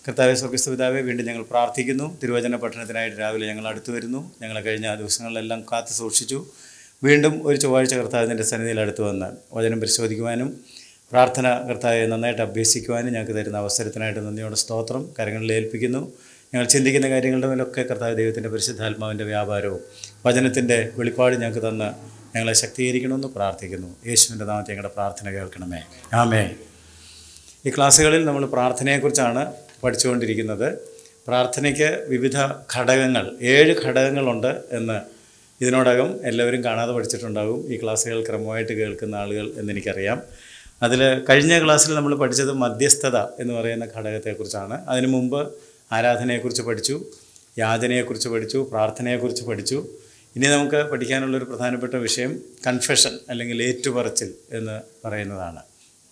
കർത്താവെ സ്വർഗസ്ഥ പിതാവെ വീണ്ടും ഞങ്ങൾ പ്രാർത്ഥിക്കുന്നു തിരുവചന പഠനത്തിനായിട്ട് രാവിലെ ഞങ്ങൾ അടുത്തു വരുന്നു ഞങ്ങളെ കഴിഞ്ഞ ദിവസങ്ങളിലെല്ലാം കാത്തു സൂക്ഷിച്ചു വീണ്ടും ഒരു ചൊവ്വാഴ്ച കർത്താവിൻ്റെ സന്നിധിയിൽ അടുത്ത് വന്ന് വചനം പരിശോധിക്കുവാനും പ്രാർത്ഥന കർത്താവെ നന്നായിട്ട് അഭ്യസിക്കുവാനും ഞങ്ങൾക്ക് തരുന്ന അവസരത്തിനായിട്ട് നന്ദിയോടെ സ്തോത്രം കരങ്ങളിൽ ഏൽപ്പിക്കുന്നു ഞങ്ങൾ ചിന്തിക്കുന്ന കാര്യങ്ങളുടെ മേലൊക്കെ കർത്താവ് ദൈവത്തിൻ്റെ പരിശുദ്ധാത്മാവിൻ്റെ വ്യാപാരവും വചനത്തിൻ്റെ വെളിപ്പാട് ഞങ്ങൾക്ക് തന്ന് ഞങ്ങളെ ശക്തീകരിക്കണമെന്ന് പ്രാർത്ഥിക്കുന്നു യേശുവിൻ്റെ നാമത്തെ ഞങ്ങളുടെ പ്രാർത്ഥന കേൾക്കണമേ ആമേ ഈ ക്ലാസ്സുകളിൽ നമ്മൾ പ്രാർത്ഥനയെക്കുറിച്ചാണ് പഠിച്ചുകൊണ്ടിരിക്കുന്നത് പ്രാർത്ഥനയ്ക്ക് വിവിധ ഘടകങ്ങൾ ഏഴ് ഘടകങ്ങളുണ്ട് എന്ന് ഇതിനോടകം എല്ലാവരും കാണാതെ പഠിച്ചിട്ടുണ്ടാകും ഈ ക്ലാസ്സുകൾ ക്രമമായിട്ട് കേൾക്കുന്ന ആളുകൾ എന്നെനിക്കറിയാം അതിൽ കഴിഞ്ഞ ക്ലാസ്സിൽ നമ്മൾ പഠിച്ചത് മധ്യസ്ഥത എന്ന് പറയുന്ന ഘടകത്തെക്കുറിച്ചാണ് അതിനു മുമ്പ് ആരാധനയെക്കുറിച്ച് പഠിച്ചു യാചനയെക്കുറിച്ച് പഠിച്ചു പ്രാർത്ഥനയെക്കുറിച്ച് പഠിച്ചു ഇനി നമുക്ക് പഠിക്കാനുള്ളൊരു പ്രധാനപ്പെട്ട വിഷയം കൺഫെഷൻ അല്ലെങ്കിൽ ഏറ്റുപറച്ചിൽ എന്ന് പറയുന്നതാണ്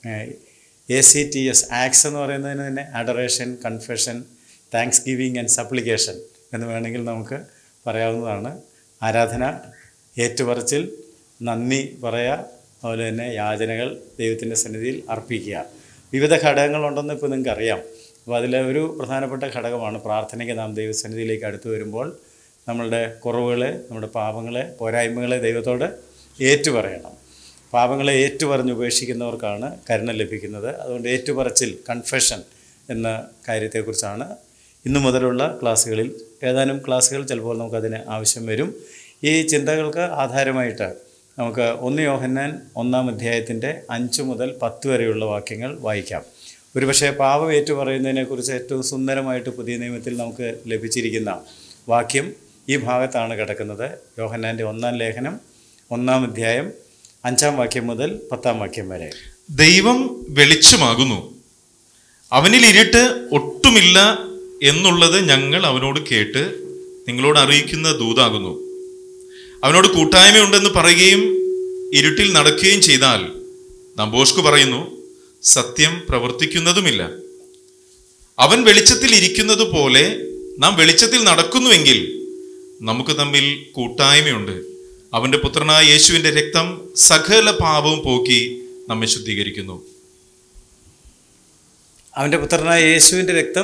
A C T S acts എന്ന് പറയുന്നതിന് തന്നെ adoration confession thanksgiving and supplication എന്ന് വേണമെങ്കിൽ നമുക്ക് പറയാവുന്നതാണ് ആരാധന ഏറ്റുപറച്ചിൽ നന്ദി പറയുക അതുപോലെ തന്നെ യാചനകൾ ദൈവത്തിൻ്റെ സന്നിധിയിൽ അർപ്പിക്കുക വിവിധ ഘടകങ്ങളുണ്ടെന്ന് ഇപ്പോൾ നിങ്ങൾക്ക് അറിയാം അപ്പോൾ അതിലെ ഒരു പ്രധാനപ്പെട്ട ഘടകമാണ് പ്രാർത്ഥനയ്ക്ക് നാം ദൈവസന്നിധിയിലേക്ക് അടുത്ത് വരുമ്പോൾ നമ്മളുടെ കുറവുകളെ നമ്മുടെ പാപങ്ങളെ പോരായ്മകളെ ദൈവത്തോട് ഏറ്റുപറയണം പാപങ്ങളെ ഏറ്റുപറഞ്ഞ് ഉപേക്ഷിക്കുന്നവർക്കാണ് കരുണ ലഭിക്കുന്നത് അതുകൊണ്ട് ഏറ്റുപറച്ചിൽ കൺഫെഷൻ എന്ന കാര്യത്തെക്കുറിച്ചാണ് ഇന്നു മുതലുള്ള ക്ലാസ്സുകളിൽ ഏതാനും ക്ലാസ്സുകൾ ചിലപ്പോൾ നമുക്കതിന് ആവശ്യം വരും ഈ ചിന്തകൾക്ക് ആധാരമായിട്ട് നമുക്ക് ഒന്ന് യോഹന്നാൻ ഒന്നാം അധ്യായത്തിൻ്റെ അഞ്ച് മുതൽ പത്ത് വരെയുള്ള വാക്യങ്ങൾ വായിക്കാം ഒരുപക്ഷെ പാപം ഏറ്റുപറയുന്നതിനെക്കുറിച്ച് ഏറ്റവും സുന്ദരമായിട്ട് പുതിയ നിയമത്തിൽ നമുക്ക് ലഭിച്ചിരിക്കുന്ന വാക്യം ഈ ഭാഗത്താണ് കിടക്കുന്നത് യോഹന്നാൻ്റെ ഒന്നാം ലേഖനം ഒന്നാം അധ്യായം അഞ്ചാം വാക്യം മുതൽ പത്താം വാക്യം വരെ ദൈവം വെളിച്ചമാകുന്നു അവനിൽ ഇരുട്ട് ഒട്ടുമില്ല എന്നുള്ളത് ഞങ്ങൾ അവനോട് കേട്ട് നിങ്ങളോട് അറിയിക്കുന്ന ദൂതാകുന്നു അവനോട് കൂട്ടായ്മയുണ്ടെന്ന് പറയുകയും ഇരുട്ടിൽ നടക്കുകയും ചെയ്താൽ നമ്പോഷ്കു പറയുന്നു സത്യം പ്രവർത്തിക്കുന്നതുമില്ല അവൻ വെളിച്ചത്തിൽ ഇരിക്കുന്നത് പോലെ നാം വെളിച്ചത്തിൽ നടക്കുന്നുവെങ്കിൽ നമുക്ക് തമ്മിൽ കൂട്ടായ്മയുണ്ട് അവന്റെ പുത്രനായ യേശുവിന്റെ രക്തം സകല പാപവും പോക്കി നമ്മെ ശുദ്ധീകരിക്കുന്നു അവൻ്റെ പുത്രനായ യേശുവിൻ്റെ രക്തം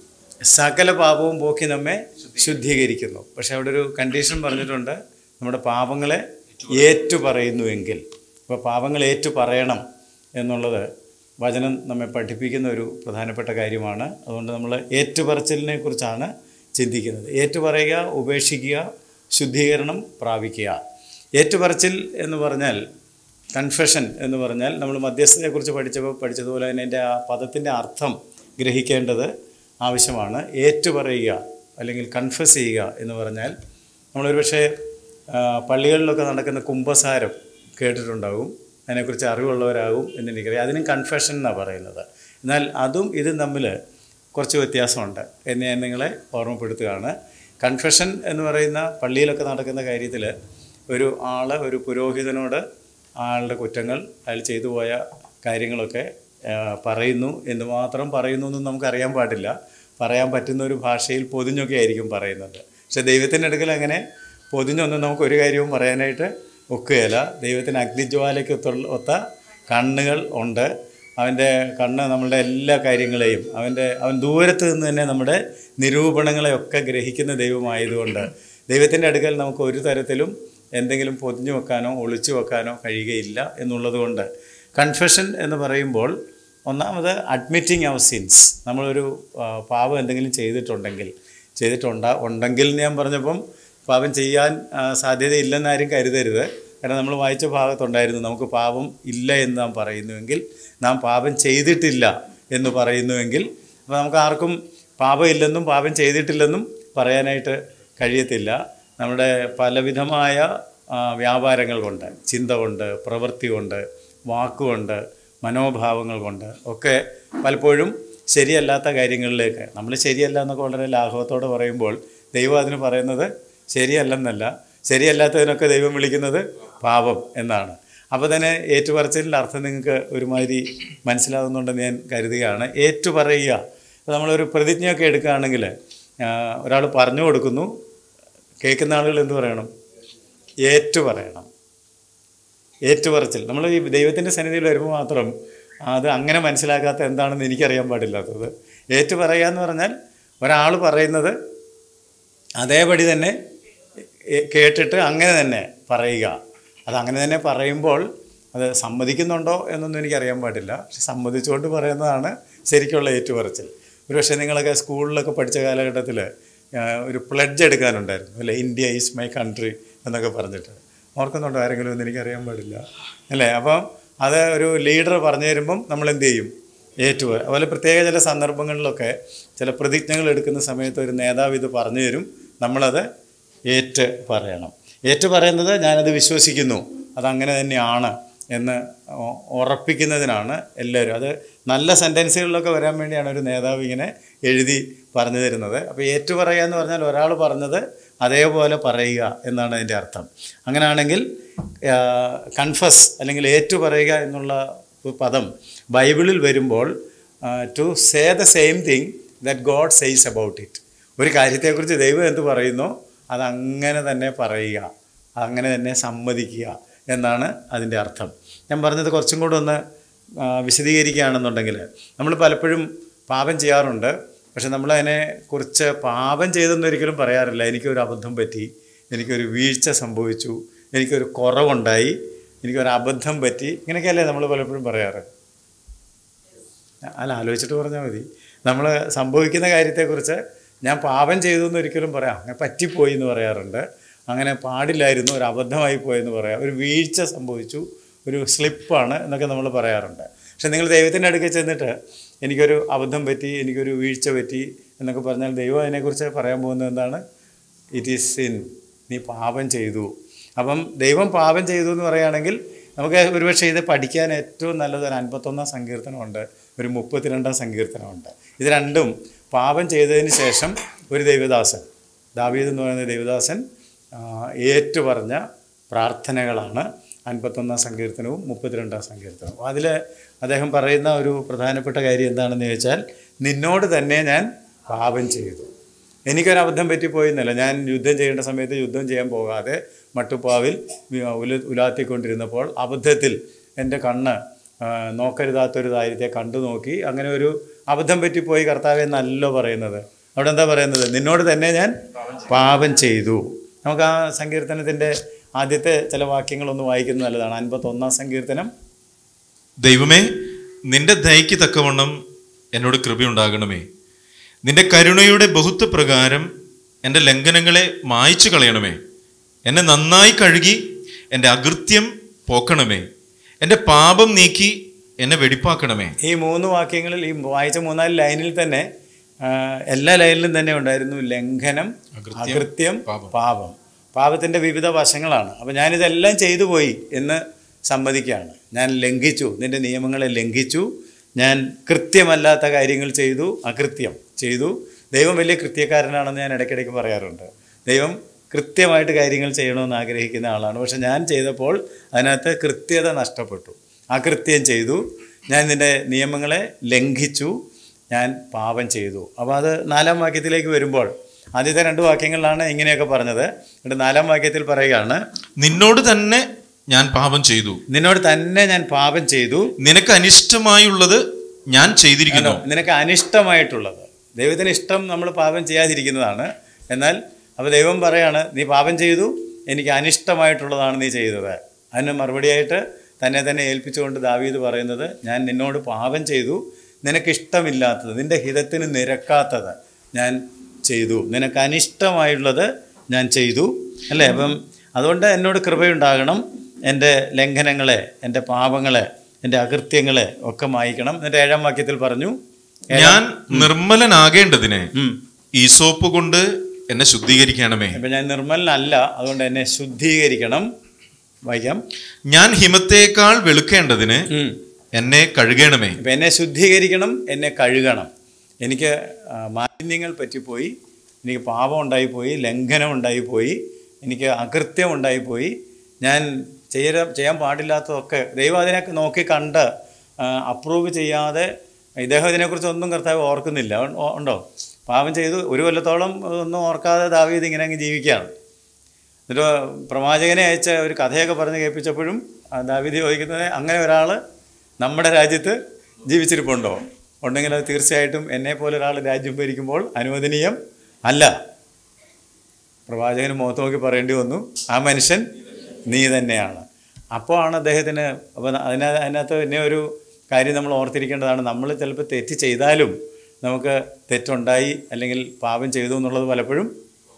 സകല പാപവും പോക്കി നമ്മെ ശുദ്ധീകരിക്കുന്നു പക്ഷെ അവിടെ ഒരു കണ്ടീഷൻ പറഞ്ഞിട്ടുണ്ട് നമ്മുടെ പാപങ്ങളെ ഏറ്റു പറയുന്നുവെങ്കിൽ അപ്പോൾ പാപങ്ങൾ ഏറ്റു പറയണം എന്നുള്ളത് വചനം നമ്മെ പഠിപ്പിക്കുന്ന ഒരു പ്രധാനപ്പെട്ട കാര്യമാണ് അതുകൊണ്ട് നമ്മൾ ഏറ്റുപറച്ചിലിനെ കുറിച്ചാണ് ചിന്തിക്കുന്നത് ഏറ്റുപറയുക ഉപേക്ഷിക്കുക ശുദ്ധീകരണം പ്രാപിക്കുക ഏറ്റുപറച്ചിൽ എന്ന് പറഞ്ഞാൽ കൺഫെഷൻ എന്ന് പറഞ്ഞാൽ നമ്മൾ മധ്യസ്ഥതയെക്കുറിച്ച് പഠിച്ചപ്പോൾ പഠിച്ചതുപോലെ തന്നെ എൻ്റെ ആ പദത്തിൻ്റെ അർത്ഥം ഗ്രഹിക്കേണ്ടത് ആവശ്യമാണ് ഏറ്റുപറയുക അല്ലെങ്കിൽ കൺഫസ് ചെയ്യുക എന്ന് പറഞ്ഞാൽ നമ്മളൊരു പക്ഷേ ആ, പള്ളികളിലൊക്കെ നടക്കുന്ന കുംഭസാരം കേട്ടിട്ടുണ്ടാകും അതിനെക്കുറിച്ച് അറിവുള്ളവരാകും എന്ന് എനിക്കറിയാം അതിനും കൺഫെഷൻ എന്നാണ് പറയുന്നത് എന്നാൽ അതും ഇതും തമ്മിൽ കുറച്ച് വ്യത്യാസമുണ്ട് എന്ന് ഞാൻ നിങ്ങളെ ഓർമ്മപ്പെടുത്തുകയാണ് കൺഫെഷൻ എന്ന് പറയുന്ന പള്ളിയിലൊക്കെ നടക്കുന്ന കാര്യത്തിൽ ഒരു ആൾ ഒരു പുരോഹിതനോട് ആളുടെ കുറ്റങ്ങൾ അയാൾ ചെയ്തു പോയ കാര്യങ്ങളൊക്കെ ആ, പറയുന്നു എന്ന് മാത്രം പറയുന്നു എന്നും നമുക്കറിയാൻ പാടില്ല പറയാൻ പറ്റുന്ന ഒരു ഭാഷയിൽ പൊതിഞ്ഞൊക്കെ ആയിരിക്കും പറയുന്നത് പക്ഷെ ദൈവത്തിൻ്റെ അടുക്കൽ അങ്ങനെ പൊതിഞ്ഞൊന്നും നമുക്ക് ഒരു കാര്യവും പറയാനായിട്ട് ഒക്കുകയില്ല ദൈവത്തിന് അഗ്നിജ്വാലയ്ക്ക് ഒത്തുള്ള- ഒത്ത കണ്ണുകൾ ഉണ്ട് അവൻ്റെ കണ്ണ് നമ്മളുടെ എല്ലാ കാര്യങ്ങളെയും അവൻ്റെ അവൻ ദൂരത്ത് നിന്ന് തന്നെ നമ്മുടെ നിരൂപണങ്ങളെയൊക്കെ ഗ്രഹിക്കുന്ന ദൈവമായതുകൊണ്ട് ദൈവത്തിൻ്റെ അടുക്കൽ നമുക്ക് ഒരു തരത്തിലും എന്തെങ്കിലും പൊതിഞ്ഞു വെക്കാനോ ഒളിച്ചു വെക്കാനോ കഴിയുകയില്ല എന്നുള്ളതുകൊണ്ട് കൺഫെഷൻ എന്ന് പറയുമ്പോൾ ഒന്നാമത് അഡ്മിറ്റിംഗ് അവർ സിൻസ് നമ്മളൊരു ആ, പാപം എന്തെങ്കിലും ചെയ്തിട്ടുണ്ടെങ്കിൽ ചെയ്തിട്ടുണ്ടാ ഉണ്ടെങ്കിൽ എന്ന് ഞാൻ പറഞ്ഞപ്പം പാപം ചെയ്യാൻ ആ, സാധ്യതയില്ലെന്ന് ആരും കരുതരുത് കാരണം നമ്മൾ വായിച്ച ഭാഗത്തുണ്ടായിരുന്നു നമുക്ക് പാപം ഇല്ല എന്ന് നാം പറയുന്നുവെങ്കിൽ നാം പാപം ചെയ്തിട്ടില്ല എന്ന് പറയുന്നുവെങ്കിൽ അപ്പോൾ നമുക്ക് ആർക്കും പാപമില്ലെന്നും പാപം ചെയ്തിട്ടില്ലെന്നും പറയാനായിട്ട് കഴിയത്തില്ല നമ്മുടെ പലവിധമായ ആ, വ്യാപാരങ്ങൾ കൊണ്ട് ചിന്ത കൊണ്ട് പ്രവൃത്തി കൊണ്ട് വാക്കുകൊണ്ട് മനോഭാവങ്ങൾ കൊണ്ട് ഒക്കെ പലപ്പോഴും ശരിയല്ലാത്ത കാര്യങ്ങളിലേക്ക് നമ്മൾ ശരിയല്ല എന്നൊക്കെ വളരെ ലാഘവത്തോടെ പറയുമ്പോൾ ദൈവം അതിന് പറയുന്നത് ശരിയല്ലെന്നല്ല ശരിയല്ലാത്തതിനൊക്കെ ദൈവം വിളിക്കുന്നത് പാപം എന്നാണ് അപ്പോൾ തന്നെ ഏറ്റുപറച്ചിലിൻ്റെ അർത്ഥം നിങ്ങൾക്ക് ഒരുമാതിരി മനസ്സിലാകുന്നുണ്ടെന്ന് ഞാൻ കരുതുകയാണ് ഏറ്റുപറയുക ഇപ്പോൾ നമ്മളൊരു പ്രതിജ്ഞയൊക്കെ എടുക്കുകയാണെങ്കിൽ ഒരാൾ പറഞ്ഞു കൊടുക്കുന്നു കേൾക്കുന്ന ആളുകൾ എന്ത് പറയണം ഏറ്റു പറയണം ഏറ്റുപറച്ചിൽ നമ്മൾ ഈ ദൈവത്തിൻ്റെ സന്നിധിയിൽ വരുമ്പോൾ മാത്രം അത് അങ്ങനെ മനസ്സിലാക്കാത്ത എന്താണെന്ന് എനിക്കറിയാൻ പാടില്ലാത്തത് ഏറ്റു പറയുക എന്ന് പറഞ്ഞാൽ ഒരാൾ പറയുന്നത് അതേപടി തന്നെ എ- കേട്ടിട്ട് അങ്ങനെ തന്നെ പറയുക അത് അങ്ങനെ തന്നെ പറയുമ്പോൾ അത് സമ്മതിക്കുന്നുണ്ടോ എന്നൊന്നും എനിക്കറിയാൻ പാടില്ല പക്ഷെ സമ്മതിച്ചുകൊണ്ട് പറയുന്നതാണ് ശരിക്കുള്ള ഏറ്റുപറച്ചിൽ ഒരു പക്ഷേ നിങ്ങളൊക്കെ സ്കൂളിലൊക്കെ പഠിച്ച കാലഘട്ടത്തിൽ ഒരു പ്ലഡ്ജ് എടുക്കാനുണ്ടായിരുന്നു അല്ലേ ഇന്ത്യ ഈസ് മൈ കൺട്രി എന്നൊക്കെ പറഞ്ഞിട്ട് ഓർക്കുന്നുണ്ടോ ആരെങ്കിലും എന്ന് എനിക്കറിയാൻ പാടില്ല അല്ലേ അപ്പം അത് ഒരു ലീഡർ പറഞ്ഞു തരുമ്പം നമ്മൾ എന്ത് ചെയ്യും ഏറ്റു അതുപോലെ പ്രത്യേക ചില സന്ദർഭങ്ങളിലൊക്കെ ചില പ്രതിജ്ഞകൾ എടുക്കുന്ന സമയത്ത് ഒരു നേതാവ് ഇത് പറഞ്ഞു തരും നമ്മളത് ഏറ്റ് പറയണം ഏറ്റു പറയുന്നത് ഞാനത് വിശ്വസിക്കുന്നു അതങ്ങനെ തന്നെയാണ് എന്ന് ഉ- ഉറപ്പിക്കുന്നതിനാണ് എല്ലാവരും അത് നല്ല സെൻറ്റൻസുകളിലൊക്കെ വരാൻ വേണ്ടിയാണ് ഒരു നേതാവ് ഇങ്ങനെ എഴുതി പറഞ്ഞു തരുന്നത് അപ്പോൾ ഏറ്റു പറയുക എന്ന് പറഞ്ഞാൽ ഒരാൾ പറഞ്ഞത് അതേപോലെ പറയുക എന്നാണ് അതിൻ്റെ അർത്ഥം അങ്ങനെയാണെങ്കിൽ കൺഫസ് അല്ലെങ്കിൽ ഏറ്റു പറയുക എന്നുള്ള പദം ബൈബിളിൽ വരുമ്പോൾ to say the same thing that God says about it ഒരു കാര്യത്തെക്കുറിച്ച് ദൈവം എന്ത് പറയുന്നോ അതങ്ങനെ തന്നെ പറയുക അങ്ങനെ തന്നെ സമ്മതിക്കുക എന്നാണ് അതിൻ്റെ അർത്ഥം ഞാൻ പറഞ്ഞത് കുറച്ചും കൂടെ ഒന്ന് ആ, വിശദീകരിക്കുകയാണെന്നുണ്ടെങ്കിൽ നമ്മൾ പലപ്പോഴും പാപം ചെയ്യാറുണ്ട് പക്ഷെ നമ്മളതിനെ കുറിച്ച് പാപം ചെയ്തെന്ന് ഒരിക്കലും പറയാറില്ല എനിക്കൊരു അബദ്ധം പറ്റി എനിക്കൊരു വീഴ്ച സംഭവിച്ചു എനിക്കൊരു കുറവുണ്ടായി എനിക്കൊരു അബദ്ധം പറ്റി ഇങ്ങനെയൊക്കെയല്ലേ നമ്മൾ പലപ്പോഴും പറയാറ് അല്ല ആലോചിച്ചിട്ട് പറഞ്ഞാൽ മതി നമ്മൾ സംഭവിക്കുന്ന കാര്യത്തെക്കുറിച്ച് ഞാൻ പാപം ചെയ്തു എന്ന് ഒരിക്കലും പറയാം അങ്ങനെ പറ്റിപ്പോയി എന്ന് പറയാറുണ്ട് അങ്ങനെ പാടില്ലായിരുന്നു ഒരു അബദ്ധമായി പോയെന്ന് പറയാം ഒരു വീഴ്ച സംഭവിച്ചു ഒരു സ്ലിപ്പാണ് എന്നൊക്കെ നമ്മൾ പറയാറുണ്ട് പക്ഷെ നിങ്ങൾ ദൈവത്തിൻ്റെ അടുക്കൽ ചെന്നിട്ട് എനിക്കൊരു അബദ്ധം പറ്റി എനിക്കൊരു വീഴ്ച പറ്റി എന്നൊക്കെ പറഞ്ഞാൽ ദൈവം അതിനെക്കുറിച്ച് പറയാൻ പോകുന്നത് എന്താണ് ഇറ്റ് ഈസ് സിൻ നീ പാപം ചെയ്തു അപ്പം ദൈവം പാപം ചെയ്തു എന്ന് പറയുകയാണെങ്കിൽ നമുക്ക് ഒരുപക്ഷെ ഇത് പഠിക്കാൻ ഏറ്റവും നല്ലത് ഒരു അൻപത്തൊന്നാം സങ്കീർത്തനമുണ്ട് ഒരു മുപ്പത്തിരണ്ടാം സങ്കീർത്തനമുണ്ട് ഇത് രണ്ടും പാപം ചെയ്തതിന് ശേഷം ഒരു ദൈവദാസൻ ദാവീദ് എന്ന് പറയുന്ന ദൈവദാസൻ ആ, ഏറ്റുപറഞ്ഞ പ്രാർത്ഥനകളാണ് അൻപത്തൊന്നാം സങ്കീർത്തനവും മുപ്പത്തിരണ്ടാം സങ്കീർത്തനവും അതിൽ അദ്ദേഹം പറയുന്ന ഒരു പ്രധാനപ്പെട്ട കാര്യം എന്താണെന്ന് ചോദിച്ചാൽ നിന്നോട് തന്നെ ഞാൻ പാപം ചെയ്തു എനിക്കൊരു അബദ്ധം പറ്റിപ്പോയി എന്നല്ല ഞാൻ യുദ്ധം ചെയ്യേണ്ട സമയത്ത് യുദ്ധം ചെയ്യാൻ പോകാതെ മട്ടുപ്പാവിൽ വി- ഉല ഉലാത്തിക്കൊണ്ടിരുന്നപ്പോൾ അബദ്ധത്തിൽ എൻ്റെ കണ്ണ് ആ, നോക്കരുതാത്തൊരു കാര്യത്തെ കണ്ടു നോക്കി അങ്ങനെ ഒരു അബദ്ധം പറ്റിപ്പോയി കർത്താവെ എന്നല്ലോ പറയുന്നത് അവിടെ എന്താ പറയുന്നത് നിന്നോട് തന്നെ ഞാൻ പാപം ചെയ്തു നമുക്ക് ആ സങ്കീർത്തനത്തിൻ്റെ ആദ്യത്തെ ചില വാക്യങ്ങളൊന്ന് വായിക്കുന്നത് നല്ലതാണ് അൻപത്തൊന്നാം സങ്കീർത്തനം ദൈവമേ നിന്റെ ദയക്ക് തക്കവണ്ണം എന്നോട് കൃപയുണ്ടാകണമേ നിന്റെ കരുണയുടെ ബഹുത്വ പ്രകാരം എൻ്റെ ലംഘനങ്ങളെ മായ്ച്ചു കളയണമേ എന്നെ നന്നായി കഴുകി എൻ്റെ അകൃത്യം പോക്കണമേ എൻ്റെ പാപം നീക്കി എന്നെ വെടിപ്പാക്കണമേ ഈ മൂന്ന് വാക്യങ്ങളിൽ ഈ വായിച്ച മൂന്നാല് ലൈനിൽ തന്നെ ആ, എല്ലാ ലൈനിലും തന്നെ ഉണ്ടായിരുന്നു ലംഘനം അകൃത്യം, അകൃത്യം പാപം. പാപം പാപത്തിൻ്റെ വിവിധ വശങ്ങളാണ് അപ്പം ഞാനിതെല്ലാം ചെയ്തു പോയി എന്ന് സമ്മതിക്കുകയാണ് ഞാൻ ലംഘിച്ചു നിൻ്റെ നിയമങ്ങളെ ലംഘിച്ചു ഞാൻ കൃത്യമല്ലാത്ത കാര്യങ്ങൾ ചെയ്തു അകൃത്യം ചെയ്തു ദൈവം വലിയ കൃത്യക്കാരനാണെന്ന് ഞാൻ ഇടയ്ക്കിടയ്ക്ക് പറയാറുണ്ട് ദൈവം കൃത്യമായിട്ട് കാര്യങ്ങൾ ചെയ്യണമെന്ന് ആഗ്രഹിക്കുന്ന ആളാണ് പക്ഷെ ഞാൻ ചെയ്തപ്പോൾ അതിനകത്ത് കൃത്യത നഷ്ടപ്പെട്ടു അകൃത്യം ചെയ്തു ഞാൻ നിൻ്റെ നിയമങ്ങളെ ലംഘിച്ചു ഞാൻ പാപം ചെയ്തു അപ്പോൾ അത് നാലാം വാക്യത്തിലേക്ക് വരുമ്പോൾ ആദ്യത്തെ രണ്ട് വാക്യങ്ങളിലാണ് ഇങ്ങനെയൊക്കെ പറഞ്ഞത് എന്നിട്ട് നാലാം വാക്യത്തിൽ പറയുകയാണ് നിന്നോട് തന്നെ ഞാൻ പാപം ചെയ്തു നിന്നോട് തന്നെ ഞാൻ പാപം ചെയ്തു നിനക്ക് അനിഷ്ടമായുള്ളത് ഞാൻ ചെയ്തിരിക്കുന്നു നിനക്ക് അനിഷ്ടമായിട്ടുള്ളത് ദൈവത്തിന് ഇഷ്ടം നമ്മൾ പാപം ചെയ്യാതിരിക്കുന്നതാണ് എന്നാൽ അപ്പോൾ ദൈവം പറയാണ് നീ പാപം ചെയ്തു എനിക്ക് അനിഷ്ടമായിട്ടുള്ളതാണ് നീ ചെയ്തത് അതിന് മറുപടിയായിട്ട് തന്നെ തന്നെ ഏൽപ്പിച്ചുകൊണ്ട് ദാവീദ് പറയുന്നത് ഞാൻ നിന്നോട് പാപം ചെയ്തു നിനക്കിഷ്ടമില്ലാത്തത് നിൻ്റെ ഹിതത്തിന് നിരക്കാത്തത് ഞാൻ ചെയ്തു നിനക്ക് അനിഷ്ടമായുള്ളത് ഞാൻ ചെയ്തു അല്ലേ അപ്പം അതുകൊണ്ട് എന്നോട് കൃപയുണ്ടാകണം എൻ്റെ ലംഘനങ്ങളെ എൻ്റെ പാപങ്ങളെ എൻ്റെ അകൃത്യങ്ങളെ ഒക്കെ മായിക്കണം എന്നിട്ട് ഏഴാം വാക്യത്തിൽ പറഞ്ഞു ഞാൻ നിർമ്മലനാകേണ്ടതിന് ഉം. ഈസോപ്പ് കൊണ്ട് എന്നെ ശുദ്ധീകരിക്കണമേ അപ്പം ഞാൻ നിർമ്മലനല്ല അതുകൊണ്ട് എന്നെ ശുദ്ധീകരിക്കണം വായിക്കാം ഞാൻ ഹിമത്തേക്കാൾ വെളുക്കേണ്ടതിന് ഉം. എന്നെ കഴുകണമേ അപ്പം എന്നെ ശുദ്ധീകരിക്കണം എന്നെ കഴുകണം എനിക്ക് ആ, മാലിന്യങ്ങൾ പറ്റിപ്പോയി എനിക്ക് പാപം ഉണ്ടായിപ്പോയി ലംഘനം ഉണ്ടായിപ്പോയി എനിക്ക് അകൃത്യം ഉണ്ടായിപ്പോയി ഞാൻ ചെയ്യ ചെയ്യാൻ പാടില്ലാത്തതൊക്കെ ദൈവം അതിനൊക്കെ നോക്കി കണ്ട് അപ്രൂവ് ചെയ്യാതെ ഇദ്ദേഹം ഇതിനെക്കുറിച്ച് ഒന്നും കർത്താവ് ഓർക്കുന്നില്ല ഉ- ഉണ്ടോ പാപം ചെയ്തു ഒരു കൊല്ലത്തോളം ഒന്നും ഓർക്കാതെ ദാവീദ് ഇങ്ങനെ അങ്ങ് ജീവിക്കുകയാണ് എന്നിട്ട് പ്രവാചകനെ അയച്ച ഒരു കഥയൊക്കെ പറഞ്ഞ് കേൾപ്പിച്ചപ്പോഴും ആ ദാവീദ് ചോദിക്കുന്നത് അങ്ങനെ ഒരാൾ നമ്മുടെ രാജ്യത്ത് ജീവിച്ചിരിപ്പുണ്ടോ ഉണ്ടെങ്കിൽ അത് തീർച്ചയായിട്ടും എന്നെ പോലെ ഒരാൾ രാജ്യം ഭരിക്കുമ്പോൾ അനുവദനീയം അല്ല പ്രവാചകന് മുഖത്ത് നോക്കി പറയേണ്ടി വന്നു ആ മനുഷ്യൻ നീ തന്നെയാണ് അപ്പോൾ ആണ് അദ്ദേഹത്തിന് അപ്പോൾ അതിന അതിനകത്ത് പിന്നെ ഒരു കാര്യം നമ്മൾ ഓർത്തിരിക്കേണ്ടതാണ് നമ്മൾ ചിലപ്പോൾ തെറ്റ് ചെയ്താലും നമുക്ക് തെറ്റുണ്ടായി അല്ലെങ്കിൽ പാപം ചെയ്തു എന്നുള്ളത് പലപ്പോഴും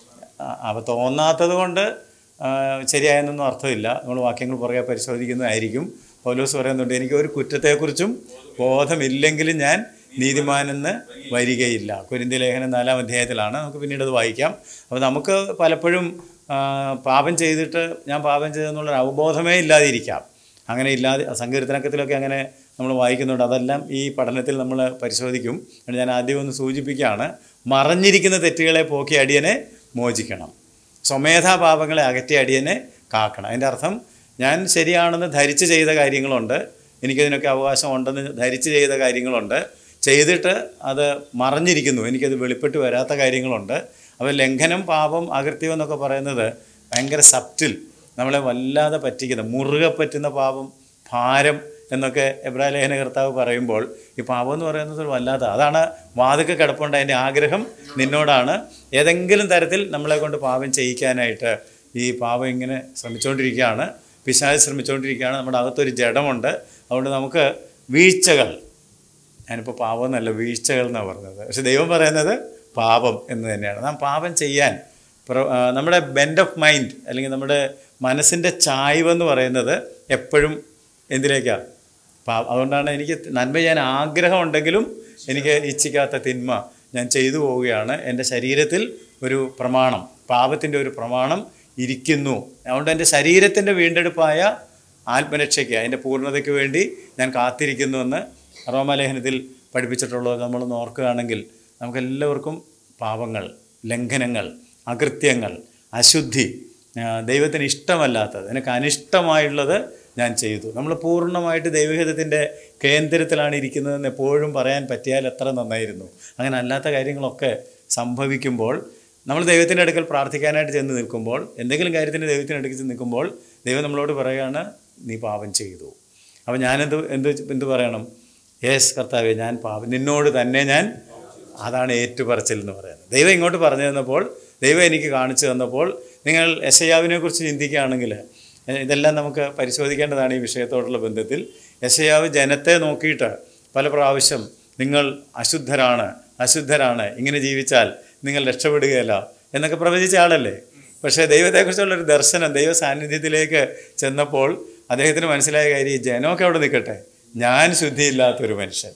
അപ്പോൾ തോന്നാത്തത് കൊണ്ട് ആ, ശരിയായെന്നൊന്നും അർത്ഥമില്ല നമ്മൾ വാക്യങ്ങൾ പുറകെ പരിശോധിക്കുന്നതായിരിക്കും പൗലോസ് പറയുന്നുണ്ട് എനിക്ക് ഒരു കുറ്റത്തെക്കുറിച്ചും ബോധമില്ലെങ്കിലും ഞാൻ നീതിമാനെന്ന് വരികയില്ല കുരിന്തി ലേഖനം നാലാം അധ്യായത്തിലാണ് നമുക്ക് പിന്നീട് അത് വായിക്കാം അപ്പോൾ നമുക്ക് പലപ്പോഴും ആ, പാപം ചെയ്തിട്ട് ഞാൻ പാപം ചെയ്തെന്നുള്ളൊരു അവബോധമേ ഇല്ലാതിരിക്കാം അങ്ങനെ ഇല്ലാതെ സങ്കീർത്തനക്കത്തിലൊക്കെ അങ്ങനെ നമ്മൾ വായിക്കുന്നുണ്ട് അതെല്ലാം ഈ പഠനത്തിൽ നമ്മൾ പരിശോധിക്കും എന്നിട്ട് ഞാൻ ആദ്യം ഒന്ന് സൂചിപ്പിക്കുകയാണ് മറഞ്ഞിരിക്കുന്ന തെറ്റുകളെ പോക്കി അടിയനെ മോചിക്കണം സ്വമേധാ പാപങ്ങളെ അകറ്റി അടിയനെ കാക്കണം അതിൻ്റെ അർത്ഥം ഞാൻ ശരിയാണെന്ന് ധരിച്ച് ചെയ്ത കാര്യങ്ങളുണ്ട് എനിക്കതിനൊക്കെ അവകാശം ഉണ്ടെന്ന് ധരിച്ച് ചെയ്ത കാര്യങ്ങളുണ്ട് ചെയ്തിട്ട് അത് മറഞ്ഞിരിക്കുന്നു എനിക്കത് വെളിപ്പെട്ട് വരാത്ത കാര്യങ്ങളുണ്ട് അപ്പോൾ ലംഘനം പാപം അകൃത്യം എന്നൊക്കെ പറയുന്നത് ഭയങ്കര സബ്റ്റിൽ നമ്മളെ വല്ലാതെ പറ്റിക്കുന്ന മുറുകെ പറ്റുന്ന പാപം ഭാരം എന്നൊക്കെ എബ്രാഹിം ലേഖന കർത്താവ് പറയുമ്പോൾ ഈ പാപം എന്ന് പറയുന്നത് ഒരു വല്ലാത്ത അതാണ് വാതുക്കെ കിടപ്പുണ്ട് അതിൻ്റെ ആഗ്രഹം നിന്നോടാണ് ഏതെങ്കിലും തരത്തിൽ നമ്മളെ കൊണ്ട് പാപം ചെയ്യിക്കാനായിട്ട് ഈ പാപം ഇങ്ങനെ ശ്രമിച്ചുകൊണ്ടിരിക്കുകയാണ് പിശാച് ശ്രമിച്ചുകൊണ്ടിരിക്കുകയാണ് നമ്മുടെ അകത്തൊരു ജഡമുണ്ട് അതുകൊണ്ട് നമുക്ക് വീഴ്ചകൾ ഞാനിപ്പോൾ പാപം എന്നല്ല വീഴ്ചകൾ എന്നാണ് പറഞ്ഞത് പക്ഷെ ദൈവം പറയുന്നത് പാപം എന്ന് തന്നെയാണ് നാം പാപം ചെയ്യാൻ പ്ര- ആ, നമ്മുടെ ബെൻഡ് ഓഫ് മൈൻഡ് അല്ലെങ്കിൽ നമ്മുടെ മനസ്സിൻ്റെ ചായ്വെന്ന് പറയുന്നത് എപ്പോഴും എന്തിലേക്കാണ് പാ അതുകൊണ്ടാണ് എനിക്ക് നന്മ ചെയ്യാൻ ആഗ്രഹമുണ്ടെങ്കിലും എനിക്ക് ഇച്ഛിക്കാത്ത തിന്മ ഞാൻ ചെയ്തു പോവുകയാണ് എൻ്റെ ശരീരത്തിൽ ഒരു പ്രമാണം പാപത്തിൻ്റെ ഒരു പ്രമാണം ഇരിക്കുന്നു അതുകൊണ്ട് എൻ്റെ ശരീരത്തിൻ്റെ വീണ്ടെടുപ്പായ ആത്മരക്ഷയ്ക്ക് അതിൻ്റെ പൂർണ്ണതയ്ക്ക് വേണ്ടി ഞാൻ കാത്തിരിക്കുന്നുവെന്ന് റോമാലേഖനത്തിൽ പഠിപ്പിച്ചിട്ടുള്ളത് നമ്മളൊന്ന് ഓർക്കുകയാണെങ്കിൽ നമുക്കെല്ലാവർക്കും പാപങ്ങൾ ലംഘനങ്ങൾ അകൃത്യങ്ങൾ അശുദ്ധി ആ, ദൈവത്തിന് ഇഷ്ടമല്ലാത്തത് എനിക്ക് അനിഷ്ടമായുള്ളത് ഞാൻ ചെയ്തു നമ്മൾ പൂർണ്ണമായിട്ട് ദൈവഹിതത്തിൻ്റെ കേന്ദ്രത്തിലാണ് ഇരിക്കുന്നതെന്ന് എപ്പോഴും പറയാൻ പറ്റിയാൽ എത്ര നന്നായിരുന്നു അങ്ങനെ അല്ലാത്ത കാര്യങ്ങളൊക്കെ സംഭവിക്കുമ്പോൾ നമ്മൾ ദൈവത്തിൻ്റെ അടുക്കൽ പ്രാർത്ഥിക്കാനായിട്ട് ചെന്ന് നിൽക്കുമ്പോൾ എന്തെങ്കിലും കാര്യത്തിന് ദൈവത്തിൻ്റെ അടുക്കൽ ചെന്ന് നിൽക്കുമ്പോൾ ദൈവം നമ്മളോട് പറയുകയാണ് നീ പാപം ചെയ്തു അപ്പോൾ ഞാനെന്ത് എന്ത് എന്ത് പറയണം യേസ് കർത്താവെ ഞാൻ പാപം നിന്നോട് തന്നെ ഞാൻ അതാണ് ഏറ്റുപറച്ചിൽ എന്ന് പറയുന്നത് ദൈവം ഇങ്ങോട്ട് പറഞ്ഞു തന്നപ്പോൾ ദൈവം എനിക്ക് കാണിച്ചു തന്നപ്പോൾ നിങ്ങൾ യശയാവിനെ കുറിച്ച് ചിന്തിക്കുകയാണെങ്കിൽ എ- ഇതെല്ലാം നമുക്ക് പരിശോധിക്കേണ്ടതാണ് ഈ വിഷയത്തോടുള്ള ബന്ധത്തിൽ യശയാവ് ജനത്തെ നോക്കിയിട്ട് പല പ്രാവശ്യം നിങ്ങൾ അശുദ്ധരാണ് അശുദ്ധരാണ് ഇങ്ങനെ ജീവിച്ചാൽ നിങ്ങൾ രക്ഷപ്പെടുകയല്ല എന്നൊക്കെ പ്രവചിച്ച ആളല്ലേ പക്ഷേ ദൈവത്തെക്കുറിച്ചുള്ളൊരു ദർശനം ദൈവ സാന്നിധ്യത്തിലേക്ക് ചെന്നപ്പോൾ അദ്ദേഹത്തിന് മനസ്സിലായ കാര്യം ഈ ജനമൊക്കെ അവിടെ നിൽക്കട്ടെ ഞാൻ ശുദ്ധിയില്ലാത്തൊരു മനുഷ്യൻ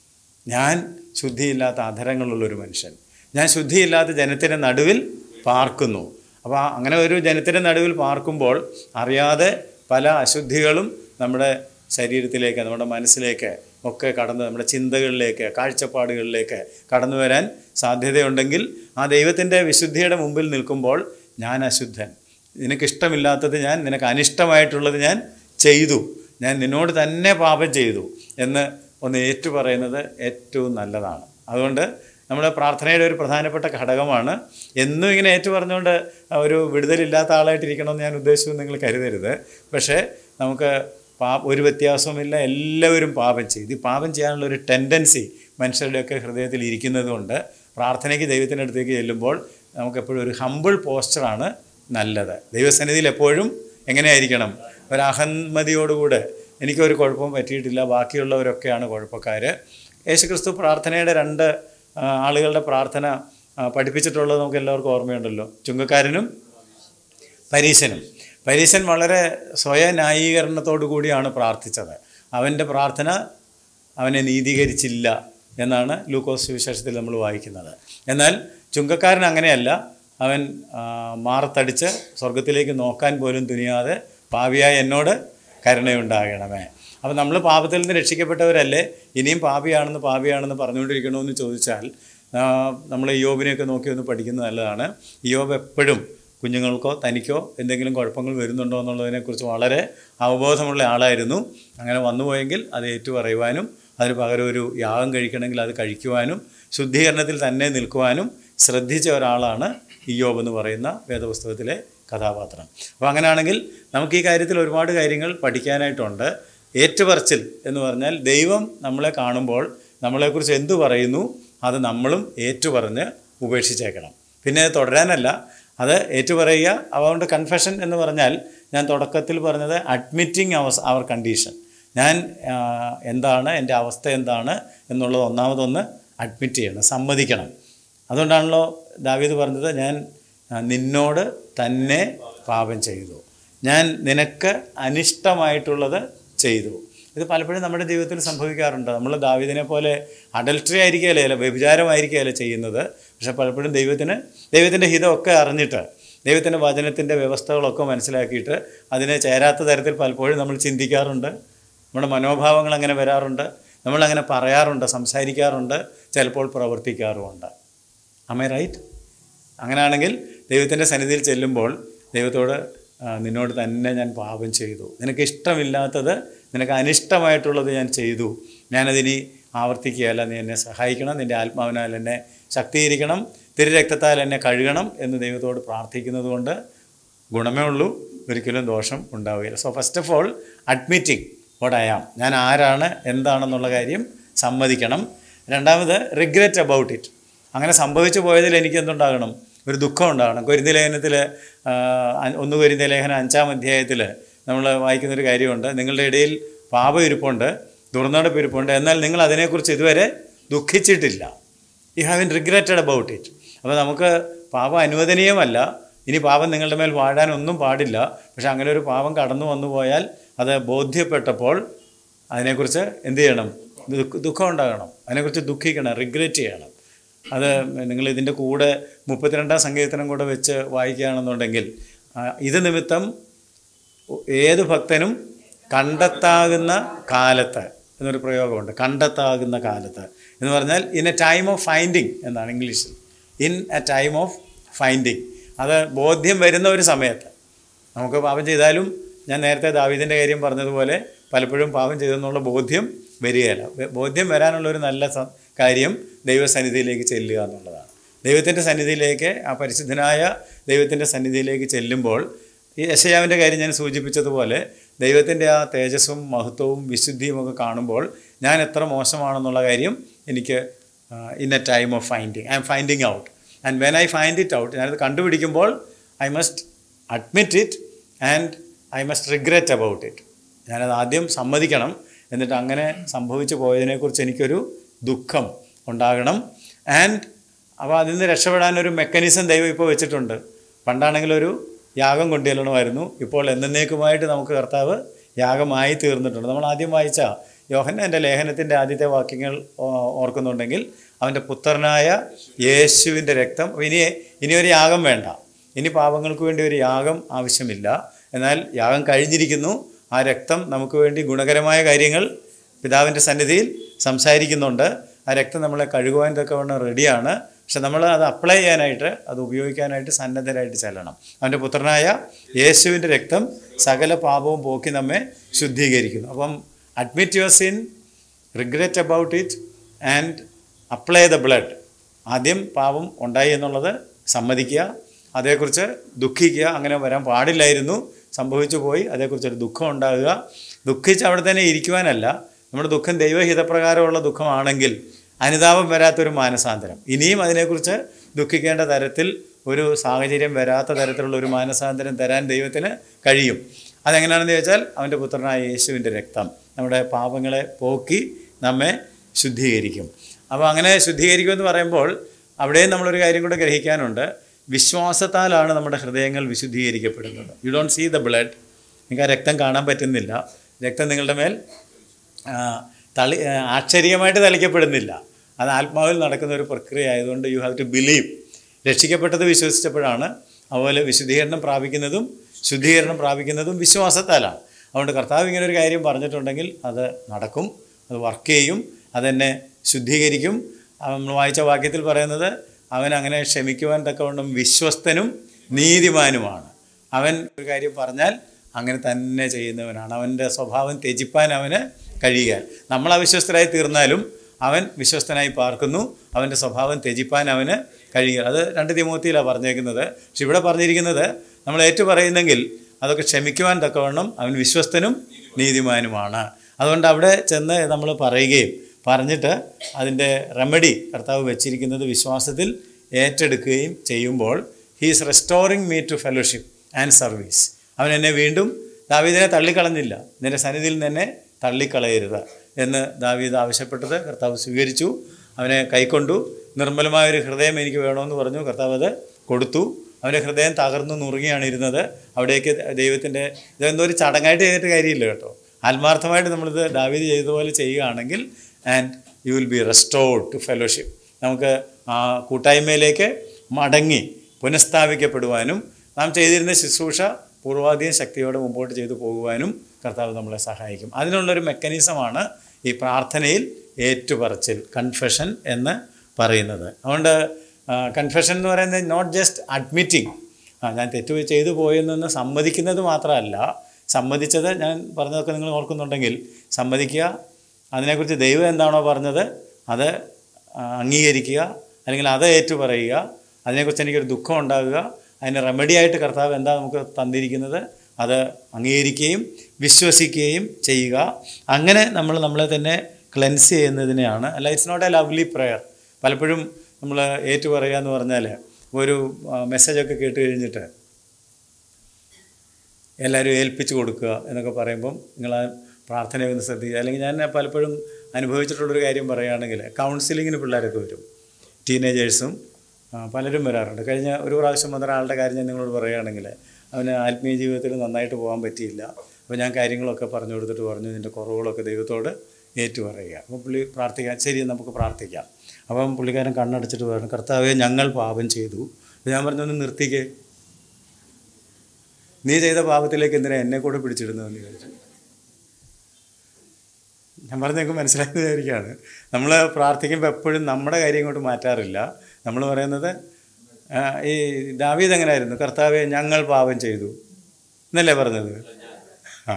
ഞാൻ ശുദ്ധിയില്ലാത്ത അധരങ്ങളുള്ളൊരു മനുഷ്യൻ ഞാൻ ശുദ്ധിയില്ലാത്ത ജനത്തിൻ്റെ നടുവിൽ പാർക്കുന്നു അപ്പോൾ ആ- അങ്ങനെ ഒരു ജനത്തിൻ്റെ നടുവിൽ പാർക്കുമ്പോൾ അറിയാതെ പല അശുദ്ധികളും നമ്മുടെ ശരീരത്തിലേക്ക് നമ്മുടെ മനസ്സിലേക്ക് ഒക്കെ കടന്ന് നമ്മുടെ ചിന്തകളിലേക്ക് കാഴ്ചപ്പാടുകളിലേക്ക് കടന്നു വരാൻ സാധ്യതയുണ്ടെങ്കിൽ ആ ദൈവത്തിൻ്റെ വിശുദ്ധിയുടെ മുമ്പിൽ നിൽക്കുമ്പോൾ ഞാൻ അശുദ്ധൻ നിനക്കിഷ്ടമില്ലാത്തത് ഞാൻ നിനക്ക് അനിഷ്ടമായിട്ടുള്ളത് ഞാൻ ചെയ്തു ഞാൻ നിന്നോട് തന്നെ പാപം ചെയ്തു എന്ന് ഒന്ന് ഏറ്റു പറയുന്നത് ഏറ്റവും നല്ലതാണ് അതുകൊണ്ട് നമ്മുടെ പ്രാർത്ഥനയുടെ ഒരു പ്രധാനപ്പെട്ട ഘടകമാണ് എന്നും ഇങ്ങനെ ഏറ്റു പറഞ്ഞുകൊണ്ട് ഒരു വിടുതലില്ലാത്ത ആളായിട്ടിരിക്കണമെന്ന് ഞാൻ ഉദ്ദേശിച്ചു നിങ്ങൾ കരുതരുത് പക്ഷേ നമുക്ക് പാ ഒരു വ്യത്യാസവുമില്ല എല്ലാവരും പാപം ചെയ്തു ഈ പാപം ചെയ്യാനുള്ള ഒരു ടെൻഡൻസി മനുഷ്യരുടെയൊക്കെ ഹൃദയത്തിൽ ഇരിക്കുന്നത് കൊണ്ട് പ്രാർത്ഥനയ്ക്ക് ദൈവത്തിൻ്റെ അടുത്തേക്ക് ചെല്ലുമ്പോൾ നമുക്കെപ്പോഴും ഒരു ഹമ്പിൾ പോസ്റ്ററാണ് നല്ലത് ദൈവസന്നിധിയിൽ എപ്പോഴും എങ്ങനെയായിരിക്കണം ഒരു അഹമ്മതിയോടുകൂടെ എനിക്കൊരു കുഴപ്പവും പറ്റിയിട്ടില്ല ബാക്കിയുള്ളവരൊക്കെയാണ് കുഴപ്പക്കാർ യേശുക്രിസ്തു പ്രാർത്ഥനയുടെ രണ്ട് ആ, ആളുകളുടെ പ്രാർത്ഥന ആ, പഠിപ്പിച്ചിട്ടുള്ളത് നമുക്ക് എല്ലാവർക്കും ഓർമ്മയുണ്ടല്ലോ ചുങ്കക്കാരനും പരീശനും പരീശൻ വളരെ സ്വയം ന്യായീകരണത്തോടു കൂടിയാണ് പ്രാർത്ഥിച്ചത് അവൻ്റെ പ്രാർത്ഥന അവനെ നീതീകരിച്ചില്ല എന്നാണ് ലൂക്കോസ് സുവിശേഷത്തിൽ നമ്മൾ വായിക്കുന്നത് എന്നാൽ ചുങ്കക്കാരൻ അങ്ങനെയല്ല അവൻ ആ, മാറത്തടിച്ച് സ്വർഗത്തിലേക്ക് നോക്കാൻ പോലും തുനിയാതെ പാപിയായ എന്നോട് കരുണയുണ്ടാകണമേ അപ്പോൾ നമ്മൾ പാപത്തിൽ നിന്ന് രക്ഷിക്കപ്പെട്ടവരല്ലേ ഇനിയും പാപിയാണെന്ന് പാപിയാണെന്ന് പറഞ്ഞുകൊണ്ടിരിക്കണമെന്ന് ചോദിച്ചാൽ നമ്മൾ യോബിനെയൊക്കെ നോക്കി ഒന്ന് പഠിക്കുന്നത് നല്ലതാണ് യോബ് എപ്പോഴും കുഞ്ഞുങ്ങൾക്കോ തനിക്കോ എന്തെങ്കിലും കുഴപ്പങ്ങൾ വരുന്നുണ്ടോ എന്നുള്ളതിനെക്കുറിച്ച് വളരെ അവബോധമുള്ള ആളായിരുന്നു അങ്ങനെ വന്നുപോയെങ്കിൽ അത് ഏറ്റുപറയുവാനും അതിന് പകരം ഒരു യാഗം കഴിക്കണമെങ്കിൽ അത് കഴിക്കുവാനും ശുദ്ധീകരണത്തിൽ തന്നെ നിൽക്കുവാനും ശ്രദ്ധിച്ച ഒരാളാണ് ഇയോബ് എന്ന് പറയുന്ന വേദപുസ്തകത്തിലെ കഥാപാത്രം അപ്പോൾ അങ്ങനെയാണെങ്കിൽ നമുക്ക് ഈ കാര്യത്തിൽ ഒരുപാട് കാര്യങ്ങൾ പഠിക്കാനായിട്ടുണ്ട് ഏറ്റുപറച്ചിൽ എന്ന് പറഞ്ഞാൽ ദൈവം നമ്മളെ കാണുമ്പോൾ നമ്മളെക്കുറിച്ച് എന്തു പറയുന്നു അത് നമ്മളും ഏറ്റുപറഞ്ഞ് ഉപേക്ഷിച്ചേക്കണം പിന്നെ അത് തുടരാനല്ല അത് ഏറ്റുപറയുക അതുകൊണ്ട് കൺഫെഷൻ എന്ന് പറഞ്ഞാൽ ഞാൻ തുടക്കത്തിൽ പറഞ്ഞത് അഡ്മിറ്റിംഗ് അവർ അവർ കണ്ടീഷൻ ഞാൻ ആ, എന്താണ് എൻ്റെ അവസ്ഥ എന്താണ് എന്നുള്ളത് ഒന്നാമതൊന്ന് അഡ്മിറ്റ് ചെയ്യണം സമ്മതിക്കണം അതുകൊണ്ടാണല്ലോ ദാവീദ് പറഞ്ഞത് ഞാൻ ആ, നിന്നോട് തന്നെ പാപം ചെയ്തു ഞാൻ നിനക്ക് അനിഷ്ടമായിട്ടുള്ളത് ചെയ്തു ഇത് പലപ്പോഴും നമ്മുടെ ജീവിതത്തിൽ സംഭവിക്കാറുണ്ട് നമ്മൾ ദാവീദിനെ പോലെ അഡൽട്ടറി ആയിരിക്കുകയല്ലേ അല്ല വ്യഭിചാരമായിരിക്കുകയല്ല ചെയ്യുന്നത് പക്ഷെ പലപ്പോഴും ദൈവത്തിന് ദൈവത്തിൻ്റെ ഹിതമൊക്കെ അറിഞ്ഞിട്ട് ദൈവത്തിൻ്റെ വചനത്തിൻ്റെ വ്യവസ്ഥകളൊക്കെ മനസ്സിലാക്കിയിട്ട് അതിനെ ചേരാത്ത തരത്തിൽ പലപ്പോഴും നമ്മൾ ചിന്തിക്കാറുണ്ട് നമ്മുടെ മനോഭാവങ്ങൾ അങ്ങനെ വരാറുണ്ട് നമ്മളങ്ങനെ പറയാറുണ്ട് സംസാരിക്കാറുണ്ട് ചിലപ്പോൾ പ്രവർത്തിക്കാറുമുണ്ട് അമേ റൈറ്റ് അങ്ങനെയാണെങ്കിൽ ദൈവത്തിൻ്റെ സന്നിധിയിൽ ചെല്ലുമ്പോൾ ദൈവത്തോട് ആ, നിന്നോട് തന്നെ ഞാൻ പാപം ചെയ്തു നിനക്ക് ഇഷ്ടമില്ലാത്തത് നിനക്ക് അനിഷ്ടമായിട്ടുള്ളത് ഞാൻ ചെയ്തു ഞാനതിനി ആവർത്തിക്കുകയല്ല നീ എന്നെ സഹായിക്കണം നിൻ്റെ ആത്മാവിനാൽ എന്നെ ശക്തീകരിക്കണം തിരുരക്തത്താൽ എന്നെ കഴുകണം എന്ന് ദൈവത്തോട് പ്രാർത്ഥിക്കുന്നത് കൊണ്ട് ഗുണമേ ഉള്ളൂ ഒരിക്കലും ദോഷം ഉണ്ടാവുകയില്ല so first of all admitting what I am ഞാൻ ആരാണ് എന്താണെന്നുള്ള കാര്യം സമ്മതിക്കണം രണ്ടാമത് റിഗ്രറ്റ് അബൌട്ട് ഇറ്റ് അങ്ങനെ സംഭവിച്ചു പോയതിൽ എനിക്ക് എന്തുണ്ടാകണം ഒരു ദുഃഖം ഉണ്ടാകണം കൊരിന്തി ലേഖനത്തിൽ ഒന്ന് കൊരിന്തി ലേഖനം അഞ്ചാം അധ്യായത്തിൽ നമ്മൾ വായിക്കുന്നൊരു കാര്യമുണ്ട് നിങ്ങളുടെ ഇടയിൽ പാപം ഇരിപ്പുണ്ട് ദുർനടപ്പ് ഇരിപ്പുണ്ട് എന്നാൽ നിങ്ങൾ അതിനെക്കുറിച്ച് ഇതുവരെ ദുഃഖിച്ചിട്ടില്ല you haven't regretted about it അപ്പോൾ നമുക്ക് പാപം അനുവദനീയമല്ല ഇനി പാപം നിങ്ങളുടെ മേൽ വാഴാനൊന്നും പാടില്ല പക്ഷെ അങ്ങനെ ഒരു പാപം കടന്നു വന്നു പോയാൽ അത് ബോധ്യപ്പെട്ടപ്പോൾ അതിനെക്കുറിച്ച് എന്ത് ചെയ്യണം ദുഃഖ- ദുഃഖം ഉണ്ടാകണം അതിനെക്കുറിച്ച് ദുഃഖിക്കണം റിഗ്രറ്റ് ചെയ്യണം അത് നിങ്ങൾ ഇതിൻ്റെ കൂടെ മുപ്പത്തിരണ്ടാം സങ്കീർത്തനം കൂടെ വെച്ച് വായിക്കുകയാണെന്നുണ്ടെങ്കിൽ ആ, ഇത് നിമിത്തം ഏത് ഭക്തനും കണ്ടെത്താകുന്ന കാലത്ത് എന്നൊരു പ്രയോഗമുണ്ട് കണ്ടെത്താകുന്ന കാലത്ത് എന്ന് പറഞ്ഞാൽ in a time of finding എന്നാണ് ഇംഗ്ലീഷിൽ in a time of finding അത് ബോധ്യം വരുന്ന ഒരു സമയത്ത് നമുക്ക് പാപം ചെയ്താലും ഞാൻ നേരത്തെ ദാവീദിൻ്റെ കാര്യം പറഞ്ഞതുപോലെ പലപ്പോഴും പാപം ചെയ്തെന്നുള്ള ബോധ്യം വരികയില്ല വെ- ബോധ്യം വരാനുള്ള ഒരു നല്ല സ- കാര്യം ദൈവസന്നിധിയിലേക്ക് ചെല്ലുക എന്നുള്ളതാണ് ദൈവത്തിൻ്റെ സന്നിധിയിലേക്ക് ആ പരിശുദ്ധനായ ദൈവത്തിൻ്റെ സന്നിധിയിലേക്ക് ചെല്ലുമ്പോൾ ഈ യശയാവിൻ്റെ കാര്യം ഞാൻ സൂചിപ്പിച്ചതുപോലെ ദൈവത്തിൻ്റെ ആ തേജസ്സും മഹത്വവും വിശുദ്ധിയും ഒക്കെ കാണുമ്പോൾ ഞാൻ എത്ര മോശമാണെന്നുള്ള കാര്യം എനിക്ക് in a time of finding I am finding out and when I find it out ഞാനത് കണ്ടുപിടിക്കുമ്പോൾ I must admit it and I must regret about it ഞാനത് ആദ്യം സമ്മതിക്കണം എന്നിട്ട് അങ്ങനെ സംഭവിച്ചു പോയതിനെക്കുറിച്ച് എനിക്കൊരു ദുഃഖം ഉണ്ടാകണം ആൻഡ് അപ്പോൾ അതിൽ നിന്ന് രക്ഷപ്പെടാൻ ഒരു മെക്കാനിസം ദൈവം ഇപ്പോൾ വെച്ചിട്ടുണ്ട് പണ്ടാണെങ്കിൽ ഒരു യാഗം കൊണ്ടുചെല്ലണമായിരുന്നു ഇപ്പോൾ എന്നേക്കുമായിട്ട് നമുക്ക് കർത്താവ് യാഗമായി തീർന്നിട്ടുണ്ട് നമ്മൾ ആദ്യം വായിച്ച യോഹന്നാൻ്റെ ലേഖനത്തിൻ്റെ ആദ്യത്തെ വാക്യങ്ങൾ ഓ- ഓർക്കുന്നുണ്ടെങ്കിൽ അവൻ്റെ പുത്രനായ യേശുവിൻ്റെ രക്തം അപ്പോൾ ഇനി ഇനി ഒരു യാഗം വേണ്ട ഇനി പാപങ്ങൾക്ക് വേണ്ടി ഒരു യാഗം ആവശ്യമില്ല എന്നാൽ യാഗം കഴിഞ്ഞിരിക്കുന്നു ആ രക്തം നമുക്ക് വേണ്ടി ഗുണകരമായ കാര്യങ്ങൾ പിതാവിൻ്റെ സന്നിധിയിൽ സംസാരിക്കുന്നുണ്ട് ആ രക്തം നമ്മളെ കഴുകുവാൻ തക്കവണ്ണം റെഡിയാണ് പക്ഷെ നമ്മൾ അത് അപ്ലൈ ചെയ്യാനായിട്ട് അത് ഉപയോഗിക്കാനായിട്ട് സന്നദ്ധരായിട്ട് ചെല്ലണം അവൻ്റെ പുത്രനായ യേശുവിൻ്റെ രക്തം സകല പാപവും പോക്കി നമ്മെ ശുദ്ധീകരിക്കുന്നു അപ്പം admit your sin regret about it and apply the blood ആദ്യം പാപം ഉണ്ടായി എന്നുള്ളത് സമ്മതിക്കുക അതേക്കുറിച്ച് ദുഃഖിക്കുക അങ്ങനെ വരാൻ പാടില്ലായിരുന്നു സംഭവിച്ചു പോയി അതേക്കുറിച്ചൊരു ദുഃഖം ഉണ്ടാകുക ദുഃഖിച്ച് അവിടെ തന്നെ ഇരിക്കുവാനല്ല നമ്മുടെ ദുഃഖം ദൈവഹിതപ്രകാരമുള്ള ദുഃഖമാണെങ്കിൽ അനുതാപം വരാത്തൊരു മാനസാന്തരം ഇനിയും അതിനെക്കുറിച്ച് ദുഃഖിക്കേണ്ട തരത്തിൽ ഒരു സാഹചര്യം വരാത്ത തരത്തിലുള്ള ഒരു മാനസാന്തരം തരാൻ ദൈവത്തിന് കഴിയും അതെങ്ങനെയാണെന്ന് ചോദിച്ചാൽ അവൻ്റെ പുത്രനായ യേശുവിൻ്റെ രക്തം നമ്മുടെ പാപങ്ങളെ പോക്കി നമ്മെ ശുദ്ധീകരിക്കും അപ്പോൾ അങ്ങനെ ശുദ്ധീകരിക്കുമെന്ന് പറയുമ്പോൾ അവിടെയും നമ്മളൊരു കാര്യം കൂടെ ഗ്രഹിക്കാനുണ്ട് വിശ്വാസത്താലാണ് നമ്മുടെ ഹൃദയങ്ങൾ വിശുദ്ധീകരിക്കപ്പെടുന്നത് you don't see the blood നിങ്ങൾക്ക് ആ രക്തം കാണാൻ പറ്റുന്നില്ല രക്തം നിങ്ങളുടെ മേൽ ആ, തളി ആ, ആശ്ചര്യമായിട്ട് തളിക്കപ്പെടുന്നില്ല അത് ആത്മാവിൽ നടക്കുന്ന ഒരു പ്രക്രിയ ആയതുകൊണ്ട് യു ഹാവ് ടു ബിലീവ് രക്ഷിക്കപ്പെട്ടത് വിശ്വസിച്ചപ്പോഴാണ് അതുപോലെ വിശുദ്ധീകരണം പ്രാപിക്കുന്നതും ശുദ്ധീകരണം പ്രാപിക്കുന്നതും വിശ്വാസത്താലാണ് അതുകൊണ്ട് കർത്താവ് ഇങ്ങനെ ഒരു കാര്യം പറഞ്ഞിട്ടുണ്ടെങ്കിൽ അത് നടക്കും അത് വർക്ക് ചെയ്യും അതെന്നെ ശുദ്ധീകരിക്കും അവൻ നമ്മൾ വായിച്ച വാക്യത്തിൽ പറയുന്നത് അവൻ അങ്ങനെ ക്ഷമിക്കുവാൻ തക്കവണ്ണം വിശ്വസ്തനും നീതിമാനുമാണ് അവൻ ഒരു കാര്യം പറഞ്ഞാൽ അങ്ങനെ തന്നെ ചെയ്യുന്നവനാണ് അവൻ്റെ സ്വഭാവം ത്യജിപ്പാൻ അവന് കഴിയുക നമ്മൾ അവിശ്വസ്തരായി തീർന്നാലും അവൻ വിശ്വസ്തനായി പാർക്കുന്നു അവൻ്റെ സ്വഭാവം ത്യജിപ്പാൻ അവന് കഴിയുക അത് രണ്ട് തിമൂത്തിയിലാണ് പറഞ്ഞേക്കുന്നത് പക്ഷെ ഇവിടെ പറഞ്ഞിരിക്കുന്നത് നമ്മൾ ഏറ്റു പറയുന്നെങ്കിൽ അതൊക്കെ ക്ഷമിക്കുവാൻ തക്കവണ്ണം അവൻ വിശ്വസ്തനും നീതിമാനുമാണ് അതുകൊണ്ട് അവിടെ ചെന്ന് നമ്മൾ പറയുകയും പറഞ്ഞിട്ട് അതിൻ്റെ റെമഡി കർത്താവ് വെച്ചിരിക്കുന്നത് വിശ്വാസത്തിൽ ഏറ്റെടുക്കുകയും ചെയ്യുമ്പോൾ he's restoring me to fellowship and service അവൻ എന്നെ വീണ്ടും ദാവീദിനെ തള്ളിക്കളഞ്ഞില്ല നിന്റെ സന്നിധിയിൽ നിന്ന് എന്നെ തള്ളിക്കളയരുത് എന്ന് ദാവീദ് ആവശ്യപ്പെട്ടത് കർത്താവ് സ്വീകരിച്ചു അവനെ കൈക്കൊണ്ടു നിർമ്മലമായ ഒരു ഹൃദയം എനിക്ക് വേണമെന്ന് പറഞ്ഞു കർത്താവ് അത് കൊടുത്തു അവൻ്റെ ഹൃദയം തകർന്നു നുറുങ്ങിയാണ് ഇരുന്നത് അവിടേക്ക് ദൈവത്തിൻ്റെ ഇതെന്തോ ഒരു ചടങ്ങായിട്ട് ചെയ്തിട്ട് കാര്യമില്ല കേട്ടോ ആത്മാർത്ഥമായിട്ട് നമ്മളിത് ദാവീദ് ചെയ്തതുപോലെ ചെയ്യുകയാണെങ്കിൽ and you will be restored to fellowship നമുക്ക് ആ കൂട്ടായ്മയിലേക്ക് മടങ്ങി പുനഃസ്ഥാപിക്കപ്പെടുവാനും നാം ചെയ്തിരുന്ന ശുശ്രൂഷ പൂർവാധികം ശക്തിയോടെ മുമ്പോട്ട് ചെയ്തു പോകുവാനും കർത്താവ് നമ്മളെ സഹായിക്കും അതിനുള്ളൊരു മെക്കാനിസമാണ് ഈ പ്രാർത്ഥനയിൽ ഏറ്റുപറച്ചിൽ കൺഫെഷൻ എന്ന് പറയുന്നത് അതുകൊണ്ട് കൺഫെഷൻ എന്ന് പറയുന്നത് നോട്ട് ജസ്റ്റ് അഡ്മിറ്റിംഗ് ആ ഞാൻ തെറ്റ് ചെയ്തു പോയെന്ന് സമ്മതിക്കുന്നത് മാത്രമല്ല സമ്മതിച്ചത് ഞാൻ പറഞ്ഞതൊക്കെ നിങ്ങൾ ഓർക്കുന്നുണ്ടെങ്കിൽ സമ്മതിക്കുക അതിനെക്കുറിച്ച് ദൈവം എന്താണോ പറഞ്ഞത് അത് ആ, അംഗീകരിക്കുക അല്ലെങ്കിൽ അത് ഏറ്റു പറയുക അതിനെക്കുറിച്ച് എനിക്കൊരു ദുഃഖം ഉണ്ടാകുക അതിന് റെമഡിയായിട്ട് കർത്താവ് എന്താ നമുക്ക് തന്നിരിക്കുന്നത് അത് അംഗീകരിക്കുകയും വിശ്വസിക്കുകയും ചെയ്യുക അങ്ങനെ നമ്മൾ നമ്മളെ തന്നെ ക്ലെൻസ് ചെയ്യുന്നതിനെയാണ് അല്ല it's not a lovely prayer പലപ്പോഴും നമ്മൾ ഏറ്റു പറയുക എന്ന് പറഞ്ഞാൽ ഒരു മെസ്സേജൊക്കെ കേട്ട് കഴിഞ്ഞിട്ട് എല്ലാവരും ഏൽപ്പിച്ചു കൊടുക്കുക എന്നൊക്കെ പറയുമ്പം നിങ്ങൾ ആ പ്രാർത്ഥനയെ ഒന്ന് ശ്രദ്ധിക്കുക അല്ലെങ്കിൽ ഞാൻ പലപ്പോഴും അനുഭവിച്ചിട്ടുള്ളൊരു കാര്യം പറയുകയാണെങ്കിൽ കൗൺസിലിങ്ങിന് പിള്ളേരൊക്കെ വരും ടീനേജേഴ്സും പലരും വരാറുണ്ട് കഴിഞ്ഞ ഒരു പ്രാവശ്യം വന്ന ഒരാളുടെ കാര്യം ഞാൻ നിങ്ങളോട് പറയുകയാണെങ്കിൽ അവന് ആത്മീയ ജീവിതത്തിൽ നന്നായിട്ട് പോകാൻ പറ്റിയില്ല അപ്പോൾ ഞാൻ കാര്യങ്ങളൊക്കെ പറഞ്ഞു കൊടുത്തിട്ട് പറഞ്ഞു നിൻ്റെ കുറവുകളൊക്കെ ദൈവത്തോട് ഏറ്റു പറയുക അപ്പോൾ പുള്ളി പ്രാർത്ഥിക്കാൻ ശരി നമുക്ക് പ്രാർത്ഥിക്കാം അപ്പം പുള്ളിക്കാരൻ കണ്ണടച്ചിട്ട് പറഞ്ഞു കർത്താവെ ഞങ്ങൾ പാപം ചെയ്തു അപ്പോൾ ഞാൻ പറഞ്ഞു ഒന്ന് നിർത്തിക്കേ നീ ചെയ്ത പാപത്തിലേക്ക് എന്തിനാ എന്നെ കൂടെ പിടിച്ചിടുന്നതെന്ന് ചോദിച്ചു ഞാൻ പറഞ്ഞൊക്കെ മനസ്സിലാക്കി വിചാരിക്കുകയാണ് നമ്മൾ പ്രാർത്ഥിക്കുമ്പോൾ എപ്പോഴും നമ്മുടെ കാര്യം ഇങ്ങോട്ട് മാറ്റാറില്ല നമ്മൾ പറയുന്നത് ആ, ഈ ദാവീദ് എങ്ങനെയായിരുന്നു കർത്താവെ ഞങ്ങൾ പാപം ചെയ്തു എന്നല്ലേ പറഞ്ഞത് ആ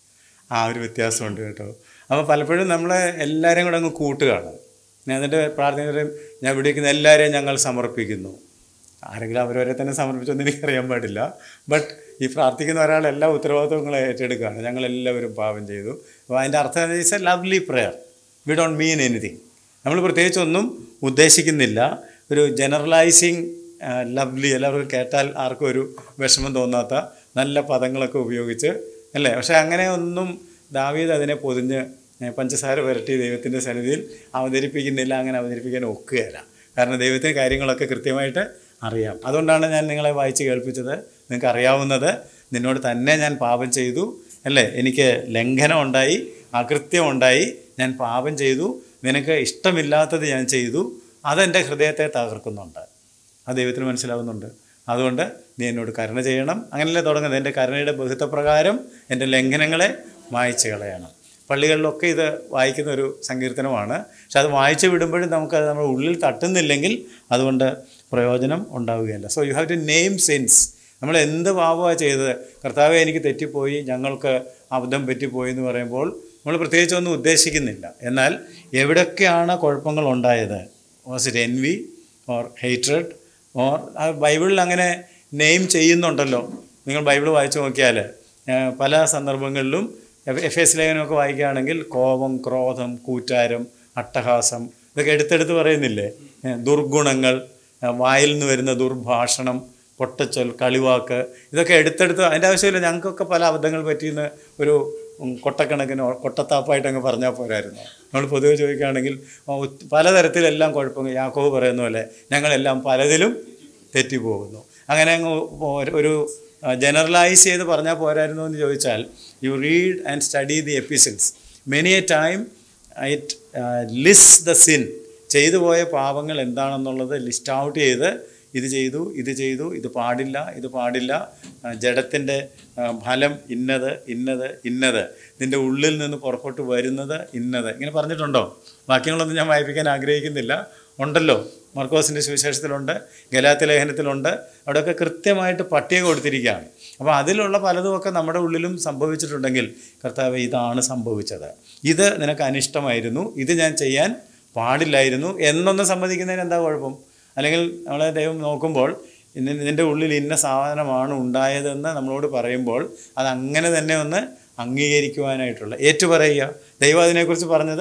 ആ ഒരു വ്യത്യാസമുണ്ട് കേട്ടോ അപ്പോൾ പലപ്പോഴും നമ്മളെ എല്ലാവരെയും കൂടെ അങ്ങ് കൂട്ടുകയാണ് ഞാൻ എന്നിട്ട് പ്രാർത്ഥന ഞാൻ വിളിക്കുന്ന എല്ലാവരെയും ഞങ്ങൾ സമർപ്പിക്കുന്നു ആരെങ്കിലും അവരവരെ തന്നെ സമർപ്പിച്ചൊന്നും എനിക്കറിയാൻ പാടില്ല ബട്ട് ഈ പ്രാർത്ഥിക്കുന്ന ഒരാൾ എല്ലാ ഉത്തരവാദിത്വങ്ങളും ഏറ്റെടുക്കുകയാണ് ഞങ്ങളെല്ലാവരും പാപം ചെയ്തു അപ്പോൾ അതിൻ്റെ അർത്ഥം is a lovely prayer we don't mean anything നമ്മൾ പ്രത്യേകിച്ചൊന്നും ഉദ്ദേശിക്കുന്നില്ല ഒരു ജനറലൈസിങ് ലവ്ലി എല്ലാവർക്കും കേട്ടാൽ ആർക്കും ഒരു വിഷമം തോന്നാത്ത നല്ല പദങ്ങളൊക്കെ ഉപയോഗിച്ച് അല്ലേ പക്ഷേ അങ്ങനെ ഒന്നും ദാവീദ് അതിനെ പൊതിഞ്ഞ് ഏ, പഞ്ചസാര പുരട്ടി ദൈവത്തിൻ്റെ സന്നിധിയിൽ അവതരിപ്പിക്കുന്നില്ല അങ്ങനെ അവതരിപ്പിക്കാൻ ഒക്കുകയില്ല കാരണം ദൈവത്തിന് കാര്യങ്ങളൊക്കെ കൃത്യമായിട്ട് അറിയാം അതുകൊണ്ടാണ് ഞാൻ നിങ്ങളെ വായിച്ച് കേൾപ്പിച്ചത് നിങ്ങൾക്ക് അറിയാവുന്നത് നിന്നോട് തന്നെ ഞാൻ പാപം ചെയ്തു അല്ലേ എനിക്ക് ലംഘനം ഉണ്ടായി അകൃത്യം ഉണ്ടായി ഞാൻ പാപം ചെയ്തു നിനക്ക് ഇഷ്ടമില്ലാത്തത് ഞാൻ ചെയ്തു അതെൻ്റെ ഹൃദയത്തെ തകർക്കുന്നുണ്ട് അത് ദൈവത്തിന് മനസ്സിലാവുന്നുണ്ട് അതുകൊണ്ട് നീ എന്നോട് കരുണ ചെയ്യണം അങ്ങനെയല്ലേ തുടങ്ങുന്നത് എൻ്റെ കരുണയുടെ ബഹുത്വപ്രകാരം എൻ്റെ ലംഘനങ്ങളെ മായ്ച്ചു കളയണം പള്ളികളിലൊക്കെ ഇത് വായിക്കുന്ന ഒരു സങ്കീർത്തനമാണ് പക്ഷെ അത് വായിച്ചു വിടുമ്പോഴും നമുക്കത് നമ്മുടെ ഉള്ളിൽ തട്ടുന്നില്ലെങ്കിൽ അതുകൊണ്ട് പ്രയോജനം ഉണ്ടാവുകയില്ല so you have to name sins നമ്മൾ എന്ത് പാപമാണ് ചെയ്തത് കർത്താവെ എനിക്ക് തെറ്റിപ്പോയി ഞങ്ങൾക്ക് അബദ്ധം പറ്റിപ്പോയി എന്ന് പറയുമ്പോൾ നമ്മൾ പ്രത്യേകിച്ചൊന്നും ഉദ്ദേശിക്കുന്നില്ല എന്നാൽ എവിടൊക്കെയാണ് കുഴപ്പങ്ങൾ ഉണ്ടായത് was it envy or hatred or ആ ബൈബിളിൽ അങ്ങനെ നെയിം ചെയ്യുന്നുണ്ടല്ലോ നിങ്ങൾ ബൈബിൾ വായിച്ചു നോക്കിയാൽ ഏഹ്, പല സന്ദർഭങ്ങളിലും എഫ് എഫ് എസ് ലേഖനമൊക്കെ വായിക്കുകയാണെങ്കിൽ കോപം ക്രോധം കൂറ്റാരം അട്ടഹാസം ഇതൊക്കെ എടുത്തെടുത്ത് പറയുന്നില്ലേ ഏഹ്, ദുർഗുണങ്ങൾ ഏഹ്, വായിൽ നിന്ന് വരുന്ന ദുർഭാഷണം പൊട്ടച്ചൊൽ കളിവാക്ക് ഇതൊക്കെ എടുത്തെടുത്ത് അതിൻ്റെ ആവശ്യമില്ല ഞങ്ങൾക്കൊക്കെ പല അബദ്ധങ്ങൾ പറ്റിയെന്ന് ഒരു ഉം, കൊട്ടക്കണക്കിന് കൊട്ടത്താപ്പായിട്ട് അങ്ങ് പറഞ്ഞാൽ പോരായിരുന്നു നമ്മൾ പൊതുവെ ചോദിക്കുകയാണെങ്കിൽ ഓ, ഒത്ത് പലതരത്തിലെല്ലാം കുഴപ്പങ്ങൾ യാക്കോവ് പറയുന്ന പോലെ ഞങ്ങളെല്ലാം പലതിലും തെറ്റിപ്പോകുന്നു അങ്ങനെ അങ്ങ് ഒരു- ഒരു ജനറലൈസ് ചെയ്ത് പറഞ്ഞാൽ പോരായിരുന്നു എന്ന് ചോദിച്ചാൽ you read and study the epistles many a time it list the sin ചെയ്തു പോയ പാപങ്ങൾ എന്താണെന്നുള്ളത് ലിസ്റ്റ് ഔട്ട് ചെയ്ത് ഇത് ചെയ്തു ഇത് ചെയ്തു ഇത് പാടില്ല ഇത് പാടില്ല ആ, ജഡത്തിൻ്റെ ആ, ഫലം ഇന്നത് ഇന്നത് ഇന്നത് നിൻ്റെ ഉള്ളിൽ നിന്ന് പുറത്തോട്ട് വരുന്നത് ഇന്നത് ഇങ്ങനെ പറഞ്ഞിട്ടുണ്ടോ വാക്യങ്ങളൊന്നും ഞാൻ വായിപ്പിക്കാൻ ആഗ്രഹിക്കുന്നില്ല ഉണ്ടല്ലോ മർക്കോസിൻ്റെ സുവിശേഷത്തിലുണ്ട് ഗലാത്തി ലേഖനത്തിലുണ്ട് അവിടെയൊക്കെ കൃത്യമായിട്ട് പട്ടിക കൊടുത്തിരിക്കുകയാണ് അപ്പോൾ അതിലുള്ള പലതുമൊക്കെ നമ്മുടെ ഉള്ളിലും സംഭവിച്ചിട്ടുണ്ടെങ്കിൽ കർത്താവ് ഇതാണ് സംഭവിച്ചത് ഇത് നിനക്ക് അനിഷ്ടമായിരുന്നു ഇത് ഞാൻ ചെയ്യാൻ പാടില്ലായിരുന്നു എന്നൊന്ന് സമ്മതിക്കുന്നതിന് എന്താ കുഴപ്പം അല്ലെങ്കിൽ നമ്മളെ ദൈവം നോക്കുമ്പോൾ ഇന്ന് നിൻ്റെ ഉള്ളിൽ ഇന്ന സാധനമാണ് ഉണ്ടായതെന്ന് നമ്മളോട് പറയുമ്പോൾ അത് അങ്ങനെ തന്നെ ഒന്ന് അംഗീകരിക്കുവാനായിട്ടുള്ള ഏറ്റുപറയുക ദൈവം അതിനെക്കുറിച്ച് പറഞ്ഞത്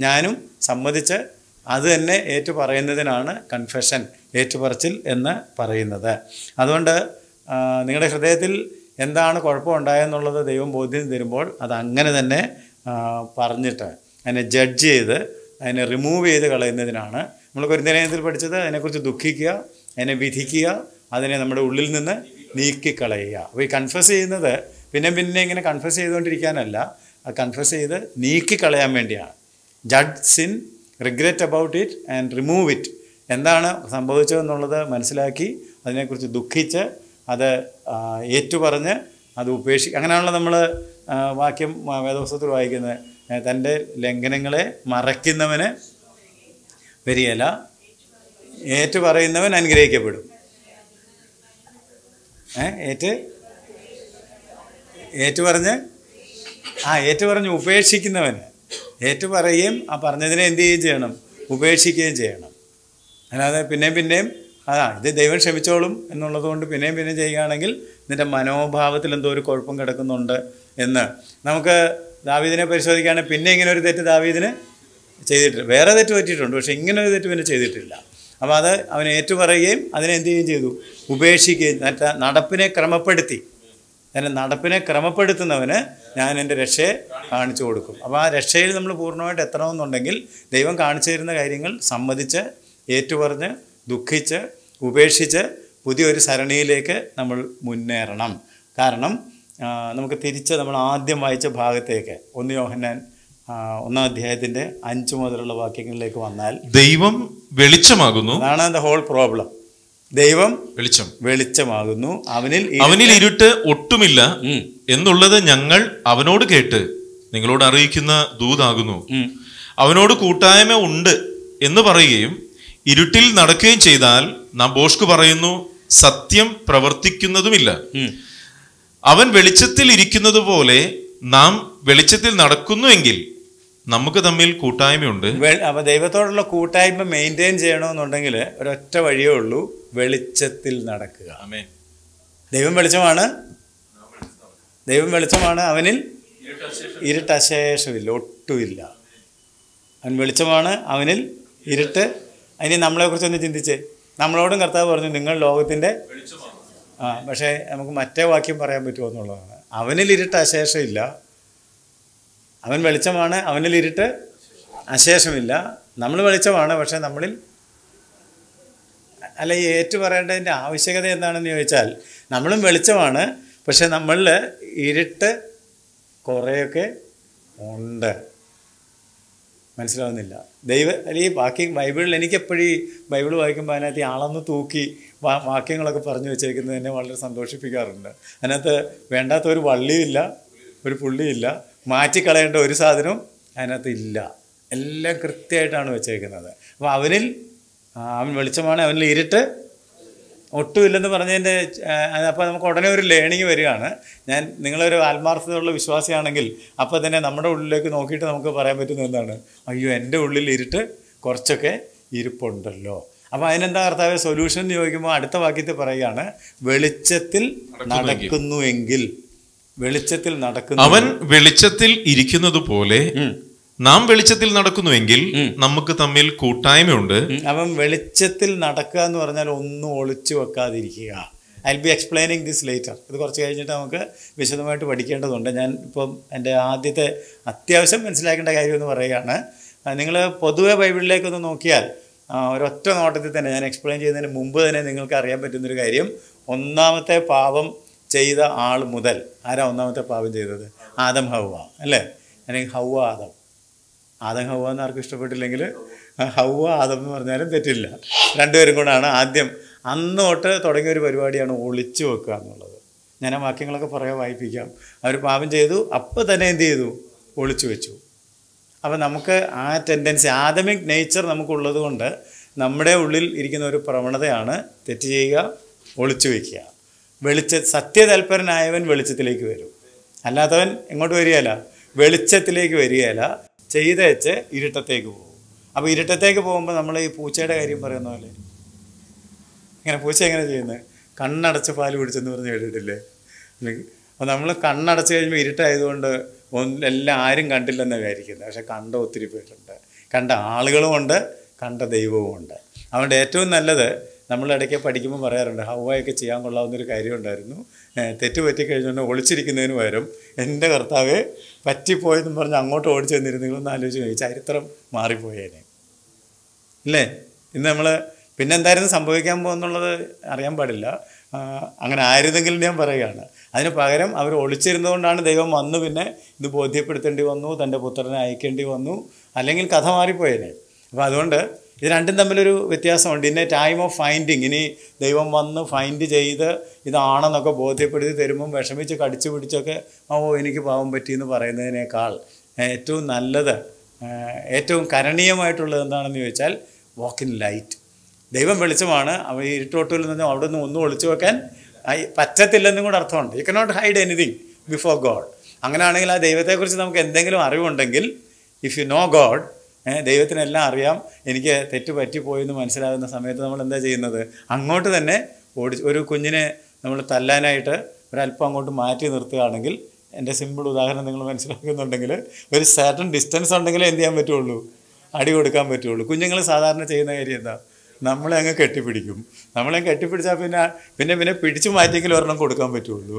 ഞാനും സമ്മതിച്ച് അത് തന്നെ ഏറ്റു പറയുന്നതിനാണ് കൺഫെഷൻ ഏറ്റുപറച്ചിൽ എന്ന് പറയുന്നത് അതുകൊണ്ട് ആ, നിങ്ങളുടെ ഹൃദയത്തിൽ എന്താണ് കുഴപ്പമുണ്ടായെന്നുള്ളത് ദൈവം ബോധ്യം തരുമ്പോൾ അത് അങ്ങനെ തന്നെ ആ, പറഞ്ഞിട്ട് അതിനെ ജഡ്ജ് ചെയ്ത് അതിനെ റിമൂവ് ചെയ്ത് കളയുന്നതിനാണ് നമ്മൾ കുരുന്തനയത്തിൽ പഠിച്ചത് അതിനെക്കുറിച്ച് ദുഃഖിക്കുക അതിനെ വിധിക്കുക അതിനെ നമ്മുടെ ഉള്ളിൽ നിന്ന് നീക്കിക്കളയുക അപ്പോൾ ഈ കൺഫസ് ചെയ്യുന്നത് പിന്നെ പിന്നെ ഇങ്ങനെ കൺഫസ് ചെയ്തുകൊണ്ടിരിക്കാനല്ല ആ കൺഫസ് ചെയ്ത് നീക്കിക്കളയാൻ വേണ്ടിയാണ് judge sin regret about it and remove it എന്താണ് സംഭവിച്ചതെന്നുള്ളത് മനസ്സിലാക്കി അതിനെക്കുറിച്ച് ദുഃഖിച്ച് അത് ആ, ഏറ്റുപറഞ്ഞ് അത് ഉപേക്ഷി അങ്ങനെയാണല്ലോ നമ്മൾ വാക്യം ആ, വേദപുസ്തകത്തിൽ വായിക്കുന്നത് ഏ, തൻ്റെ ലംഘനങ്ങളെ മറയ്ക്കുന്നവന് വരികയില്ല ഏറ്റു പറയുന്നവൻ അനുഗ്രഹിക്കപ്പെടും ഏ ഏറ്റ് ഏറ്റു പറഞ്ഞ് ആ ഏറ്റു പറഞ്ഞ് ഉപേക്ഷിക്കുന്നവന് ഏറ്റു പറയുകയും ആ പറഞ്ഞതിനെ എന്ത് ചെയ്യുകയും ചെയ്യണം ഉപേക്ഷിക്കുകയും ചെയ്യണം അല്ലാതെ പിന്നെയും പിന്നെയും അതാ ഇത് ദൈവം ക്ഷമിച്ചോളും എന്നുള്ളത് കൊണ്ട് പിന്നെയും പിന്നെയും ചെയ്യുകയാണെങ്കിൽ നിന്റെ മനോഭാവത്തിൽ എന്തോ ഒരു കുഴപ്പം കിടക്കുന്നുണ്ട് എന്ന് നമുക്ക് ദാവീദിനെ പരിശോധിക്കുകയാണെങ്കിൽ പിന്നെ ഇങ്ങനെ ഒരു തെറ്റ് ദാവീദിന് ചെയ്തിട്ടില്ല വേറെ തെറ്റ് പറ്റിയിട്ടുണ്ട് പക്ഷേ ഇങ്ങനെ ഒരു തെറ്റ് പിന്നെ ചെയ്തിട്ടില്ല അപ്പോൾ അത് അവൻ ഏറ്റുപറയുകയും അതിനെ എന്ത് ചെയ്യുകയും ചെയ്തു ഉപേക്ഷിക്കുകയും മറ്റേ നടപ്പിനെ ക്രമപ്പെടുത്തി എൻ്റെ നടപ്പിനെ ക്രമപ്പെടുത്തുന്നവന് ഞാൻ എൻ്റെ രക്ഷയെ കാണിച്ചു കൊടുക്കും അപ്പോൾ ആ രക്ഷയിൽ നമ്മൾ പൂർണ്ണമായിട്ട് എത്തണമെന്നുണ്ടെങ്കിൽ ദൈവം കാണിച്ചു തരുന്ന കാര്യങ്ങൾ സമ്മതിച്ച് ഏറ്റുപറഞ്ഞ് ദുഃഖിച്ച് ഉപേക്ഷിച്ച് പുതിയൊരു സരണിയിലേക്ക് നമ്മൾ മുന്നേറണം കാരണം ആ, നമുക്ക് തിരിച്ച് നമ്മൾ ആദ്യം വായിച്ച ഭാഗത്തേക്ക് ഒന്ന് യോഹന്നാൻ ആ, ഒന്നാം അധ്യായത്തിൻ്റെ അഞ്ച് മുതലുള്ള വാക്യങ്ങളിലേക്ക് വന്നാൽ ദൈവം വെളിച്ചമാകുന്നു അതാണ് ദ ഹോൾ പ്രോബ്ലം ദൈവം വെളിച്ചം വെളിച്ചമാകുന്നു അവനിൽ ഈ- അവനിൽ ഇരുട്ട് ഒട്ടുമില്ല ഉം, എന്നുള്ളത് ഞങ്ങൾ അവനോട് കേട്ട് നിങ്ങളോട് അറിയിക്കുന്ന ദൂതാകുന്നു ഉം. അവനോട് കൂട്ടായ്മ ഉണ്ട് എന്ന് പറയുകയും ഇരുട്ടിൽ നടക്കുകയും ചെയ്താൽ നാം ബോഷ്ക്ക് പറയുന്നു സത്യം പ്രവർത്തിക്കുന്നതുമില്ല ഉം. അവൻ വെളിച്ചത്തിൽ ഇരിക്കുന്നത് പോലെ നാം വെളിച്ചത്തിൽ നടക്കുന്നുവെങ്കിൽ നമുക്ക് തമ്മിൽ കൂട്ടായ്മയുണ്ട് വെ- അപ്പൊ ദൈവത്തോടുള്ള കൂട്ടായ്മ മെയിൻറ്റെയിൻ ചെയ്യണമെന്നുണ്ടെങ്കിൽ ഒരൊറ്റ വഴിയേ ഉള്ളൂ വെളിച്ചത്തിൽ നടക്കുക ആമേൻ. ദൈവം വെളിച്ചമാണ് ദൈവം വെളിച്ചമാണ് അവനിൽ ഇരുട്ട് അശേഷമില്ല ഒട്ടുമില്ല അവൻ വെളിച്ചമാണ് അവനിൽ ഇരുട്ട് അതിന് നമ്മളെക്കുറിച്ച് ഒന്ന് ചിന്തിച്ചേ നമ്മളോടും കർത്താവ് പറഞ്ഞു നിങ്ങൾ ലോകത്തിൻ്റെ ആ പക്ഷേ നമുക്ക് മറ്റേ വാക്യം പറയാൻ പറ്റുമോ എന്നുള്ളതാണ് അവനിൽ ഇരുട്ട് അശേഷമില്ല അവൻ വെളിച്ചമാണ് അവനിൽ ഇരുട്ട് അശേഷമില്ല നമ്മൾ വെളിച്ചമാണ് പക്ഷേ നമ്മളിൽ അല്ല ഈ ഏറ്റു പറയേണ്ടതിൻ്റെ ആവശ്യകത എന്താണെന്ന് ചോദിച്ചാൽ നമ്മളും വെളിച്ചമാണ് പക്ഷെ നമ്മളിൽ ഇരുട്ട് കുറേയൊക്കെ ഉണ്ട് മനസ്സിലാവുന്നില്ല ദൈവ അല്ലെങ്കിൽ ഈ ബാക്കി ബൈബിളിൽ എനിക്ക് എപ്പോഴും ഈ ബൈബിൾ വായിക്കുമ്പോൾ അതിനകത്ത് ഈ അളന്ന് തൂക്കി വാ- വാക്യങ്ങളൊക്കെ പറഞ്ഞു വെച്ചേക്കുന്നത് എന്നെ വളരെ സന്തോഷിപ്പിക്കാറുണ്ട് അതിനകത്ത് വേണ്ടാത്ത ഒരു വള്ളിയില്ല ഒരു പുള്ളിയില്ല മാറ്റിക്കളയേണ്ട ഒരു സാധനവും അതിനകത്ത് ഇല്ല എല്ലാം കൃത്യമായിട്ടാണ് വെച്ചേക്കുന്നത് അപ്പോൾ അവനിൽ ആ, അവൻ വെളിച്ചമാണ് അവനിൽ ഇരുട്ട് ഒട്ടുമില്ലെന്ന് പറഞ്ഞതിൻ്റെ അപ്പോൾ നമുക്ക് ഉടനെ ഒരു ലേണിങ് വരികയാണ് ഞാൻ നിങ്ങളൊരു ആത്മാർത്ഥതയുള്ള വിശ്വാസിയാണെങ്കിൽ അപ്പോൾ തന്നെ നമ്മുടെ ഉള്ളിലേക്ക് നോക്കിയിട്ട് നമുക്ക് പറയാൻ പറ്റുന്നത് എന്താണ് അയ്യോ എൻ്റെ ഉള്ളിൽ ഇരുട്ട് കുറച്ചൊക്കെ ഇരിപ്പുണ്ടല്ലോ അപ്പോൾ അതിനെന്താ കർത്താവ് സൊല്യൂഷൻ എന്ന് ചോദിക്കുമ്പോൾ അടുത്ത വാക്യത്തിൽ പറയുകയാണ് വെളിച്ചത്തിൽ നടക്കുന്നുവെങ്കിൽ വെളിച്ചത്തിൽ നടക്കുന്നു അവൻ വെളിച്ചത്തിൽ ഇരിക്കുന്നത് പോലെ ഉം. നാം വെളിച്ചത്തിൽ നടക്കുന്നുവെങ്കിൽ നമുക്ക് തമ്മിൽ കൂട്ടായ്മയുണ്ട് ഉം. അപ്പം വെളിച്ചത്തിൽ നടക്കുക എന്ന് പറഞ്ഞാൽ ഒന്നും ഒളിച്ചു വെക്കാതിരിക്കുക I be explaining this later ഇത് കുറച്ച് കഴിഞ്ഞിട്ട് നമുക്ക് വിശദമായിട്ട് പഠിക്കേണ്ടതുണ്ട് ഞാൻ ഇപ്പം എൻ്റെ ആദ്യത്തെ അത്യാവശ്യം മനസ്സിലാക്കേണ്ട കാര്യം എന്ന് പറയുകയാണ് നിങ്ങൾ പൊതുവെ ബൈബിളിലേക്കൊന്ന് നോക്കിയാൽ ആ, ഒരൊറ്റ നോട്ടത്തിൽ തന്നെ ഞാൻ എക്സ്പ്ലെയിൻ ചെയ്യുന്നതിന് മുമ്പ് തന്നെ നിങ്ങൾക്ക് അറിയാൻ പറ്റുന്നൊരു കാര്യം ഒന്നാമത്തെ പാപം ചെയ്ത ആൾ മുതൽ ആരാ ഒന്നാമത്തെ പാപം ചെയ്തത് ആദം ഹൗവ അല്ലേ അല്ലെങ്കിൽ ഹൗവ ആദം ആദം ഹൗവ എന്ന് ആർക്കും ഇഷ്ടപ്പെട്ടില്ലെങ്കിൽ ആ ഹൗവ ആദം എന്ന് പറഞ്ഞാലും തെറ്റില്ല രണ്ടുപേരും കൂടാണ് ആദ്യം അന്ന് തൊട്ട് തുടങ്ങിയ ഒരു പരിപാടിയാണ് ഒളിച്ചു വെക്കുക എന്നുള്ളത് ഞാൻ ആ വാക്യങ്ങളൊക്കെ പറയാൻ വായിപ്പിക്കാം അവർ പാപം ചെയ്തു അപ്പോൾ തന്നെ എന്ത് ചെയ്തു ഒളിച്ചു വെച്ചു അപ്പം നമുക്ക് ആ ടെൻഡൻസി ആദമിക് നേച്ചർ നമുക്കുള്ളത് കൊണ്ട് നമ്മുടെ ഉള്ളിൽ ഇരിക്കുന്ന ഒരു പ്രവണതയാണ് തെറ്റ് ചെയ്യുക ഒളിച്ചു വയ്ക്കുക വെളിച്ച സത്യതൽപരനായവൻ വെളിച്ചത്തിലേക്ക് വരും അല്ലാത്തവൻ എങ്ങോട്ട് വരികയല്ല വെളിച്ചത്തിലേക്ക് വരികയല്ല ചെയ്തേച്ച് ഇരുട്ടത്തേക്ക് പോകും അപ്പോൾ ഇരുട്ടത്തേക്ക് പോകുമ്പോൾ നമ്മൾ ഈ പൂച്ചയുടെ കാര്യം പറയുന്ന പോലെ ഇങ്ങനെ പൂച്ച എങ്ങനെ ചെയ്യുന്നത് കണ്ണടച്ച് പാല് കുടിച്ചെന്ന് പറഞ്ഞ് കേട്ടിട്ടില്ലേ അല്ലെങ്കിൽ അപ്പോൾ നമ്മൾ കണ്ണടച്ച് കഴിയുമ്പോൾ ഇരുട്ടായതുകൊണ്ട് ഒന്ന് എല്ലാം ആരും കണ്ടില്ലെന്ന് വിചാരിക്കുന്നത് പക്ഷെ കണ്ട ഒത്തിരി പേരുണ്ട് കണ്ട ആളുകളുമുണ്ട് കണ്ട ദൈവവുമുണ്ട് അതുകൊണ്ട് ഏറ്റവും നല്ലത് നമ്മൾ ഇടയ്ക്ക് പഠിക്കുമ്പോൾ പറയാറുണ്ട് ഹവായൊക്കെ ചെയ്യാൻ കൊള്ളാവുന്നൊരു കാര്യമുണ്ടായിരുന്നു ഏഹ് തെറ്റ് പറ്റിക്കഴിഞ്ഞുകൊണ്ട് ഒളിച്ചിരിക്കുന്നതിന് പകരം എൻ്റെ കർത്താവെ പറ്റിപ്പോയെന്ന് പറഞ്ഞ് അങ്ങോട്ട് ഓടിച്ചു വന്നിരുന്നെങ്കിലൊന്ന് ആലോചിച്ച് നോക്കി ചരിത്രം മാറിപ്പോയേനെ ഇല്ലേ ഇന്ന് നമ്മൾ പിന്നെ എന്തായിരുന്നു സംഭവിക്കാൻ പോകുന്നുള്ളത് അറിയാൻ പാടില്ല ആ, അങ്ങനെ ആയിരുന്നെങ്കിൽ ഞാൻ പറയുകയാണ് അതിന് പകരം അവർ ഒളിച്ചിരുന്നതുകൊണ്ടാണ് ദൈവം വന്നു പിന്നെ ഇത് ബോധ്യപ്പെടുത്തേണ്ടി വന്നു തൻ്റെ പുത്രനെ അയക്കേണ്ടി വന്നു അല്ലെങ്കിൽ കഥ മാറിപ്പോയേനെ അപ്പോൾ അതുകൊണ്ട് ഇത് രണ്ടും തമ്മിലൊരു വ്യത്യാസമുണ്ട് ഇന്ന ടൈം ഓഫ് ഫൈൻഡിങ് ഇനി ദൈവം വന്ന് ഫൈൻഡ് ചെയ്ത് ഇതാണെന്നൊക്കെ ബോധ്യപ്പെടുത്തി തരുമ്പം വിഷമിച്ച് കടിച്ചു പിടിച്ചൊക്കെ ഓ എനിക്ക് പാവം പറ്റിയെന്ന് പറയുന്നതിനേക്കാൾ ഏറ്റവും നല്ലത് ഏഹ് ഏറ്റവും കരണീയമായിട്ടുള്ളത് എന്താണെന്ന് ചോദിച്ചാൽ വാക്ക് ഇൻ ലൈറ്റ് ദൈവം വെളിച്ചമാണ് അവ ഇരുട്ടോട്ടിൽ നിന്ന് അവിടെ നിന്ന് ഒന്നും ഒളിച്ചു വെക്കാൻ ആയി- പറ്റത്തില്ലെന്നും കൂടെ അർത്ഥമുണ്ട് you cannot hide anything before God അങ്ങനെയാണെങ്കിൽ ആ ദൈവത്തെക്കുറിച്ച് നമുക്ക് എന്തെങ്കിലും അറിവുണ്ടെങ്കിൽ ഇഫ് യു നോ ഗോഡ് ദൈവത്തിനെല്ലാം അറിയാം എനിക്ക് തെറ്റ് പറ്റിപ്പോയെന്ന് മനസ്സിലാകുന്ന സമയത്ത് നമ്മൾ എന്താ ചെയ്യുന്നത് അങ്ങോട്ട് തന്നെ ഓടി ഒരു കുഞ്ഞിനെ നമ്മൾ തല്ലാനായിട്ട് ഒരല്പം അങ്ങോട്ട് മാറ്റി നിർത്തുകയാണെങ്കിൽ എൻ്റെ സിമ്പിൾ ഉദാഹരണം നിങ്ങൾ മനസ്സിലാക്കുന്നുണ്ടെങ്കിൽ ഒരു സാറ്റൺ ഡിസ്റ്റൻസ് ഉണ്ടെങ്കിലേ എന്ത് ചെയ്യാൻ പറ്റുള്ളൂ അടി കൊടുക്കാൻ പറ്റുള്ളൂ കുഞ്ഞുങ്ങൾ സാധാരണ ചെയ്യുന്ന കാര്യം എന്താ നമ്മളെ അങ്ങ് കെട്ടിപ്പിടിക്കും നമ്മളെ കെട്ടിപ്പിടിച്ചാൽ പിന്നെ പിന്നെ പിന്നെ പിടിച്ചു മാറ്റിയെങ്കിലും ഒരെണ്ണം കൊടുക്കാൻ പറ്റുള്ളൂ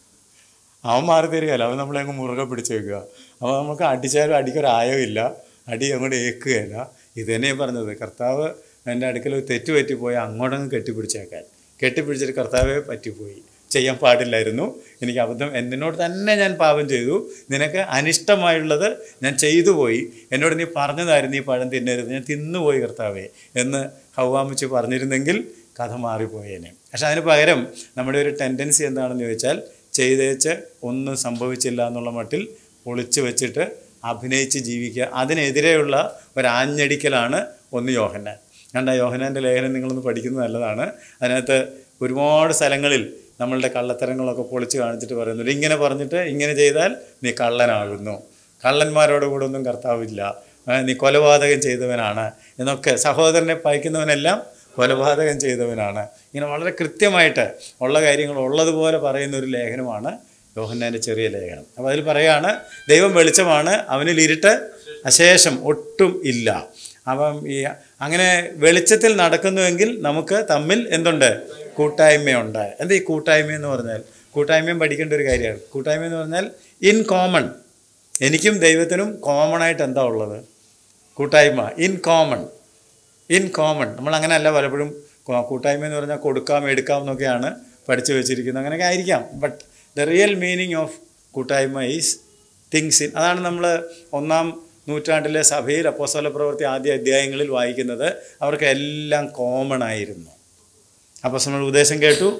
അവൻ മാറി തരികയല്ല അവൻ നമ്മളെ അങ്ങ് മുറുകെ പിടിച്ച് വെക്കുക അപ്പോൾ നമുക്ക് അടിച്ചാലും അടിക്കൊരായോ ഇല്ല അടി അങ്ങോട്ട് ഏക്കുകയല്ല ഇത് തന്നെ ഞാൻ പറഞ്ഞത് കർത്താവ് എൻ്റെ അടുക്കൽ ഒരു തെറ്റ് പറ്റിപ്പോയി അങ്ങോട്ടങ്ങ് കെട്ടിപ്പിടിച്ചേക്കാൻ കെട്ടിപ്പിടിച്ചിട്ട് കർത്താവെ പറ്റിപ്പോയി ചെയ്യാൻ പാടില്ലായിരുന്നു എനിക്ക് അബദ്ധം എന്നോട് തന്നെ ഞാൻ പാപം ചെയ്തു നിനക്ക് അനിഷ്ടമായുള്ളത് ഞാൻ ചെയ്തു പോയി എന്നോട് നീ പറഞ്ഞതായിരുന്നു ഈ പഴം തിന്നരുത് ഞാൻ തിന്നുപോയി കർത്താവെ എന്ന് ഹൗവാമിച്ച് പറഞ്ഞിരുന്നെങ്കിൽ കഥ മാറിപ്പോയേനെ പക്ഷെ അതിന് പകരം നമ്മുടെ ഒരു ടെൻഡൻസി എന്താണെന്ന് ചോദിച്ചാൽ ചെയ്തേച്ച് ഒന്നും സംഭവിച്ചില്ല എന്നുള്ള മട്ടിൽ ഒളിച്ചു വെച്ചിട്ട് അഭിനയിച്ച് ജീവിക്കുക അതിനെതിരെയുള്ള ഒരാഞ്ഞടിക്കലാണ് ഒന്ന് യോഹന്നാൻ കണ്ട യോഹനാൻ്റെ ലേഖനം നിങ്ങളൊന്ന് പഠിക്കുന്നത് നല്ലതാണ് അതിനകത്ത് ഒരുപാട് സ്ഥലങ്ങളിൽ നമ്മളുടെ കള്ളത്തരങ്ങളൊക്കെ പൊളിച്ച് കാണിച്ചിട്ട് പറയുന്നുണ്ട് ഇങ്ങനെ പറഞ്ഞിട്ട് ഇങ്ങനെ ചെയ്താൽ നീ കള്ളനാകുന്നു കള്ളന്മാരോട് കൂടെ ഒന്നും കർത്താവില്ല ആ, നീ കൊലപാതകം ചെയ്തവനാണ് എന്നൊക്കെ സഹോദരനെ പയക്കുന്നവനെല്ലാം കൊലപാതകം ചെയ്തവനാണ് ഇങ്ങനെ വളരെ കൃത്യമായിട്ട് ഉള്ള കാര്യങ്ങൾ ഉള്ളതുപോലെ പറയുന്ന ഒരു ലേഖനമാണ് യോഹന്നാൻ്റെ ചെറിയ ലേഖനം അപ്പോൾ അതിൽ പറയാണ് ദൈവം വെളിച്ചമാണ് അവനിൽ ഇരുട്ട് അശേഷം ഒട്ടും ഇല്ല അപ്പം ഈ അങ്ങനെ വെളിച്ചത്തിൽ നടക്കുന്നുവെങ്കിൽ നമുക്ക് തമ്മിൽ എന്തുണ്ട് കൂട്ടായ്മയുണ്ട് എന്താ ഈ കൂട്ടായ്മ എന്ന് പറഞ്ഞാൽ കൂട്ടായ്മയും പഠിക്കേണ്ട ഒരു കാര്യമാണ് കൂട്ടായ്മ എന്ന് പറഞ്ഞാൽ ഇൻ കോമൺ എനിക്കും ദൈവത്തിനും കോമൺ ആയിട്ട് എന്താ ഉള്ളത് കൂട്ടായ്മ ഇൻ കോമൺ ഇൻ കോമൺ നമ്മൾ അങ്ങനെയല്ല പലപ്പോഴും കൂ- കൂട്ടായ്മ എന്ന് പറഞ്ഞാൽ കൊടുക്കാം എടുക്കാം എന്നൊക്കെയാണ് പഠിച്ചു വെച്ചിരിക്കുന്നത് അങ്ങനെയൊക്കെ ആയിരിക്കാം but the real meaning of കൂട്ടായ്മ ഈസ് തിങ്സ് ഇൻ അതാണ് നമ്മൾ ഒന്നാം നൂറ്റാണ്ടിലെ സഭയിൽ അപ്പോസ്തല പ്രവൃത്തി ആദ്യ അധ്യായങ്ങളിൽ വായിക്കുന്നത് അവർക്ക് എല്ലാം കോമൺ ആയിരുന്നു അപ്പോൾ നമ്മൾ ഉപദേശം കേട്ടു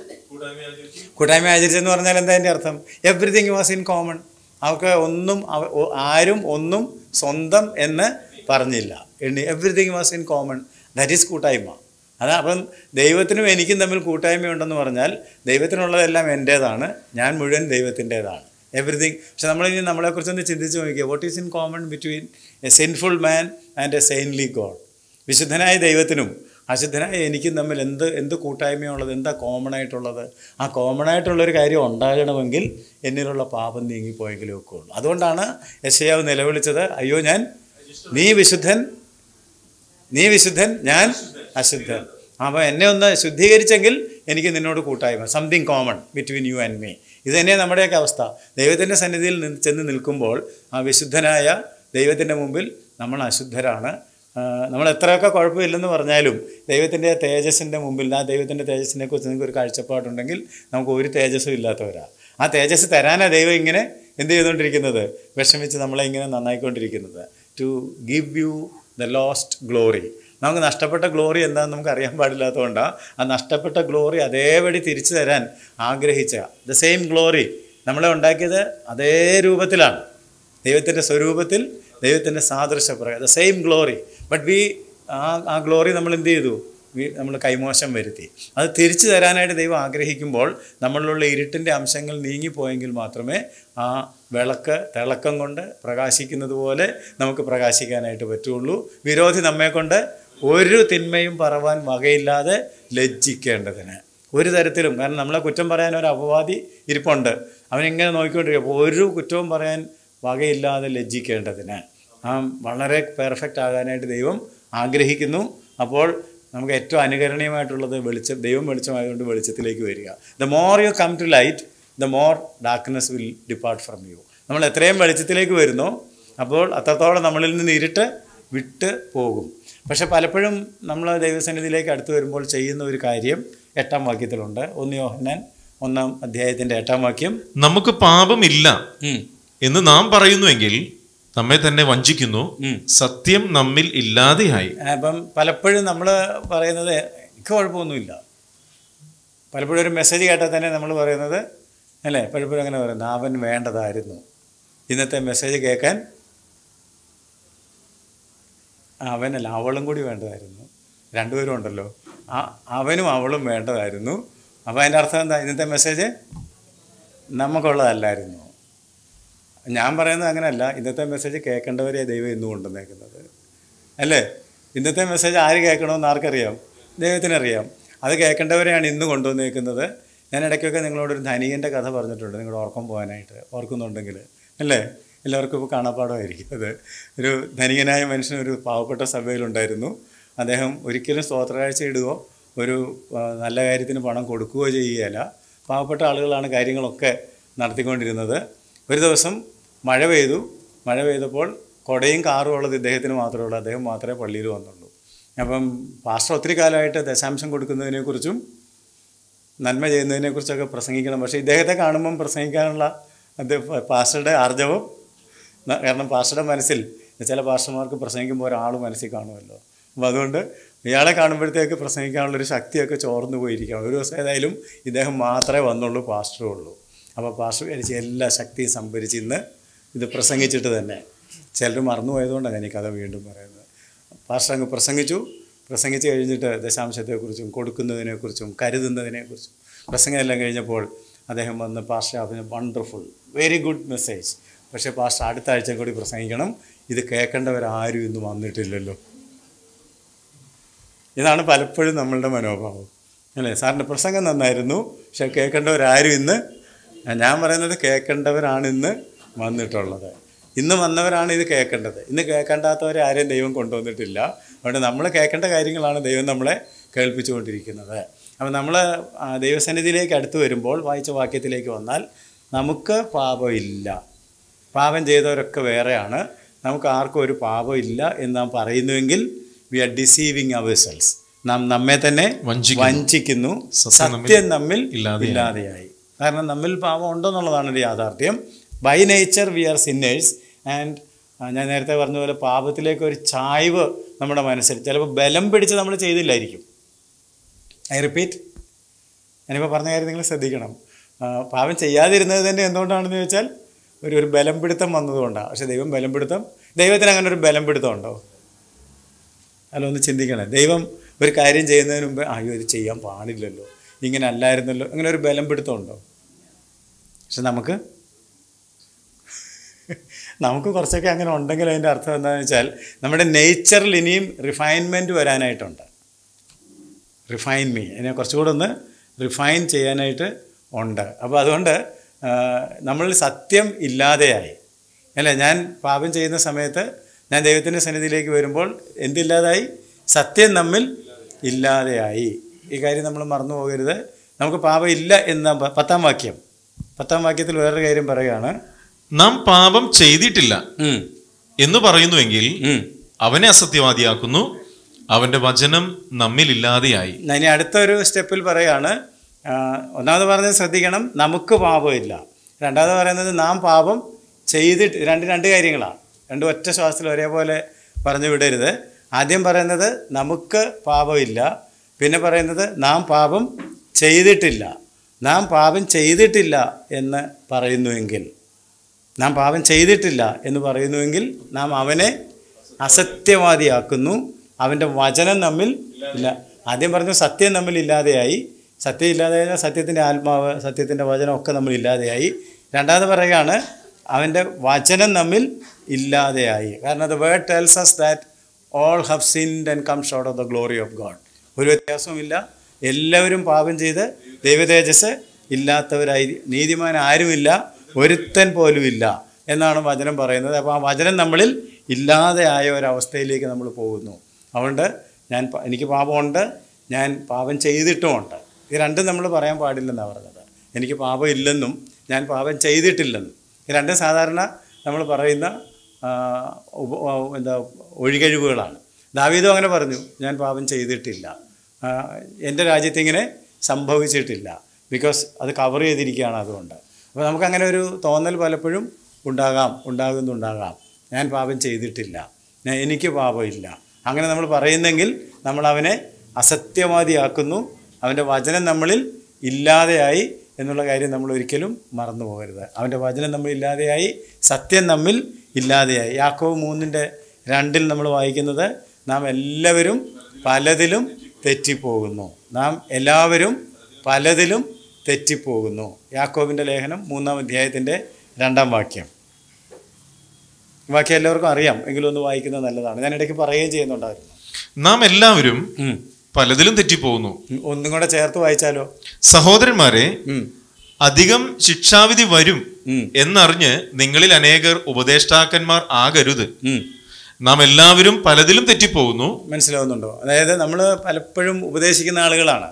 കൂട്ടായ്മ ആചരിച്ചെന്ന് പറഞ്ഞാൽ എന്താ അതിൻ്റെ അർത്ഥം എവറിഥിങ് വാസ് ഇൻ കോമൺ അവർക്ക് ഒന്നും അവ- ഒ- ആരും ഒന്നും സ്വന്തം എന്ന് പറഞ്ഞില്ല everything was in common that is കൂട്ടായ്മ അതാ അപ്പം ദൈവത്തിനും എനിക്കും തമ്മിൽ കൂട്ടായ്മയുണ്ടെന്ന് പറഞ്ഞാൽ ദൈവത്തിനുള്ളതെല്ലാം എൻ്റേതാണ് ഞാൻ മുഴുവൻ ദൈവത്തിൻ്റേതാണ് എവറിഥിങ് പക്ഷെ നമ്മളിനി നമ്മളെക്കുറിച്ചൊന്ന് ചിന്തിച്ച് നോക്കിക്കുക what is in common between a sinful man and a saintly God വിശുദ്ധനായ ദൈവത്തിനും അശുദ്ധനായ എനിക്കും തമ്മിൽ എന്ത് എന്ത് കൂട്ടായ്മയുള്ളത് എന്താ കോമൺ ആയിട്ടുള്ളത് ആ കോമൺ ആയിട്ടുള്ളൊരു കാര്യം ഉണ്ടാകണമെങ്കിൽ എന്നിലുള്ള പാപം നീങ്ങിപ്പോയെങ്കിലേ ഒക്കെ ഉള്ളൂ അതുകൊണ്ടാണ് യശയാവ് നിലവിളിച്ചത് അയ്യോ ഞാൻ നീ വിശുദ്ധൻ നീ വിശുദ്ധൻ ഞാൻ അശുദ്ധൻ അപ്പോൾ എന്നെ ഒന്ന് ശുദ്ധീകരിച്ചെങ്കിൽ എനിക്ക് നിന്നോട് കൂട്ടായ്മ something common between you and me ഇത് തന്നെ നമ്മുടെയൊക്കെ അവസ്ഥ ദൈവത്തിൻ്റെ സന്നിധിയിൽ നിന്ന് ചെന്ന് നിൽക്കുമ്പോൾ ആ വിശുദ്ധനായ ദൈവത്തിൻ്റെ മുമ്പിൽ നമ്മൾ അശുദ്ധരാണ് ആ, നമ്മൾ എത്രയൊക്കെ കുഴപ്പമില്ലെന്ന് പറഞ്ഞാലും ദൈവത്തിൻ്റെ തേജസ്സിൻ്റെ മുമ്പിൽ ആ ദൈവത്തിൻ്റെ തേജസ്സിനെ കുറിച്ച് നിങ്ങൾക്ക് ഒരു കാഴ്ചപ്പാടുണ്ടെങ്കിൽ നമുക്ക് ഒരു തേജസ്സും ഇല്ലാത്തവരാ ആ തേജസ് തരാനാ ദൈവം ഇങ്ങനെ എന്ത് ചെയ്തുകൊണ്ടിരിക്കുന്നത് വിഷമിച്ച് നമ്മളെ ഇങ്ങനെ നന്നായിക്കൊണ്ടിരിക്കുന്നത് to give you the lost glory നമുക്ക് നഷ്ടപ്പെട്ട ഗ്ലോറി എന്താണെന്ന് നമുക്ക് അറിയാൻ പാടില്ലാത്തതുകൊണ്ടാണ് ആ നഷ്ടപ്പെട്ട ഗ്ലോറി അതേപടി തിരിച്ചു തരാൻ ആഗ്രഹിച്ച ദ സെയിം ഗ്ലോറി നമ്മളെ ഉണ്ടാക്കിയത് അതേ രൂപത്തിലാണ് ദൈവത്തിൻ്റെ സ്വരൂപത്തിൽ ദൈവത്തിൻ്റെ സാദൃശ്യപ്രകാരം the same glory but we ah ah glory നമ്മൾ എന്ത് ചെയ്തു നമ്മൾ കൈമോശം വരുത്തി അത് തിരിച്ചു തരാനായിട്ട് ദൈവം ആഗ്രഹിക്കുമ്പോൾ നമ്മളിലുള്ള ഇരുട്ടിൻ്റെ അംശങ്ങൾ നീങ്ങിപ്പോയെങ്കിൽ മാത്രമേ ആ വിളക്ക് തിളക്കം കൊണ്ട് പ്രകാശിക്കുന്നത് പോലെ നമുക്ക് പ്രകാശിക്കാനായിട്ട് പറ്റുള്ളൂ വിരോധി നമ്മെക്കൊണ്ട് ഒരു തിന്മയും പറവാൻ വകയില്ലാതെ ലജ്ജിക്കേണ്ടതിന് ഒരു തരത്തിലും കാരണം നമ്മളെ കുറ്റം പറയാൻ ഒരു അപവാദി ഇരിപ്പുണ്ട് അവനിങ്ങനെ നോക്കിക്കൊണ്ടിരിക്കും അപ്പോൾ ഒരു കുറ്റവും പറയാൻ വകയില്ലാതെ ലജ്ജിക്കേണ്ടതിന് ആ വളരെ പെർഫെക്റ്റ് ആകാനായിട്ട് ദൈവം ആഗ്രഹിക്കുന്നു അപ്പോൾ നമുക്ക് ഏറ്റവും അനുകരണീയമായിട്ടുള്ളത് വെളിച്ചം ദൈവം വെളിച്ചമായതുകൊണ്ട് വെളിച്ചത്തിലേക്ക് വരിക the more you come to light the more darkness will depart from you നമ്മൾ എത്രയും വെളിച്ചത്തിലേക്ക് വരുന്നോ അപ്പോൾ അത്രത്തോളം നമ്മളിൽ നിന്ന് ഇരുട്ട് വിട്ട് പോകും പക്ഷെ പലപ്പോഴും നമ്മൾ ദൈവസന്നിധിയിലേക്ക് അടുത്ത് വരുമ്പോൾ ചെയ്യുന്ന ഒരു കാര്യം എട്ടാം വാക്യത്തിലുണ്ട് ഒന്ന് യോഹന്നാൻ ഒന്നാം അധ്യായത്തിൻ്റെ എട്ടാം വാക്യം നമുക്ക് പാപമില്ല ഉം, എന്ന് നാം പറയുന്നുവെങ്കിൽ നമ്മെ തന്നെ വഞ്ചിക്കുന്നു ഉം. സത്യം നമ്മിൽ ഇല്ലാതെയായി അപ്പം പലപ്പോഴും നമ്മൾ പറയുന്നത് എനിക്ക് കുഴപ്പമൊന്നുമില്ല പലപ്പോഴും ഒരു മെസ്സേജ് കേട്ടാൽ തന്നെ നമ്മൾ പറയുന്നത് അല്ലേ പലപ്പോഴും അങ്ങനെ പറയുന്നത് അവൻ വേണ്ടതായിരുന്നു ഇന്നത്തെ മെസ്സേജ് കേൾക്കാൻ അവനല്ല അവളും കൂടി വേണ്ടതായിരുന്നു രണ്ടുപേരും ഉണ്ടല്ലോ ആ അവനും അവളും വേണ്ടതായിരുന്നു അപ്പോൾ അതിൻ്റെ അർത്ഥം എന്താ ഇന്നത്തെ മെസ്സേജ് നമുക്കുള്ളതല്ലായിരുന്നു ഞാൻ പറയുന്നത് അങ്ങനെയല്ല ഇന്നത്തെ മെസ്സേജ് കേൾക്കേണ്ടവരെ ദൈവം ഇന്ന് കൊണ്ടുവന്നേക്കുന്നത് അല്ലേ ഇന്നത്തെ മെസ്സേജ് ആര് കേൾക്കണമെന്ന് ആർക്കറിയാം ദൈവത്തിനറിയാം അത് കേൾക്കേണ്ടവരെയാണ് ഇന്ന് കൊണ്ടുവന്നേക്കുന്നത് ഞാൻ ഇടയ്ക്കൊക്കെ നിങ്ങളോടൊരു ധനികൻ്റെ കഥ പറഞ്ഞിട്ടുണ്ട് നിങ്ങളുടെ ഓർക്കം പോകാനായിട്ട് ഓർക്കുന്നുണ്ടെങ്കിൽ അല്ലേ എല്ലാവർക്കും ഇപ്പോൾ കാണാപ്പാടമായിരിക്കും അത് ഒരു ധനികനായ മനുഷ്യൻ ഒരു പാവപ്പെട്ട സഭയിലുണ്ടായിരുന്നു അദ്ദേഹം ഒരിക്കലും സ്തോത്രകാഴ്ച ഇടുകയോ ഒരു ആ, നല്ല കാര്യത്തിന് പണം കൊടുക്കുകയോ ചെയ്യുകയില്ല പാവപ്പെട്ട ആളുകളാണ് കാര്യങ്ങളൊക്കെ നടത്തിക്കൊണ്ടിരുന്നത് ഒരു ദിവസം മഴ പെയ്തു മഴ പെയ്തപ്പോൾ കുടയും കാറും ഉള്ളത് ഇദ്ദേഹത്തിന് മാത്രമേ ഉള്ളൂ അദ്ദേഹം മാത്രമേ പള്ളിയിൽ വന്നുള്ളൂ അപ്പം പാസ്റ്റർ ഒത്തിരി കാലമായിട്ട് ദശാംശം കൊടുക്കുന്നതിനെക്കുറിച്ചും നന്മ ചെയ്യുന്നതിനെക്കുറിച്ചൊക്കെ പ്രസംഗിക്കണം പക്ഷേ ഇദ്ദേഹത്തെ കാണുമ്പം പ്രസംഗിക്കാനുള്ള അദ്ദേഹം പാസ്റ്ററുടെ ആർജവം ന- കാരണം പാസ്റ്ററുടെ മനസ്സിൽ ചില പാസ്റ്റർമാർക്ക് പ്രസംഗിക്കുമ്പോൾ ഒരാൾ മനസ്സിൽ കാണുമല്ലോ അപ്പോൾ അതുകൊണ്ട് ഇയാളെ കാണുമ്പോഴത്തേക്ക് പ്രസംഗിക്കാനുള്ളൊരു ശക്തിയൊക്കെ ചോർന്നു പോയിരിക്കുകയാണ് ഒരു ദിവസം ഏതായാലും ഇദ്ദേഹം മാത്രമേ വന്നുള്ളൂ പാസ്റ്ററും ഉള്ളൂ അപ്പോൾ പാസ്റ്റർ വിചാരിച്ച് എല്ലാ ശക്തിയും സംഭരിച്ച് ഇന്ന് ഇത് പ്രസംഗിച്ചിട്ട് തന്നെ ചിലർ മറന്നുപോയതുകൊണ്ടാണ് ഞാൻ ഈ കഥ വീണ്ടും പറയുന്നത് പാസ്റ്റർ അങ്ങ് പ്രസംഗിച്ചു പ്രസംഗിച്ച് കഴിഞ്ഞിട്ട് ദശാംശത്തെക്കുറിച്ചും കൊടുക്കുന്നതിനെക്കുറിച്ചും കരുതുന്നതിനെക്കുറിച്ചും പ്രസംഗമെല്ലാം കഴിഞ്ഞപ്പോൾ അദ്ദേഹം വന്ന് പാസ്റ്റർ അതിന് വണ്ടർഫുൾ വെരി ഗുഡ് മെസ്സേജ് പക്ഷേ പാസ്റ്റർ അടുത്ത ആഴ്ച കൂടി പ്രസംഗിക്കണം ഇത് കേൾക്കേണ്ടവരാരും ഇന്ന് വന്നിട്ടില്ലല്ലോ ഇതാണ് പലപ്പോഴും നമ്മളുടെ മനോഭാവം അല്ലേ സാറിൻ്റെ പ്രസംഗം നന്നായിരുന്നു പക്ഷെ കേൾക്കേണ്ടവരാരും ഇന്ന് ഞാൻ പറയുന്നത് കേൾക്കേണ്ടവരാണ് ഇന്ന് വന്നിട്ടുള്ളത് ഇന്ന് വന്നവരാണ് ഇത് കേൾക്കേണ്ടത് ഇന്ന് കേൾക്കേണ്ടാത്തവരെ ആരെയും ദൈവം കൊണ്ടുവന്നിട്ടില്ല അതുകൊണ്ട് നമ്മൾ കേൾക്കേണ്ട കാര്യങ്ങളാണ് ദൈവം നമ്മളെ കേൾപ്പിച്ചുകൊണ്ടിരിക്കുന്നത് അപ്പോൾ നമ്മൾ ദൈവസന്നിധിയിലേക്ക് അടുത്ത് വരുമ്പോൾ വായിച്ച വാക്യത്തിലേക്ക് വന്നാൽ നമുക്ക് പാപമില്ല പാപം ചെയ്തവരൊക്കെ വേറെയാണ് നമുക്ക് ആർക്കും ഒരു പാപമില്ല എന്ന് നാം പറയുന്നുവെങ്കിൽ we are deceiving our selves നാം നമ്മെ തന്നെ വഞ്ചിക്കുന്നു. വഞ്ചിക്കുന്നു സത്യം നമ്മിൽ സത്യം നമ്മിൽ ഇല്ലാതെയായി. ഇല്ലാതെയായി കാരണം നമ്മിൽ പാപം ഉണ്ടെന്നുള്ളതാണ് ഒരു യാഥാർത്ഥ്യം by nature we are sinners and ഞാൻ നേരത്തെ പറഞ്ഞ പോലെ പാപത്തിലേക്ക് ഒരു ചായ്വ് നമ്മുടെ മനസ്സിൽ ചിലപ്പോൾ ബലം പിടിച്ച് നമ്മൾ ചെയ്തില്ലായിരിക്കും ഐ റിപ്പീറ്റ് ഞാനിപ്പോൾ പറഞ്ഞ കാര്യം നിങ്ങൾ ശ്രദ്ധിക്കണം ആ, പാപം ചെയ്യാതിരുന്നത് തന്നെ എന്തുകൊണ്ടാണെന്ന് ചോദിച്ചാൽ ഒരു ഒരു ബലം പിടുത്തം വന്നതുകൊണ്ടാണ് പക്ഷെ ദൈവം ബലം പിടുത്തം ദൈവത്തിന് അങ്ങനെ ഒരു ബലം പിടുത്തം ഉണ്ടോ അല്ല ഒന്ന് ചിന്തിക്കണേ ദൈവം ഒരു കാര്യം ചെയ്യുന്നതിന് മുമ്പ് അയ്യോ ഇത് ചെയ്യാൻ പാടില്ലല്ലോ ഇങ്ങനെ അല്ലായിരുന്നല്ലോ അങ്ങനെ ഒരു ബലം പിടുത്തം ഉണ്ടോ പക്ഷെ നമുക്ക് നമുക്ക് കുറച്ചൊക്കെ അങ്ങനെ ഉണ്ടെങ്കിൽ അതിൻ്റെ അർത്ഥം എന്താണെന്ന് വെച്ചാൽ നമ്മുടെ നേച്ചറിൽ ഇനിയും റിഫൈൻമെൻറ്റ് വരാനായിട്ടുണ്ട് റിഫൈൻ മീ അതിനെ കുറച്ചുകൂടെ ഒന്ന് റിഫൈൻ ചെയ്യാനായിട്ട് ഉണ്ട് അപ്പോൾ അതുകൊണ്ട് ആ, നമ്മളിൽ സത്യം ഇല്ലാതെയായി അല്ലേ ഞാൻ പാപം ചെയ്യുന്ന സമയത്ത് ഞാൻ ദൈവത്തിൻ്റെ സന്നിധിയിലേക്ക് വരുമ്പോൾ എന്തില്ലാതായി സത്യം നമ്മിൽ ഇല്ലാതെയായി ഈ കാര്യം നമ്മൾ മറന്നു പോകരുത് നമുക്ക് പാപം ഇല്ല എന്ന പ- പത്താം വാക്യം പത്താം വാക്യത്തിൽ വേറൊരു കാര്യം പറയുകയാണ് നാം പാപം ചെയ്തിട്ടില്ല ഉം, എന്ന് പറയുന്നുവെങ്കിൽ ഉം. അവനെ അസത്യവാദിയാക്കുന്നു അവന്റെ വചനം നമ്മിലില്ലാതെയായി ഇനി അടുത്തൊരു സ്റ്റെപ്പിൽ പറയാണ് ആ, ഒന്നാമത് പറഞ്ഞത് ശ്രദ്ധിക്കണം നമുക്ക് പാപമില്ല രണ്ടാമത് പറയുന്നത് നാം പാപം ചെയ്തിട്ട് രണ്ട് രണ്ട് കാര്യങ്ങളാണ് രണ്ട് ഒറ്റ ശ്വാസത്തിൽ ഒരേപോലെ പറഞ്ഞു വിടരുത് ആദ്യം പറയുന്നത് നമുക്ക് പാപമില്ല പിന്നെ പറയുന്നത് നാം പാപം ചെയ്തിട്ടില്ല നാം പാപം ചെയ്തിട്ടില്ല എന്ന് പറയുന്നുവെങ്കിൽ നാം പാപം ചെയ്തിട്ടില്ല എന്ന് പറയുന്നുവെങ്കിൽ നാം അവനെ അസത്യവാദിയാക്കുന്നു അവൻ്റെ വചനം നമ്മിൽ ഇല്ല ആദ്യം പറഞ്ഞു സത്യം നമ്മിൽ ഇല്ലാതെയായി സത്യം ഇല്ലാതെയായ സത്യത്തിൻ്റെ ആത്മാവ് സത്യത്തിൻ്റെ വചനം ഒക്കെ നമ്മൾ ഇല്ലാതെയായി രണ്ടാമത് പറയുകയാണ് അവൻ്റെ വചനം നമ്മിൽ ഇല്ലാതെയായി കാരണം the word tells us that all have sinned and come short of the glory of God ഒരു വ്യത്യാസവുമില്ല എല്ലാവരും പാപം ചെയ്ത് ദൈവതേജസ് ഇല്ലാത്തവരായി നീതിമാൻ ആരുമില്ല ഒരുത്തൻ പോലുമില്ല എന്നാണ് വചനം പറയുന്നത് അപ്പോൾ ആ വചനം നമ്മളിൽ ഇല്ലാതെ ആയ ഒരവസ്ഥയിലേക്ക് നമ്മൾ പോകുന്നു അതുകൊണ്ട് ഞാൻ പ- എനിക്ക് പാപമുണ്ട് ഞാൻ പാപം ചെയ്തിട്ടുമുണ്ട് ഇത് രണ്ടും നമ്മൾ പറയാൻ പാടില്ലെന്നാണ് പറഞ്ഞത് എനിക്ക് പാപം ഇല്ലെന്നും ഞാൻ പാപം ചെയ്തിട്ടില്ലെന്നും ഇത് രണ്ടും സാധാരണ നമ്മൾ പറയുന്ന ആ, ഉപ- ആ, എന്താ ഒഴികഴിവുകളാണ് ദാവീദും അങ്ങനെ പറഞ്ഞു ഞാൻ പാപം ചെയ്തിട്ടില്ല ആ, എൻ്റെ രാജ്യത്ത് ഇങ്ങനെ സംഭവിച്ചിട്ടില്ല ബിക്കോസ് അത് കവർ ചെയ്തിരിക്കുകയാണ് അതുകൊണ്ട് അപ്പോൾ നമുക്കങ്ങനെ ഒരു തോന്നൽ പലപ്പോഴും ഉണ്ടാകാം ഉണ്ടാകുന്നുണ്ടാകാം ഞാൻ പാപം ചെയ്തിട്ടില്ല ഞാൻ എനിക്ക് പാപമില്ല അങ്ങനെ നമ്മൾ പറയുന്നെങ്കിൽ നമ്മൾ അവനെ അസത്യവാദിയാക്കുന്നു അവൻ്റെ വചനം നമ്മളിൽ ഇല്ലാതെയായി എന്നുള്ള കാര്യം നമ്മൾ ഒരിക്കലും മറന്നു പോകരുത് അവൻ്റെ വചനം നമ്മൾ ഇല്ലാതെയായി സത്യം നമ്മിൽ ഇല്ലാതെയായി യാക്കോവ് മൂന്നിൻ്റെ രണ്ടിൽ നമ്മൾ വായിക്കുന്നത് നാം എല്ലാവരും പലതിലും തെറ്റിപ്പോകുന്നു നാം എല്ലാവരും പലതിലും തെറ്റിപ്പോകുന്നു യാക്കോബിൻ്റെ ലേഖനം മൂന്നാം അധ്യായത്തിൻ്റെ രണ്ടാം വാക്യം ബാക്കി എല്ലാവർക്കും അറിയാം എങ്കിലും ഒന്ന് വായിക്കുന്നത് നല്ലതാണ് ഞാൻ ഇടയ്ക്ക് പറയുകയും ചെയ്യുന്നുണ്ടായിരുന്നു നാം എല്ലാവരും ഉം. പലതിലും തെറ്റിപ്പോകുന്നു ഉം. ഒന്നും കൂടെ ചേർത്ത് വായിച്ചാലോ സഹോദരന്മാരെ ഉം. അധികം ശിക്ഷാവിധി വരും ഉം. എന്നറിഞ്ഞ് നിങ്ങളിൽ അനേകർ ഉപദേഷ്ടാക്കന്മാർ ആകരുത് ഉം. നാം എല്ലാവരും പലതിലും തെറ്റിപ്പോകുന്നു മനസ്സിലാവുന്നുണ്ടോ അതായത് നമ്മൾ പലപ്പോഴും ഉപദേശിക്കുന്ന ആളുകളാണ്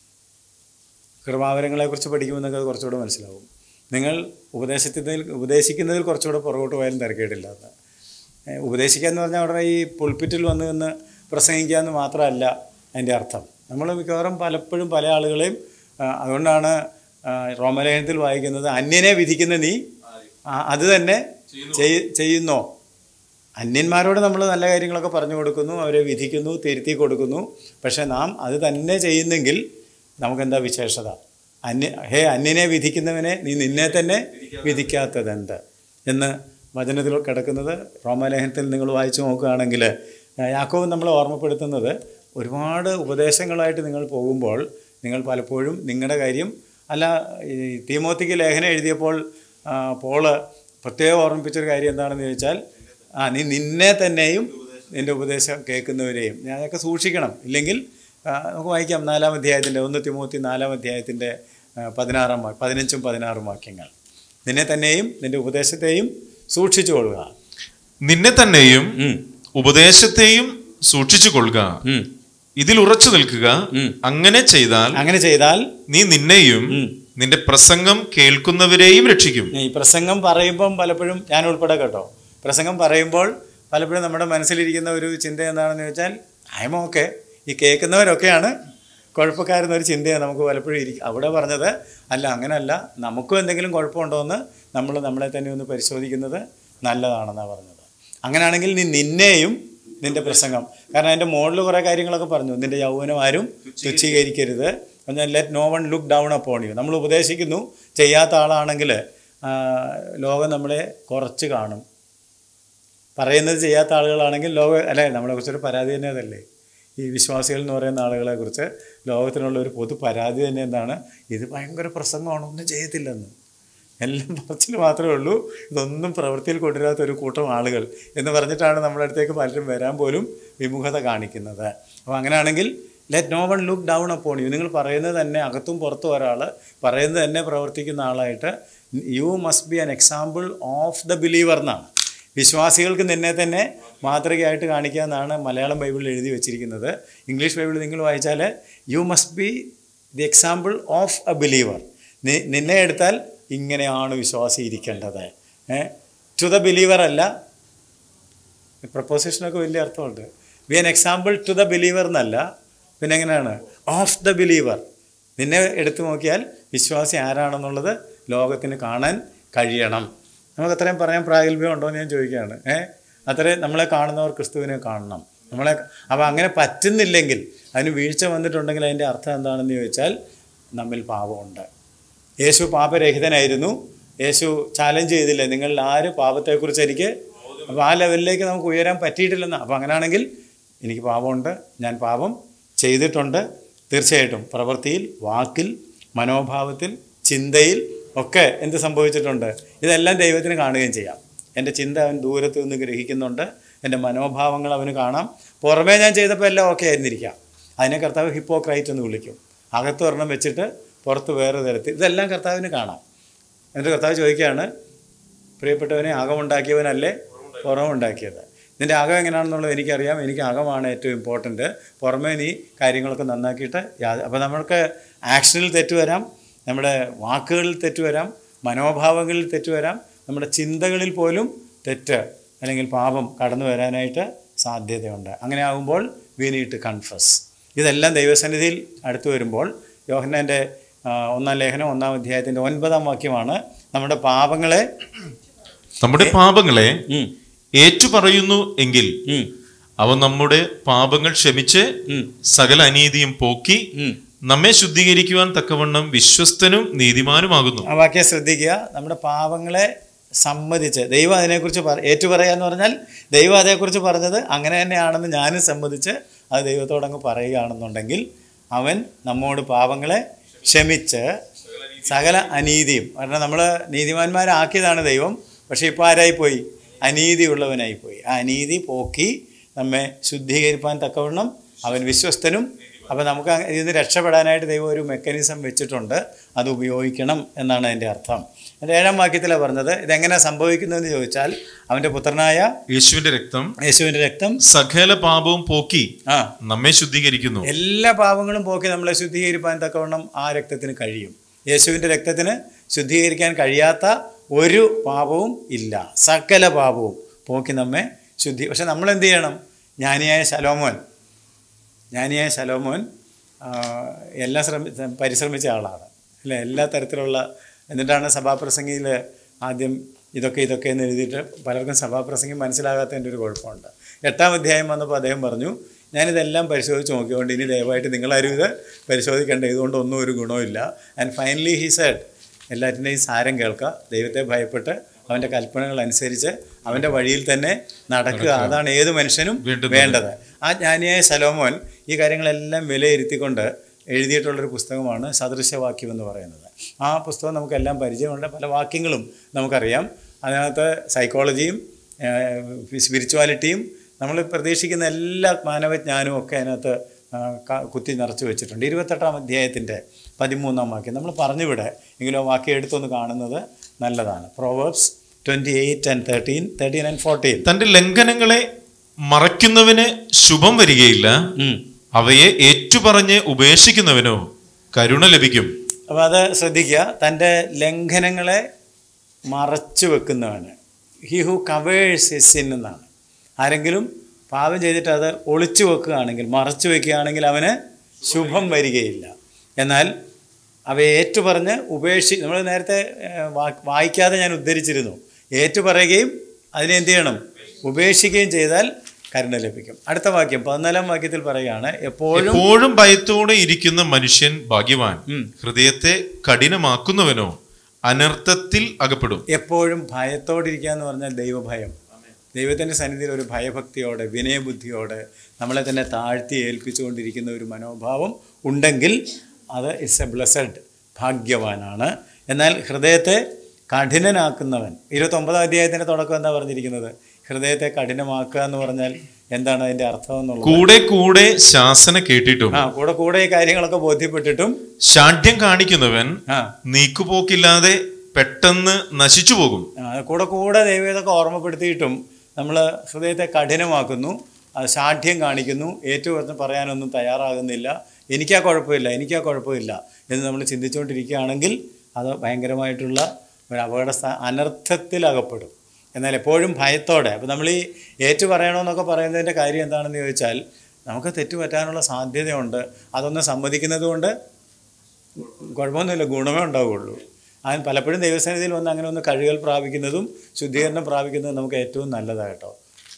കൃപാവരങ്ങളെക്കുറിച്ച് പഠിക്കുമെന്നൊക്കെ അത് കുറച്ചുകൂടെ മനസ്സിലാവും നിങ്ങൾ ഉപദേശത്തിൽ ഉപദേശിക്കുന്നതിൽ കുറച്ചുകൂടെ പുറകോട്ട് പോയാലും തിരക്കേടില്ല എന്ന് ഏ, ഉപദേശിക്കുക എന്ന് പറഞ്ഞാൽ ഉടനെ ഈ പുൾപ്പിറ്റിൽ വന്ന് നിന്ന് പ്രസംഗിക്കുക എന്ന് മാത്രമല്ല അതിൻ്റെ അർത്ഥം നമ്മൾ മിക്കവാറും പലപ്പോഴും പല ആളുകളെയും ആ, അതുകൊണ്ടാണ് ആ, റോമലേഖനത്തിൽ വായിക്കുന്നത് അന്യനെ വിധിക്കുന്ന നീ ആ, അത് തന്നെ ചെയ്- ചെയ്യുന്നോ അന്യന്മാരോട് നമ്മൾ നല്ല കാര്യങ്ങളൊക്കെ പറഞ്ഞു കൊടുക്കുന്നു അവരെ വിധിക്കുന്നു തിരുത്തി കൊടുക്കുന്നു പക്ഷേ നാം അത് തന്നെ ചെയ്യുന്നെങ്കിൽ നമുക്കെന്താ വിശേഷത അന്യ ഹേ അന്യനെ വിധിക്കുന്നവനെ നീ നിന്നെ തന്നെ വിധിക്കാത്തതെന്ത് എന്ന് വചനത്തിൽ കിടക്കുന്നത് റോമാലേഖനത്തിൽ നിങ്ങൾ വായിച്ചു നോക്കുകയാണെങ്കിൽ യാക്കോവ് നമ്മളെ ഓർമ്മപ്പെടുത്തുന്നത് ഒരുപാട് ഉപദേശങ്ങളായിട്ട് നിങ്ങൾ പോകുമ്പോൾ നിങ്ങൾ പലപ്പോഴും നിങ്ങളുടെ കാര്യം അല്ല ഈ തീമോത്തിക്ക് ലേഖനം എഴുതിയപ്പോൾ ആ, പോള് പ്രത്യേകം ഓർമ്മിപ്പിച്ചൊരു കാര്യം എന്താണെന്ന് ചോദിച്ചാൽ ആ നീ നിന്നെ തന്നെയും നിൻ്റെ ഉപദേശം കേൾക്കുന്നവരെയും ഞാൻ അതൊക്കെ സൂക്ഷിക്കണം ഇല്ലെങ്കിൽ ആ, നമുക്ക് വായിക്കാം നാലാം അധ്യായത്തിൻ്റെ ഒന്ന് തിമൂത്തി നാലാം അധ്യായത്തിൻ്റെ ആ, പതിനാറാം വാ- പതിനഞ്ചും പതിനാറും വാക്യങ്ങൾ നിന്നെ തന്നെയും നിൻ്റെ ഉപദേശത്തെയും സൂക്ഷിച്ചു കൊള്ളുക നിന്നെ തന്നെയും ഉം, ഉപദേശത്തെയും സൂക്ഷിച്ചു കൊള്ളുക ഉം, ഇതിൽ ഉറച്ചു നിൽക്കുക ഉം. അങ്ങനെ ചെയ്താൽ അങ്ങനെ ചെയ്താൽ നീ നിന്നെയും ഉം. നിന്റെ പ്രസംഗം കേൾക്കുന്നവരെയും രക്ഷിക്കും ഈ പ്രസംഗം പറയുമ്പം പലപ്പോഴും ഞാൻ ഉൾപ്പെടെ കേട്ടോ പ്രസംഗം പറയുമ്പോൾ പലപ്പോഴും നമ്മുടെ മനസ്സിലിരിക്കുന്ന ഒരു ചിന്ത എന്താണെന്ന് ചോദിച്ചാൽ ഐം ഓക്കെ ഈ കേൾക്കുന്നവരൊക്കെയാണ് കുഴപ്പക്കാരെന്നൊരു ചിന്തയാണ് നമുക്ക് പലപ്പോഴും ഇരിക്കും അവിടെ പറഞ്ഞത് അല്ല അങ്ങനല്ല നമുക്കും എന്തെങ്കിലും കുഴപ്പമുണ്ടോ എന്ന് നമ്മൾ നമ്മളെ തന്നെ ഒന്ന് പരിശോധിക്കുന്നത് നല്ലതാണെന്നാണ് പറഞ്ഞത് അങ്ങനെയാണെങ്കിൽ നീ നിന്നെയും നിന്റെ പ്രസംഗം കാരണം അതിൻ്റെ മുകളിൽ കുറേ കാര്യങ്ങളൊക്കെ പറഞ്ഞു നിന്റെ യൗവനം ആരും തുച്ഛീകരിക്കരുത് എന്നാൽ let no one look down upon you നമ്മൾ ഉപദേശിക്കുന്നു ചെയ്യാത്ത ആളാണെങ്കിൽ ആ, ലോകം നമ്മളെ കുറച്ച് കാണും പറയുന്നത് ചെയ്യാത്ത ആളുകളാണെങ്കിൽ ലോക അല്ലേ നമ്മളെ കുറിച്ചൊരു പരാതി തന്നെ അതല്ലേ ഈ വിശ്വാസികൾ എന്ന് പറയുന്ന ആളുകളെ കുറിച്ച് ലോകത്തിനുള്ള ഒരു പൊതു പരാതി തന്നെ എന്താണ് ഇത് ഭയങ്കര പ്രസംഗമാണ് ഒന്നും ചെയ്യത്തില്ലെന്ന് എല്ലാം പറച്ചിൽ മാത്രമേ ഉള്ളൂ ഇതൊന്നും പ്രവൃത്തിയിൽ കൊണ്ടുവരാത്ത ഒരു കൂട്ടം ആളുകൾ എന്ന് പറഞ്ഞിട്ടാണ് നമ്മുടെ അടുത്തേക്ക് പലരും വരാൻ പോലും വിമുഖത കാണിക്കുന്നത് അപ്പോൾ അങ്ങനെയാണെങ്കിൽ let no one look down upon you നിങ്ങൾ പറയുന്നത് തന്നെ അകത്തും പുറത്തും ഒരാൾ പറയുന്നത് തന്നെ പ്രവർത്തിക്കുന്ന ആളായിട്ട് you must be an example of the believer എന്നാണ് വിശ്വാസികൾക്ക് നിന്നെ തന്നെ മാതൃകയായിട്ട് കാണിക്കുക എന്നാണ് മലയാളം ബൈബിളിൽ എഴുതി വെച്ചിരിക്കുന്നത് ഇംഗ്ലീഷ് ബൈബിൾ നിങ്ങൾ വായിച്ചാൽ you must be the example of a believer നിന്നെ എടുത്താൽ ഇങ്ങനെയാണ് വിശ്വാസി ഇരിക്കേണ്ടത് ടു ദ ബിലീവർ അല്ല പ്രപ്പോസിഷനൊക്കെ വലിയ അർത്ഥമുണ്ട് be an example to the believer എന്നല്ല പിന്നെ എങ്ങനെയാണ് ഓഫ് ദ ബിലീവർ നിന്നെ എടുത്തു നോക്കിയാൽ വിശ്വാസി ആരാണെന്നുള്ളത് ലോകത്തിന് കാണാൻ കഴിയണം നമുക്ക് അത്രയും പറയാൻ പ്രാഗൽഭ്യം ഉണ്ടോ എന്ന് ഞാൻ ചോദിക്കുകയാണ് ഏ അത്രയും നമ്മളെ കാണുന്നവർ ക്രിസ്തുവിനെ കാണണം നമ്മളെ അപ്പോൾ അങ്ങനെ പറ്റുന്നില്ലെങ്കിൽ അതിന് വീഴ്ച വന്നിട്ടുണ്ടെങ്കിൽ അതിൻ്റെ അർത്ഥം എന്താണെന്ന് ചോദിച്ചാൽ നമ്മിൽ പാപമുണ്ട് യേശു പാപരഹിതനായിരുന്നു യേശു ചാലഞ്ച് ചെയ്തില്ലേ നിങ്ങൾ ആര് പാപത്തെക്കുറിച്ച് എനിക്ക് അപ്പോൾ ആ ലെവലിലേക്ക് നമുക്ക് ഉയരാൻ പറ്റിയിട്ടില്ലെന്ന് അപ്പോൾ അങ്ങനെയാണെങ്കിൽ എനിക്ക് പാപമുണ്ട് ഞാൻ പാപം ചെയ്തിട്ടുണ്ട് തീർച്ചയായിട്ടും പ്രവൃത്തിയിൽ വാക്കിൽ മനോഭാവത്തിൽ ചിന്തയിൽ ഒക്കെ എന്ത് സംഭവിച്ചിട്ടുണ്ട് ഇതെല്ലാം ദൈവത്തിന് കാണുകയും ചെയ്യാം എൻ്റെ ചിന്ത അവൻ ദൂരത്ത് നിന്ന് ഗ്രഹിക്കുന്നുണ്ട് എൻ്റെ മനോഭാവങ്ങൾ അവന് കാണാം പുറമേ ഞാൻ ചെയ്തപ്പോൾ എല്ലാം ഓക്കെ ആയിരുന്നിരിക്കാം അതിനെ കർത്താവ് ഹിപ്പോക്രൈറ്റ് എന്ന് വിളിക്കും അകത്ത് ഒരെണ്ണം വെച്ചിട്ട് പുറത്ത് വേറെ തരത്തിൽ ഇതെല്ലാം കർത്താവിന് കാണാം എന്നിട്ട് കർത്താവ് ചോദിക്കുകയാണ് പ്രിയപ്പെട്ടവനെ അകമുണ്ടാക്കിയവനല്ലേ പുറമുണ്ടാക്കിയത് നിൻ്റെ അകം എങ്ങനെയാണെന്നുള്ളത് എനിക്കറിയാം എനിക്ക് അകമാണ് ഏറ്റവും ഇമ്പോർട്ടൻറ്റ് പുറമേ നീ കാര്യങ്ങളൊക്കെ നന്നാക്കിയിട്ട് യാ- അപ്പോൾ നമ്മൾക്ക് ആക്ഷനിൽ തെറ്റ് വരാം നമ്മുടെ വാക്കുകളിൽ തെറ്റ് വരാം മനോഭാവങ്ങളിൽ തെറ്റ് വരാം നമ്മുടെ ചിന്തകളിൽ പോലും തെറ്റ് അല്ലെങ്കിൽ പാപം കടന്നു വരാനായിട്ട് സാധ്യതയുണ്ട് അങ്ങനെ ആകുമ്പോൾ വി നീഡ് ടു കൺഫസ് ഇതെല്ലാം ദൈവസന്നിധിയിൽ അടുത്തു വരുമ്പോൾ യോഹന്നാൻ്റെ ആ, ഒന്നാം ലേഖനം ഒന്നാം അധ്യായത്തിൻ്റെ ഒൻപതാം വാക്യമാണ് നമ്മുടെ പാപങ്ങളെ നമ്മുടെ പാപങ്ങളെ ഉം, ഏറ്റുപറയുന്നു എങ്കിൽ ഉം, അവൻ നമ്മുടെ പാപങ്ങൾ ക്ഷമിച്ച് ഉം, സകല അനീതിയും പോക്കി ഉം. നമ്മെ ശുദ്ധീകരിക്കുവാൻ തക്കവണ്ണം വിശ്വസ്തനും നീതിമാനുമാകുന്നു ആ വാക്യം ശ്രദ്ധിക്കുക നമ്മുടെ പാപങ്ങളെ സമ്മതിച്ച് ദൈവം അതിനെക്കുറിച്ച് പറ ഏറ്റുപറയുക എന്ന് പറഞ്ഞാൽ ദൈവം അതേക്കുറിച്ച് പറഞ്ഞത് അങ്ങനെ തന്നെയാണെന്ന് ഞാനും സമ്മതിച്ച് അത് ദൈവത്തോടങ്ങ് പറയുകയാണെന്നുണ്ടെങ്കിൽ അവൻ നമ്മോട് പാപങ്ങളെ ക്ഷമിച്ച് സകല അനീതിയും കാരണം നമ്മൾ നീതിമാന്മാരാക്കിയതാണ് ദൈവം പക്ഷേ ഇപ്പോൾ ആരായിപ്പോയി അനീതിയുള്ളവനായിപ്പോയി ആ അനീതി പോക്കി നമ്മെ ശുദ്ധീകരിപ്പാൻ തക്കവണ്ണം അവൻ വിശ്വസ്തനും അപ്പോൾ നമുക്ക് അങ്ങ് ഇതിന് രക്ഷപ്പെടാനായിട്ട് ദൈവം ഒരു മെക്കാനിസം വെച്ചിട്ടുണ്ട് അത് ഉപയോഗിക്കണം എന്നാണ് അതിൻ്റെ അർത്ഥം അതിൻ്റെ ഏഴാം വാക്യത്തിലാണ് പറഞ്ഞത് ഇതെങ്ങനെ സംഭവിക്കുന്നതെന്ന് ചോദിച്ചാൽ അവൻ്റെ പുത്രനായ യേശുവിന്റെ രക്തം യേശുവിൻ്റെ രക്തം സകല പാപവും പോക്കി ആ നമ്മെ ശുദ്ധീകരിക്കുന്നു എല്ലാ പാപങ്ങളും പോക്കി നമ്മളെ ശുദ്ധീകരിപ്പാൻ തക്കവണ്ണം ആ രക്തത്തിന് കഴിയും യേശുവിൻ്റെ രക്തത്തിന് ശുദ്ധീകരിക്കാൻ കഴിയാത്ത ഒരു പാപവും ഇല്ല സകല പാപവും പോക്കി നമ്മെ ശുദ്ധി പക്ഷെ നമ്മൾ എന്ത് ചെയ്യണം ജ്ഞാനിയായ ശലോമോൻ ജ്ഞാനിയായ ശലോമോൻ ആ, എല്ലാം ശ്രമി പരിശ്രമിച്ച ആളാണ് അല്ലേ എല്ലാ തരത്തിലുള്ള എന്നിട്ടാണ് സഭാപ്രസംഗിയിൽ ആദ്യം ഇതൊക്കെ ഇതൊക്കെ എന്ന് എഴുതിയിട്ട് പലർക്കും സഭാപ്രസംഗം മനസ്സിലാകാത്തതിൻ്റെ ഒരു കുഴപ്പമുണ്ട് എട്ടാം അധ്യായം വന്നപ്പോൾ അദ്ദേഹം പറഞ്ഞു ഞാനിതെല്ലാം പരിശോധിച്ച് നോക്കിക്കൊണ്ട് ഇനി ദയവായിട്ട് നിങ്ങളാരും ഇത് പരിശോധിക്കേണ്ട ഇതുകൊണ്ട് ഒന്നും ഒരു ഗുണമില്ല ആൻഡ് ഫൈനലി ഹി സെഡ് എല്ലാറ്റിൻ്റെയും സാരം കേൾക്കുക ദൈവത്തെ ഭയപ്പെട്ട് അവൻ്റെ കൽപ്പനകൾ അനുസരിച്ച് അവൻ്റെ വഴിയിൽ തന്നെ നടക്കുക അതാണ് ഏത് മനുഷ്യനും വേണ്ടുന്നത്. വേണ്ടത് ആ ജ്ഞാനിയായ സലോമോൻ ഈ കാര്യങ്ങളെല്ലാം വിലയിരുത്തിക്കൊണ്ട് എഴുതിയിട്ടുള്ളൊരു പുസ്തകമാണ് സദൃശവാക്യം എന്ന് പറയുന്നത് ആ പുസ്തകം നമുക്കെല്ലാം പരിചയമുണ്ട് പല വാക്യങ്ങളും നമുക്കറിയാം അതിനകത്ത് സൈക്കോളജിയും സ്പിരിച്വാലിറ്റിയും നമ്മൾ പ്രതീക്ഷിക്കുന്ന എല്ലാ മാനവജ്ഞാനവും ഒക്കെ അതിനകത്ത് ആ, ക- കുത്തി നിറച്ച് വെച്ചിട്ടുണ്ട് ഇരുപത്തെട്ടാം അധ്യായത്തിൻ്റെ പതിമൂന്നാം വാക്യം നമ്മൾ പറഞ്ഞുവിടെ എങ്കിലും ആ വാക്യം എടുത്തൊന്ന് കാണുന്നത് നല്ലതാണ് Proverbs twenty eight and thirteen thirteen and fourteen തന്റെ ലംഘനങ്ങളെ മറയ്ക്കുന്നവന് ശുഭം വരികയില്ല അവയെ ഏറ്റുപറഞ്ഞ് ഉപേക്ഷിക്കുന്നവനോ കരുണ ലഭിക്കും അപ്പോൾ അത് ശ്രദ്ധിക്കുക തൻ്റെ ലംഘനങ്ങളെ മറച്ചു വെക്കുന്നവന് he who covers his sin എന്നാണ് ആരെങ്കിലും പാപം ചെയ്തിട്ട് അത് ഒളിച്ചു വെക്കുകയാണെങ്കിൽ മറച്ചു വെക്കുകയാണെങ്കിൽ അവന് ശുഭം വരികയില്ല എന്നാൽ അവയെ ഏറ്റുപറഞ്ഞ് ഉപേക്ഷി നമ്മൾ നേരത്തെ ഏഹ്, വാ- വായിക്കാതെ ഞാൻ ഉദ്ധരിച്ചിരുന്നു ഏറ്റുപറയുകയും അതിനെ എന്ത് ചെയ്യണം ഉപേക്ഷിക്കുകയും ചെയ്താൽ കരുണ ലഭിക്കും അടുത്ത വാക്യം പതിനാലാം വാക്യത്തിൽ പറയുകയാണ് എപ്പോഴും എപ്പോഴും ഭയത്തോടെ ഇരിക്കുന്ന മനുഷ്യൻ ഭാഗ്യവാൻ ഉം. ഹൃദയത്തെ കഠിനമാക്കുന്നവനോ അനർത്ഥത്തിൽ അകപ്പെടും എപ്പോഴും ഭയത്തോടിരിക്കുക എന്ന് പറഞ്ഞാൽ ദൈവഭയം ദൈവത്തിൻ്റെ സന്നിധിയിൽ ഒരു ഭയഭക്തിയോടെ വിനയബുദ്ധിയോടെ നമ്മളെ തന്നെ താഴ്ത്തി ഏൽപ്പിച്ചുകൊണ്ടിരിക്കുന്ന ഒരു മനോഭാവം ഉണ്ടെങ്കിൽ അത് ഇറ്റ്സ് എ ബ്ലസഡ് ഭാഗ്യവാനാണ് എന്നാൽ ഹൃദയത്തെ കഠിനനാക്കുന്നവൻ ഇരുപത്തൊമ്പതാം അധ്യായത്തിൻ്റെ തുടക്കം എന്താ പറഞ്ഞിരിക്കുന്നത് ഹൃദയത്തെ കഠിനമാക്കുക എന്ന് പറഞ്ഞാൽ എന്താണ് അതിൻ്റെ അർത്ഥം എന്നുള്ളത് കൂടെ കൂടെ ശാസന കേട്ടിട്ടും ആ കൂടെ കൂടെ ഈ കാര്യങ്ങളൊക്കെ ബോധ്യപ്പെട്ടിട്ടും ശാഠ്യം കാണിക്കുന്നവൻ ആ നീക്കുപോക്കില്ലാതെ പെട്ടെന്ന് നശിച്ചു പോകും ആ, കൂടെ കൂടെ ദൈവം ഇതൊക്കെ ഓർമ്മപ്പെടുത്തിയിട്ടും നമ്മൾ ഹൃദയത്തെ കഠിനമാക്കുന്നു അത് ശാഠ്യം കാണിക്കുന്നു ഏറ്റവും പറയാനൊന്നും തയ്യാറാകുന്നില്ല എനിക്കാ കുഴപ്പമില്ല എനിക്കാ കുഴപ്പമില്ല എന്ന് നമ്മൾ ചിന്തിച്ചുകൊണ്ടിരിക്കുകയാണെങ്കിൽ അത് ഭയങ്കരമായിട്ടുള്ള ഒരു അപകട സ്ഥാ അനർത്ഥത്തിൽ അകപ്പെടും എന്നാൽ എപ്പോഴും ഭയത്തോടെ അപ്പോൾ നമ്മൾ ഈ ഏറ്റു പറയണമെന്നൊക്കെ പറയുന്നതിൻ്റെ കാര്യം എന്താണെന്ന് ചോദിച്ചാൽ നമുക്ക് തെറ്റ് പറ്റാനുള്ള സാധ്യതയുണ്ട് അതൊന്ന് സമ്മതിക്കുന്നത് കൊണ്ട് കുഴപ്പമൊന്നുമില്ല ഗുണമേ ഉണ്ടാവുകയുള്ളൂ അതിന് പലപ്പോഴും ദൈവസന്നിധിയിൽ വന്ന് അങ്ങനെ ഒന്ന് കഴിവുകൾ പ്രാപിക്കുന്നതും ശുദ്ധീകരണം പ്രാപിക്കുന്നതും നമുക്ക് ഏറ്റവും നല്ലതാണ് കേട്ടോ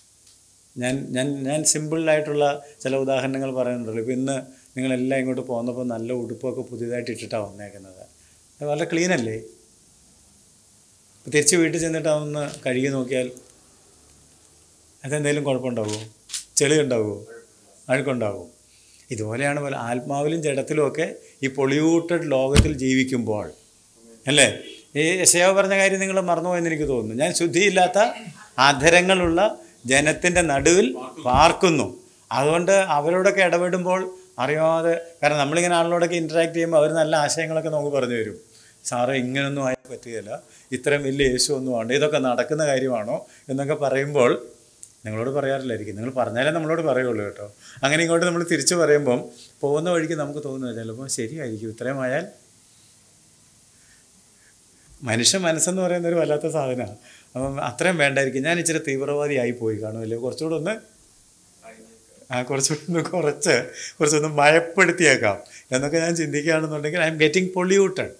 ഞാൻ ഞാൻ ഞാൻ സിമ്പിളായിട്ടുള്ള ചില ഉദാഹരണങ്ങൾ പറയുന്നുണ്ടല്ലോ ഇപ്പോൾ ഇന്ന് നിങ്ങളെല്ലാം ഇങ്ങോട്ട് പോകുന്നപ്പോൾ നല്ല ഉടുപ്പൊക്കെ പുതിയതായിട്ട് ഇട്ടിട്ടാണ് വന്നേക്കുന്നത് അത് വളരെ ക്ലീൻ അല്ലേ ഇപ്പോൾ തിരിച്ച് വീട്ടിൽ ചെന്നിട്ട് അതൊന്ന് കഴുകി നോക്കിയാൽ അതെന്തെങ്കിലും കുഴപ്പമുണ്ടാവുമോ ചെളി ഉണ്ടാവുമോ അഴുക്കുണ്ടാവും ഇതുപോലെയാണ് പോലെ ആത്മാവിലും ജഡത്തിലും ഒക്കെ ഈ പൊള്യൂട്ടഡ് ലോകത്തിൽ ജീവിക്കുമ്പോൾ അല്ലേ ഈ യശയാവ് പറഞ്ഞ കാര്യം നിങ്ങൾ മറന്നുപോയെന്ന് എനിക്ക് തോന്നുന്നു ഞാൻ ശുദ്ധിയില്ലാത്ത അധരങ്ങളുള്ള ജനത്തിൻ്റെ നടുവിൽ പാർക്കുന്നു അതുകൊണ്ട് അവരോടൊക്കെ ഇടപെടുമ്പോൾ അറിയാതെ കാരണം നമ്മളിങ്ങനെ ആളുകളോടൊക്കെ ഇൻറ്ററാക്ട് ചെയ്യുമ്പോൾ അവർ നല്ല ആശയങ്ങളൊക്കെ നമുക്ക് പറഞ്ഞു തരും സാറേ ഇങ്ങനൊന്നും ആയാൽ പറ്റുകയില്ല ഇത്രയും വലിയ യേശു ഒന്നും വേണ്ട ഇതൊക്കെ നടക്കുന്ന കാര്യമാണോ എന്നൊക്കെ പറയുമ്പോൾ നിങ്ങളോട് പറയാറില്ലായിരിക്കും നിങ്ങൾ പറഞ്ഞാലേ നമ്മളോട് പറയുള്ളൂ കേട്ടോ അങ്ങനെ ഇങ്ങോട്ട് നമ്മൾ തിരിച്ചു പറയുമ്പം പോകുന്ന വഴിക്ക് നമുക്ക് തോന്നുന്നത് ചിലപ്പോൾ ശരിയായിരിക്കും ഇത്രയും ആയാൽ മനുഷ്യ മനസ്സെന്ന് പറയുന്ന ഒരു വല്ലാത്ത സാധനമാണ് അപ്പം അത്രയും വേണ്ടായിരിക്കും ഞാൻ ഇച്ചിരി തീവ്രവാദിയായി പോയി കാണുമല്ലോ കുറച്ചുകൂടെ ഒന്ന് ആ കുറച്ചുകൂടി ഒന്ന് കുറച്ച് കുറച്ചൊന്ന് മയപ്പെടുത്തിയേക്കാം എന്നൊക്കെ ഞാൻ ചിന്തിക്കുകയാണെന്നുണ്ടെങ്കിൽ ഐ എം ഗെറ്റിംഗ് പൊള്യൂട്ടഡ്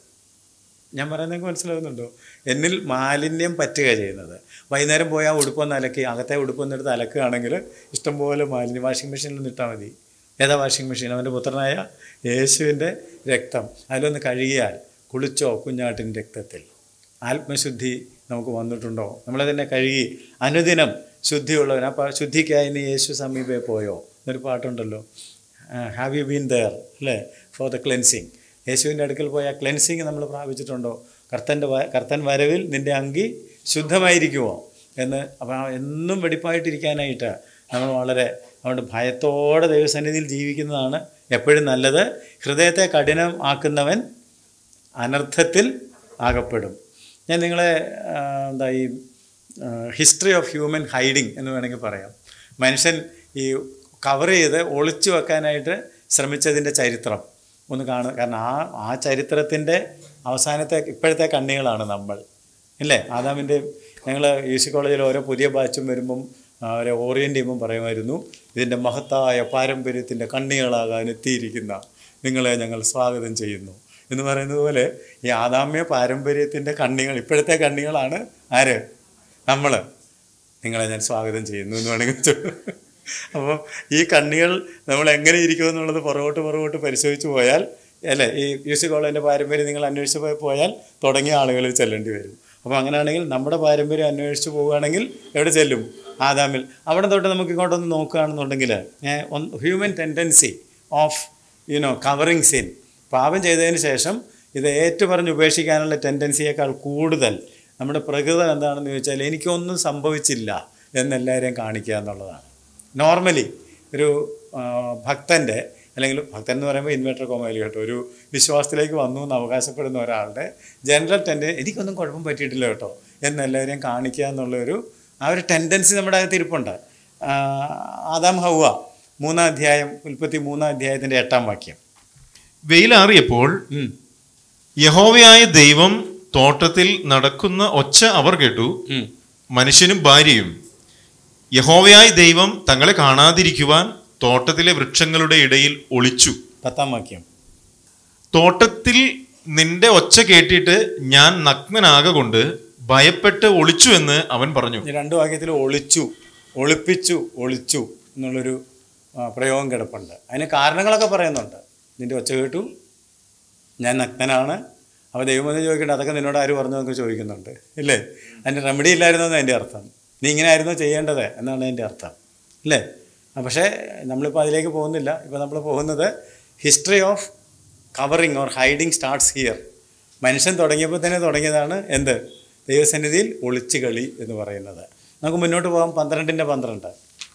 ഞാൻ പറയുന്നത് മനസ്സിലാവുന്നുണ്ടോ എന്നിൽ മാലിന്യം പറ്റുക ചെയ്യുന്നത് വൈകുന്നേരം പോയി ആ ഉടുപ്പൊന്ന് അലക്കി അകത്തെ ഉടുപ്പൊന്നെടുത്ത് അലക്കുകയാണെങ്കിൽ ഇഷ്ടംപോലെ മാലിന്യം വാഷിംഗ് മെഷീനിൽ ഇട്ടാൽ മതി ഏതാ വാഷിംഗ് മെഷീൻ അവൻ്റെ പുത്രനായ യേശുവിൻ്റെ രക്തം അതിലൊന്ന് കഴുകിയാൽ കുളിച്ചോ കുഞ്ഞാട്ടിൻ രക്തത്തിൽ ആത്മശുദ്ധി നമുക്ക് വന്നിട്ടുണ്ടോ നമ്മളെ തന്നെ കഴുകി അനുദിനം ശുദ്ധിയുള്ളവൻ അപ്പോൾ ശുദ്ധിക്കായി നീ യേശു സമീപേ പോയോ എന്നൊരു പാട്ടുണ്ടല്ലോ ഹാവ് യു ബീൻ ദയർ അല്ലേ ഫോർ ദ ക്ലെൻസിങ് യേശുവിൻ്റെ അടുക്കൽ പോയ ആ ക്ലെൻസിങ് നമ്മൾ പ്രാപിച്ചിട്ടുണ്ടോ കർത്തൻ്റെ വ കർത്തൻ വരവിൽ നിൻ്റെ അങ്കി ശുദ്ധമായിരിക്കുമോ എന്ന് അപ്പോൾ എന്നും വെടിപ്പായിട്ടിരിക്കാനായിട്ട് നമ്മൾ വളരെ അതുകൊണ്ട് ഭയത്തോടെ ദൈവസന്നിധിയിൽ ജീവിക്കുന്നതാണ് എപ്പോഴും നല്ലത് ഹൃദയത്തെ കഠിനം ആക്കുന്നവൻ അനർത്ഥത്തിൽ ആകപ്പെടും ഞാൻ നിങ്ങളെ ആ, എന്താ ഈ ഹിസ്റ്ററി ഓഫ് ഹ്യൂമൻ ഹൈഡിങ് എന്ന് വേണമെങ്കിൽ പറയാം മനുഷ്യൻ ഈ കവർ ചെയ്ത് ഒളിച്ചു വെക്കാനായിട്ട് ശ്രമിച്ചതിൻ്റെ ചരിത്രം ഒന്ന് കാണുക കാരണം ആ ആ ചരിത്രത്തിൻ്റെ അവസാനത്തെ ഇപ്പോഴത്തെ കണ്ണികളാണ് നമ്മൾ ഇല്ലേ ആദാമിൻ്റെയും ഞങ്ങൾ യു സി കോളേജിൽ ഓരോ പുതിയ ബാച്ചും വരുമ്പം ആ, ഒരു ഓറിയൻ്റ് ചെയ്യുമ്പം പറയുമായിരുന്നു ഇതിൻ്റെ മഹത്തായ പാരമ്പര്യത്തിൻ്റെ കണ്ണികളാകാൻ എത്തിയിരിക്കുന്ന നിങ്ങളെ ഞങ്ങൾ സ്വാഗതം ചെയ്യുന്നു എന്ന് പറയുന്നത് പോലെ ഈ ആദാമ്യ പാരമ്പര്യത്തിൻ്റെ കണ്ണികൾ ഇപ്പോഴത്തെ കണ്ണികളാണ് ആര് നമ്മൾ നിങ്ങളെ ഞാൻ സ്വാഗതം ചെയ്യുന്നു എന്ന് വേണമെങ്കിൽ ചോ- അപ്പം ഈ കണ്ണികൾ നമ്മൾ എങ്ങനെ ഇരിക്കും എന്നുള്ളത് പുറകോട്ട് പുറകോട്ട് പരിശോധിച്ച് പോയാൽ അല്ലേ ഈ യു സി കോളേജിൻ്റെ പാരമ്പര്യം നിങ്ങൾ അന്വേഷിച്ച് പോയി പോയാൽ തുടങ്ങിയ ആളുകളിൽ ചെല്ലേണ്ടി വരും അപ്പോൾ അങ്ങനെയാണെങ്കിൽ നമ്മുടെ പാരമ്പര്യം അന്വേഷിച്ച് പോവുകയാണെങ്കിൽ എവിടെ ചെല്ലും ആദാമിൽ അവിടെ തൊട്ട് നമുക്ക് ഇങ്ങോട്ടൊന്ന് നോക്കുകയാണെന്നുണ്ടെങ്കിൽ human tendency of you know covering sin പാപം ചെയ്തതിന് ശേഷം ഇത് ഏറ്റുപറഞ്ഞ് ഉപേക്ഷിക്കാനുള്ള ടെൻഡൻസിയേക്കാൾ കൂടുതൽ നമ്മുടെ പ്രകൃതം എന്താണെന്ന് ചോദിച്ചാൽ എനിക്കൊന്നും സംഭവിച്ചില്ല എന്നെല്ലാവരെയും കാണിക്കുക എന്നുള്ളതാണ് നോർമലി ഒരു ആ, ഭക്തൻ്റെ അല്ലെങ്കിൽ ഭക്തൻ എന്ന് പറയുമ്പോൾ ഇൻവെർട്ടർ കോമയിൽ കേട്ടോ ഒരു വിശ്വാസത്തിലേക്ക് വന്നു എന്ന് അവകാശപ്പെടുന്ന ഒരാളുടെ ജനറൽ ടെൻഡൻ എനിക്കൊന്നും കുഴപ്പം പറ്റിയിട്ടില്ല കേട്ടോ എന്നെല്ലാവരെയും കാണിക്കുക എന്നുള്ളൊരു ആ ഒരു ടെൻഡൻസി നമ്മുടെ അകത്ത് ഇരിപ്പുണ്ട് ആ, ആദാം ഹൗവ മൂന്നാം അധ്യായം ഉൽപ്പത്തി മൂന്നാം അധ്യായത്തിൻ്റെ എട്ടാം വാക്യം വെയിലാറിയപ്പോൾ ഉം, യഹോവയായ ദൈവം തോട്ടത്തിൽ നടക്കുന്ന ഒച്ച അവർ കേട്ടു ഉം. മനുഷ്യനും ഭാര്യയും യഹോവയായ ദൈവം തങ്ങളെ കാണാതിരിക്കുവാൻ തോട്ടത്തിലെ വൃക്ഷങ്ങളുടെ ഇടയിൽ ഒളിച്ചു പത്താം വാക്യം തോട്ടത്തിൽ നിന്റെ ഒച്ച കേട്ടിട്ട് ഞാൻ നഗ്നനാകൊണ്ട് ഭയപ്പെട്ട് ഒളിച്ചു എന്ന് അവൻ പറഞ്ഞു ഈ രണ്ട് വാക്യത്തിൽ ഒളിച്ചു ഒളിപ്പിച്ചു ഒളിച്ചു എന്നുള്ളൊരു ആ, പ്രയോഗം കിടപ്പുണ്ട് അതിന് കാരണങ്ങളൊക്കെ പറയുന്നുണ്ട് നിന്റെ ഒച്ച കേട്ടു ഞാൻ നഗ്നനാണ് അപ്പോൾ ദൈവമതി ചോദിക്കട്ടെ അതൊക്കെ നിന്നോട് ആര് പറഞ്ഞു എന്നൊക്കെ ചോദിക്കുന്നുണ്ട് ഇല്ലേ അതിൻ്റെ റെമഡി ഇല്ലായിരുന്നു എന്ന് അതിൻ്റെ അർത്ഥം നീ ഇങ്ങനെ ആയിരുന്നു ചെയ്യേണ്ടത് എന്നാണ് അതിൻ്റെ അർത്ഥം ഇല്ലേ ആ, പക്ഷേ നമ്മളിപ്പോൾ അതിലേക്ക് പോകുന്നില്ല ഇപ്പോൾ നമ്മൾ പോകുന്നത് history of covering or hiding starts here മനുഷ്യൻ തുടങ്ങിയപ്പോൾ തന്നെ തുടങ്ങിയതാണ് എന്ത് ദൈവസന്നിധിയിൽ ഒളിച്ചു കളി എന്ന് പറയുന്നത് നമുക്ക് മുന്നോട്ട് പോകാം പന്ത്രണ്ടിൻ്റെ പന്ത്രണ്ട്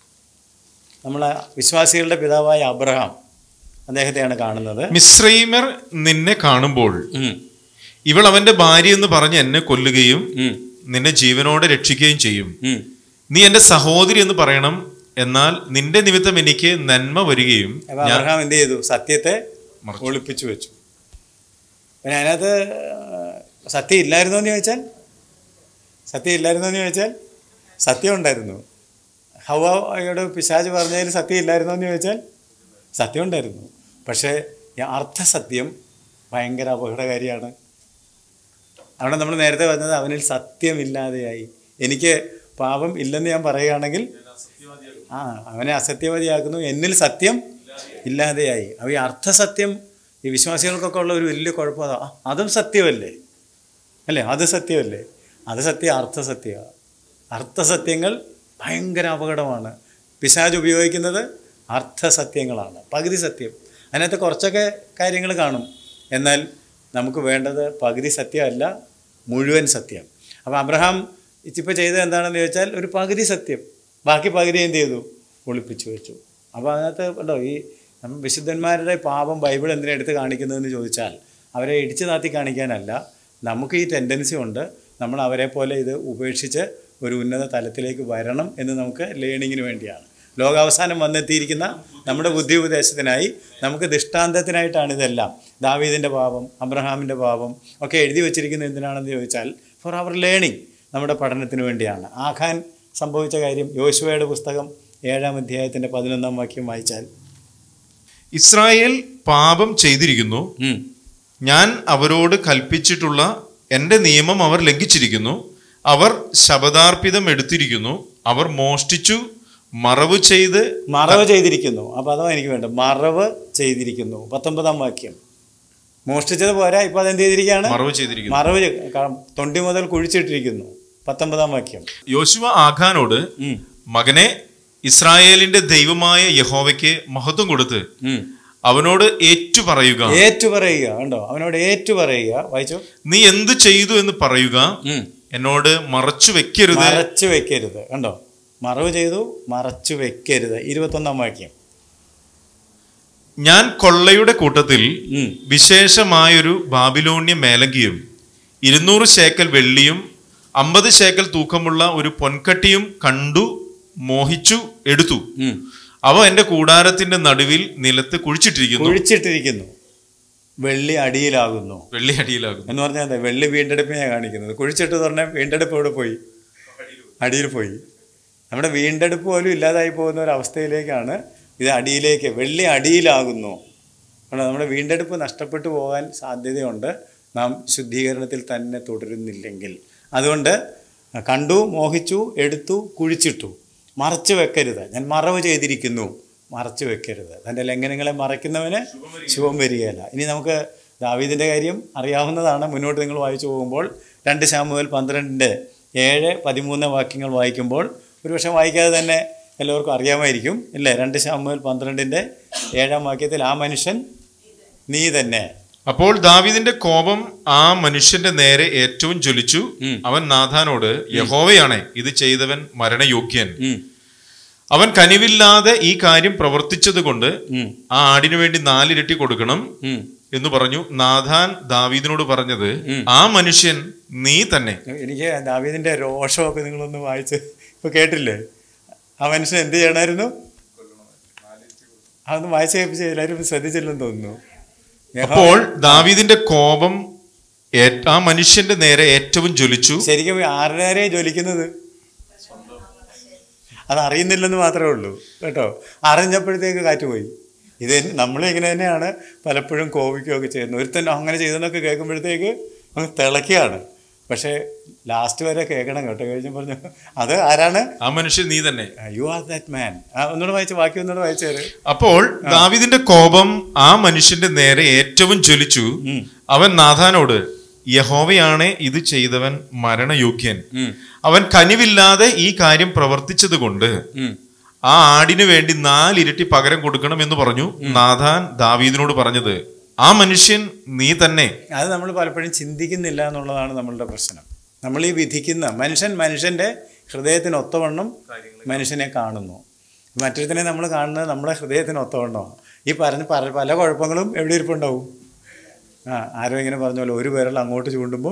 നമ്മളെ വിശ്വാസികളുടെ പിതാവായ അബ്രഹാം അദ്ദേഹത്തെയാണ് കാണുന്നത് മിശ്രൈമർ നിന്നെ കാണുമ്പോൾ ഉം, ഇവൾ അവന്റെ ഭാര്യ എന്ന് പറഞ്ഞ് എന്നെ കൊല്ലുകയും ഉം, നിന്നെ ജീവനോടെ രക്ഷിക്കുകയും ചെയ്യും ഉം. നീ എന്റെ സഹോദരി എന്ന് പറയണം എന്നാൽ നിന്റെ നിമിത്തം എനിക്ക് നന്മ വരികയും അപ്പോൾ ഞാൻ അബ്രഹാം എന്ത് ചെയ്തു സത്യത്തെ മറച്ചു. ഒളിപ്പിച്ചു വെച്ചു പിന്നെ അതിനകത്ത് ആ, സത്യം ഇല്ലായിരുന്നോ എന്ന് ചോദിച്ചാൽ സത്യം ഇല്ലായിരുന്നോ എന്ന് ചോദിച്ചാൽ സത്യം ഉണ്ടായിരുന്നു ഹവയോട് പിശാജ് പറഞ്ഞതിൽ സത്യം ഇല്ലായിരുന്നോ എന്ന് ചോദിച്ചാൽ സത്യം ഉണ്ടായിരുന്നു പക്ഷേ ഈ അർത്ഥസത്യം ഭയങ്കര അപകടകാരിയാണ് അവിടെ നമ്മൾ നേരത്തെ പറഞ്ഞത് അവനിൽ സത്യമില്ലാതെയായി എനിക്ക് പാപം ഇല്ലെന്ന് ഞാൻ പറയുകയാണെങ്കിൽ ആ അവനെ അസത്യവാദിയാക്കുന്നു എന്നിൽ സത്യം ഇല്ലാതെയായി അപ്പോൾ ഈ അർത്ഥസത്യം ഈ വിശ്വാസികൾക്കൊക്കെ ഉള്ള ഒരു വലിയ കുഴപ്പം അതാ ആ, അതും സത്യമല്ലേ അല്ലേ അത് സത്യമല്ലേ അത് സത്യം അർത്ഥസത്യമാണ് അർത്ഥസത്യങ്ങൾ ഭയങ്കര അപകടമാണ് പിശാജ് ഉപയോഗിക്കുന്നത് അർത്ഥസത്യങ്ങളാണ് പകുതി സത്യം അതിനകത്ത് കുറച്ചൊക്കെ കാര്യങ്ങൾ കാണും എന്നാൽ നമുക്ക് വേണ്ടത് പകുതി സത്യമല്ല മുഴുവൻ സത്യം അപ്പോൾ അബ്രഹാം ഇപ്പോൾ ചെയ്തത് എന്താണെന്ന് ചോദിച്ചാൽ ഒരു പകുതി സത്യം ബാക്കി പകുതി എന്ത് ചെയ്തു ഒളിപ്പിച്ചു വെച്ചു അപ്പോൾ അതിനകത്ത് ഉണ്ടോ ഈ നമ്മൾ വിശുദ്ധന്മാരുടെ പാപം ബൈബിൾ എന്തിനാ എടുത്ത് കാണിക്കുന്നതെന്ന് ചോദിച്ചാൽ അവരെ ഇടിച്ചു താത്തി കാണിക്കാനല്ല നമുക്ക് ഈ ടെൻഡൻസി ഉണ്ട് നമ്മൾ അവരെ പോലെ ഇത് ഉപേക്ഷിച്ച് ഒരു ഉന്നത തലത്തിലേക്ക് വരണം എന്ന് നമുക്ക് ലേണിങ്ങിന് വേണ്ടിയാണ് ലോകാവസാനം വന്നെത്തിയിരിക്കുന്ന നമ്മുടെ ബുദ്ധി ഉപദേശത്തിനായി നമുക്ക് ദൃഷ്ടാന്തത്തിനായിട്ടാണ് ഇതെല്ലാം ദാവീദിൻ്റെ പാപം അബ്രഹാമിൻ്റെ പാപം ഒക്കെ എഴുതി വച്ചിരിക്കുന്നത് എന്തിനാണെന്ന് ചോദിച്ചാൽ ഫോർ അവർ ലേണിംഗ് നമ്മുടെ പഠനത്തിന് വേണ്ടിയാണ് ആഖാൻ സംഭവിച്ച കാര്യം യോശുവയുടെ പുസ്തകം ഏഴാം അധ്യായത്തിൻ്റെ പതിനൊന്നാം വാക്യം വായിച്ചാൽ ഇസ്രായേൽ പാപം ചെയ്തിരിക്കുന്നു ഉം, ഞാൻ അവരോട് കൽപ്പിച്ചിട്ടുള്ള എൻ്റെ നിയമം അവർ ലംഘിച്ചിരിക്കുന്നു അവർ ശബദാർപ്പിതം എടുത്തിരിക്കുന്നു അവർ മോഷ്ടിച്ചു മറവ് ചെയ്ത് മറവ് ചെയ്തിരിക്കുന്നു അപ്പോൾ അതാണ് എനിക്ക് വേണ്ടത് മറവ് ചെയ്തിരിക്കുന്നു പത്തൊമ്പതാം വാക്യം മോഷ്ടിച്ചത് പോരാ ഇപ്പൊ അതെന്ത് ചെയ്തിരിക്കുകയാണ് മറവ് ചെയ്തിരിക്കുന്നു മറവ് ചെ- ക- തൊണ്ടി മുതൽ കുഴിച്ചിട്ടിരിക്കുന്നു പത്തൊമ്പതാം വാക്യം യോശുവ ആഖാനോട് ഉം, മകനെ ഇസ്രായേലിന്റെ ദൈവമായ യഹോവയ്ക്ക് മഹത്വം കൊടുത്ത് ഉം. അവനോട് ഏറ്റു പറയുക ഏറ്റു പറയുക കണ്ടോ അവനോട് ഏറ്റു പറയുക വായിച്ചോ നീ എന്ത് ചെയ്തു എന്ന് പറയുക ഉം. എന്നോട് മറച്ചു വെക്കരുത് മറച്ചു വെക്കരുത് കണ്ടോ മറവ് ചെയ്തു മറച്ചു വെക്കരുത് ഇരുപത്തൊന്നാം വാക്യം ഞാൻ കൊള്ളയുടെ കൂട്ടത്തിൽ ഉം. വിശേഷമായൊരു ബാബിലോണ്യ മേലങ്കിയും ഇരുന്നൂറ് ശേക്കൽ വെള്ളിയും അമ്പത് ശേക്കൽ തൂക്കമുള്ള ഒരു പൊൻകട്ടിയും കണ്ടു മോഹിച്ചു എടുത്തു ഉം. അവ എന്റെ കൂടാരത്തിന്റെ നടുവിൽ നിലത്ത് കുഴിച്ചിട്ടിരിക്കുന്നു കുഴിച്ചിട്ടിരിക്കുന്നു വെള്ളി അടിയിലാകുന്നു വെള്ളി അടിയിലാകുന്നു എന്ന് പറഞ്ഞാൽ എന്താ വെള്ളി വീണ്ടെടുപ്പിനെയാണ് കാണിക്കുന്നത് കുഴിച്ചിട്ട് പറഞ്ഞാൽ വീണ്ടെടുപ്പ് എവിടെ പോയി അടിയിൽ പോയി നമ്മുടെ വീണ്ടെടുപ്പ് പോലും ഇല്ലാതായി പോകുന്ന ഒരു അവസ്ഥയിലേക്കാണ് ഇത് അടിയിലേക്ക് വെള്ളി അടിയിലാകുന്നു കാരണം നമ്മുടെ വീണ്ടെടുപ്പ് നഷ്ടപ്പെട്ടു പോകാൻ സാധ്യതയുണ്ട് നാം ശുദ്ധീകരണത്തിൽ തന്നെ തുടരുന്നില്ലെങ്കിൽ അതുകൊണ്ട് കണ്ടു മോഹിച്ചു എടുത്തു കുഴിച്ചിട്ടു മറച്ചു വെക്കരുത് ഞാൻ മറവ് ചെയ്തിരിക്കുന്നു മറച്ചു വെക്കരുത് തൻ്റെ ലംഘനങ്ങളെ മറയ്ക്കുന്നവന് ശുഭം വരികയില്ല ഇനി നമുക്ക് ദാവീദിൻ്റെ കാര്യം അറിയാവുന്നതാണ് മുന്നോട്ട് നിങ്ങൾ വായിച്ചു പോകുമ്പോൾ രണ്ട് ശാമുവൽ പന്ത്രണ്ടിൻ്റെ ഏഴ് പതിമൂന്ന് വാക്യങ്ങൾ വായിക്കുമ്പോൾ ഒരുപക്ഷെ വായിക്കാതെ തന്നെ എല്ലാവർക്കും അറിയാമായിരിക്കും ഇല്ലേ രണ്ട് ശാമുവൽ പന്ത്രണ്ടിൻ്റെ ഏഴാം വാക്യത്തിൽ ആ മനുഷ്യൻ നീ തന്നെ അപ്പോൾ ദാവീദിന്റെ കോപം ആ മനുഷ്യന്റെ നേരെ ഏറ്റവും ജ്വലിച്ചു ഉം. അവൻ നാഥാനോട് യഹോവയാണ് ഇത് ചെയ്തവൻ മരണയോഗ്യൻ ഉം, അവൻ കനിവില്ലാതെ ഈ കാര്യം പ്രവർത്തിച്ചത് കൊണ്ട് ഉം, ആ ആടിനു വേണ്ടി നാലിരട്ടി കൊടുക്കണം ഉം. എന്ന് പറഞ്ഞു നാഥാൻ ദാവീദിനോട് പറഞ്ഞത് ഉം. ആ മനുഷ്യൻ നീ തന്നെ എനിക്ക് ദാവീദിൻ്റെ രോഷമൊക്കെ നിങ്ങളൊന്ന് വായിച്ച് ഇപ്പോൾ കേട്ടില്ലേ ആ മനുഷ്യൻ എന്ത് ചെയ്യണമായിരുന്നു അതൊന്ന് വായിച്ച് കേൾപ്പിച്ച് എല്ലാവരും ശ്രദ്ധിച്ചില്ലെന്ന് തോന്നുന്നു യഹോവ- അപ്പോൾ ദാവീദിന്റെ കോപം ഏ- ആ മനുഷ്യന്റെ നേരെ ഏറ്റവും ജ്വലിച്ചു ശരിക്കും ആരുടെ നേരെ ജ്വലിക്കുന്നത് അത് അറിയുന്നില്ലെന്ന് മാത്രമേ ഉള്ളൂ കേട്ടോ അറിഞ്ഞപ്പോഴത്തേക്ക് കാറ്റ് പോയി ഇത് നമ്മളിങ്ങനെ തന്നെയാണ് പലപ്പോഴും കോപിക്കുകയൊക്കെ ചെയ്യുന്നത് ഒരുത്തൻ അങ്ങനെ ചെയ്തെന്നൊക്കെ കേൾക്കുമ്പോഴത്തേക്ക് അങ്ങ് തിളക്കുകയാണ് പക്ഷേ ലാസ്റ്റ് വരെ കേൾക്കണം കേട്ടോ കഴിഞ്ഞ് പറഞ്ഞു അത് ആരാണ് ആ മനുഷ്യൻ നീ തന്നെ യു ആർ ദാറ്റ് മാൻ ഒന്നുകൂടെ വായിച്ച് ബാക്കി ഒന്നുകൂടെ വായിച്ചേര് അപ്പോൾ ദാവീദിന്റെ കോപം ആ മനുഷ്യന്റെ നേരെ ഏറ്റവും ജ്വലിച്ചു ഉം. അവൻ നാഥാനോട് യഹോവയാണ് ഇത് ചെയ്തവൻ മരണയോഗ്യൻ ഉം. അവൻ കനിവില്ലാതെ ഈ കാര്യം പ്രവർത്തിച്ചത് കൊണ്ട് ഉം. ആ ആടിനു വേണ്ടി നാലിരട്ടി പകരം കൊടുക്കണം എന്ന് പറഞ്ഞു നാഥാൻ ദാവീദിനോട് പറഞ്ഞത് ആ മനുഷ്യൻ നീ തന്നെ അത് നമ്മൾ പലപ്പോഴും ചിന്തിക്കുന്നില്ല എന്നുള്ളതാണ് നമ്മളുടെ പ്രശ്നം നമ്മൾ ഈ വിധിക്കുന്ന മനുഷ്യൻ മനുഷ്യൻ്റെ ഹൃദയത്തിന് ഒത്തവണ്ണം മനുഷ്യനെ കാണുന്നു മറ്റൊരുത്തിനെ നമ്മൾ കാണുന്നത് നമ്മുടെ ഹൃദയത്തിന് ഒത്തവണ്ണമാണ് ഈ പറഞ്ഞ പല പല കുഴപ്പങ്ങളും എവിടെ ഇരിപ്പുണ്ടാവും ആ ആരോ ഇങ്ങനെ പറഞ്ഞ പോലെ ഒരു വിരൽ അങ്ങോട്ട് ചൂണ്ടുമ്പം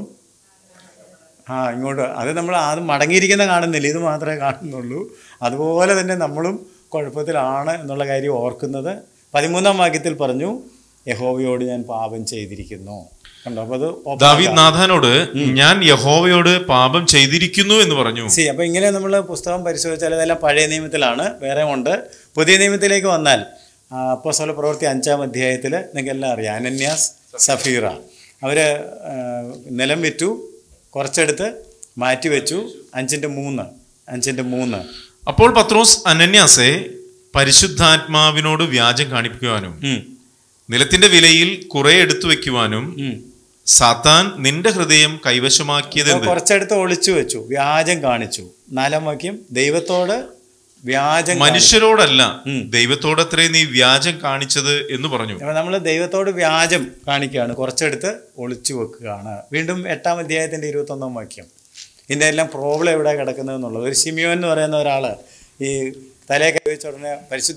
ആ ഇങ്ങോട്ട് അത് നമ്മൾ അത് മടങ്ങിയിരിക്കുന്ന കാണുന്നില്ല ഇത് മാത്രമേ കാണുന്നുള്ളൂ അതുപോലെ തന്നെ നമ്മളും കുഴപ്പത്തിലാണ് എന്നുള്ള കാര്യം ഓർക്കുന്നത് പതിമൂന്നാം വാക്യത്തിൽ പറഞ്ഞു യഹോവയോട് ഞാൻ പാപം ചെയ്തിരിക്കുന്നു കണ്ടോ അപ്പോൾ അത് ദാവീദ് നാഥാനോട് ഞാൻ യഹോവയോട് പാപം ചെയ്തിരിക്കുന്നു എന്ന് പറഞ്ഞു സി അപ്പോൾ ഇങ്ങനെ നമ്മൾ പുസ്തകം പരിശോധിച്ചാൽ ഇതെല്ലാം പഴയ നിയമത്തിലാണ് വേറെ ഉണ്ട് പുതിയ നിയമത്തിലേക്ക് വന്നാൽ അപ്പോൾ സ്വല പ്രവൃത്തി അഞ്ചാം അധ്യായത്തിൽ നിങ്ങൾക്ക് എല്ലാം അറിയാം അനന്യാസ് സഫീറ അവർ നിലം വിറ്റു കുറച്ചെടുത്ത് മാറ്റി വെച്ചു അഞ്ചിൻ്റെ മൂന്ന് അഞ്ചിൻ്റെ മൂന്ന് അപ്പോൾ പത്രോസ് അനന്യാസെ പരിശുദ്ധാത്മാവിനോട് വ്യാജം കാണിക്കുവാനും ഉം, നിലത്തിന്റെ വിലയിൽ കുറെ എടുത്തു വെക്കുവാനും ഉം. സാത്താൻ നിന്റെ ഹൃദയം കൈവശമാക്കിയത് അപ്പോൾ കുറച്ചെടുത്ത് ഒളിച്ചു വെച്ചു വ്യാജം കാണിച്ചു നാലാം വാക്യം ദൈവത്തോട് വ്യാജം കാണിച്ചു. മനുഷ്യരോടല്ല ഉം. ദൈവത്തോടത്രേ നീ വ്യാജം കാണിച്ചത് എന്ന് പറഞ്ഞു അപ്പോൾ നമ്മൾ ദൈവത്തോട് വ്യാജം കാണിക്കുകയാണ് കുറച്ചെടുത്ത് ഒളിച്ചു വെക്കുകയാണ് വീണ്ടും എട്ടാം അധ്യായത്തിൻ്റെ ഇരുപത്തൊന്നാം വാക്യം ഇതിൻ്റെ എല്ലാം പ്രോബ്ലം എവിടെ കിടക്കുന്നത് എന്നുള്ളത് ഒരു സിമിയോൻ എന്ന് പറയുന്ന ഒരാൾ ഈ തലയെ കൈവച്ച ഉടനെ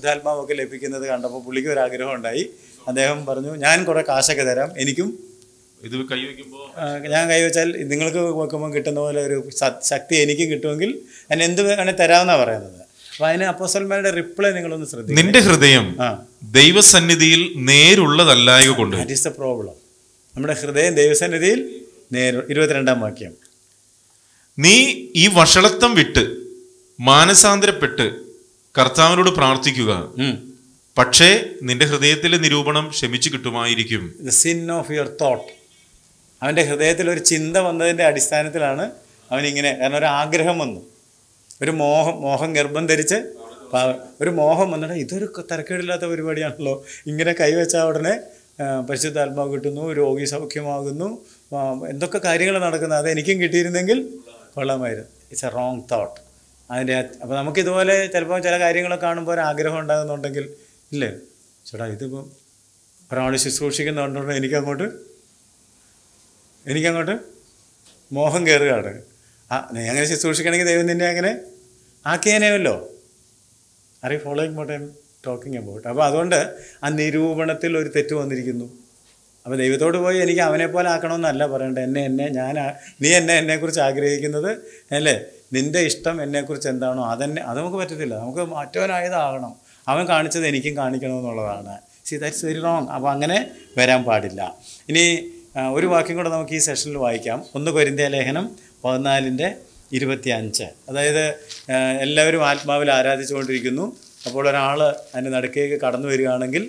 പരിശുദ്ധാത്മാവൊക്കെ ലഭിക്കുന്നത് കണ്ടപ്പോൾ പുള്ളിക്ക് ഒരു ആഗ്രഹം ഉണ്ടായി അദ്ദേഹം പറഞ്ഞു ഞാൻ കുറേ കാശൊക്കെ തരാം എനിക്കും ഇത് കൈവയ്ക്കുമ്പോൾ ആ, ഞാൻ കൈവച്ചാൽ നിങ്ങൾക്ക് വെക്കുമ്പോൾ കിട്ടുന്ന പോലെ ഒരു സ- ശക്തി എനിക്കും കിട്ടുമെങ്കിൽ ഞാൻ എന്ത് വേണേൽ തരാമെന്നാണ് പറയുന്നത് അപ്പോൾ അതിന് അപ്പോസൽമാരുടെ റിപ്ലൈ നിങ്ങളൊന്ന് ശ്രദ്ധിക്കും നിന്റെ ഹൃദയം ആ ദൈവസന്നിധിയിൽ നേരുള്ളതല്ലായക കൊണ്ട് ദാറ്റ് ഈസ് ദ പ്രോബ്ലം നമ്മുടെ ഹൃദയം ദൈവസന്നിധിയിൽ നേരെ ഇരുപത്തിരണ്ടാം വാക്യം നീ ഈ വഷളത്വം വിട്ട് മാനസാന്തരപ്പെട്ട് കർത്താവിനോട് പ്രാർത്ഥിക്കുക പക്ഷേ നിന്റെ ഹൃദയത്തിലെ നിരൂപണം ക്ഷമിച്ചു കിട്ടുമായിരിക്കും the sin of your thought അവൻ്റെ ഹൃദയത്തിൽ ഒരു ചിന്ത വന്നതിൻ്റെ അടിസ്ഥാനത്തിലാണ് അവനിങ്ങനെ കാരണം ഒരു ആഗ്രഹം വന്നു ഒരു മോഹം മോഹം ഗർഭം ധരിച്ച് പാവ- ഒരു മോഹം വന്നിട്ട് ഇതൊരു തരക്കേടില്ലാത്ത പരിപാടിയാണല്ലോ ഇങ്ങനെ കൈവച്ച ഉടനെ ആ, പരിശുദ്ധാത്മാവ് കിട്ടുന്നു രോഗി സൗഖ്യമാകുന്നു ആ, എന്തൊക്കെ കാര്യങ്ങൾ നടക്കുന്നത് അത് എനിക്കും കിട്ടിയിരുന്നെങ്കിൽ കൊള്ളാമായിരുന്നു ഇറ്റ്സ് എ റോങ് തോട്ട് അതിൻ്റെ അപ്പോൾ നമുക്കിതുപോലെ ചിലപ്പോൾ ചില കാര്യങ്ങളൊക്കെ കാണുമ്പോൾ ഒരു ആഗ്രഹം ഉണ്ടാകുന്നുണ്ടെങ്കിൽ ഇല്ലേ ചേട്ടാ ഇതിപ്പം ഒരാൾ ശുശ്രൂഷിക്കുന്നുണ്ടോ എനിക്കങ്ങോട്ട് എനിക്കങ്ങോട്ട് മോഹം കയറുകയാണ് ആ നീ അങ്ങനെ ശുശ്രൂഷിക്കണമെങ്കിൽ ദൈവം നിന്നെ അങ്ങനെ ആക്കിയേനെയല്ലോ are you following what I am talking about അപ്പോൾ അതുകൊണ്ട് ആ നിരൂപണത്തിൽ ഒരു തെറ്റ് വന്നിരിക്കുന്നു അപ്പോൾ ദൈവത്തോട് പോയി എനിക്ക് അവനെ പോലെ ആക്കണമെന്നല്ല പറയേണ്ടത് എന്നെ എന്നെ ഞാൻ ആ- നീ എന്നെ എന്നെക്കുറിച്ച് ആഗ്രഹിക്കുന്നത് അല്ലേ നിൻ്റെ ഇഷ്ടം എന്നെക്കുറിച്ച് എന്താണോ അതെന്നെ അത് നമുക്ക് പറ്റത്തില്ല നമുക്ക് മറ്റവനായതാകണം അവൻ കാണിച്ചത് എനിക്കും കാണിക്കണമെന്നുള്ളതാണ് സി ദാറ്റ്സ് വെരി റോങ് അപ്പോൾ അങ്ങനെ വരാൻ പാടില്ല ഇനി ആ, ഒരു വാക്യം കൂടെ നമുക്ക് ഈ സെഷനിൽ വായിക്കാം ഒന്ന് കൊരിന്ത്യ ലേഖനം പതിനാലിൻ്റെ ഇരുപത്തി അഞ്ച് അതായത് ആ, എല്ലാവരും ആത്മാവിൽ ആരാധിച്ചുകൊണ്ടിരിക്കുന്നു അപ്പോൾ ഒരാൾ അതിൻ്റെ നടുക്കേക്ക് കടന്നു വരികയാണെങ്കിൽ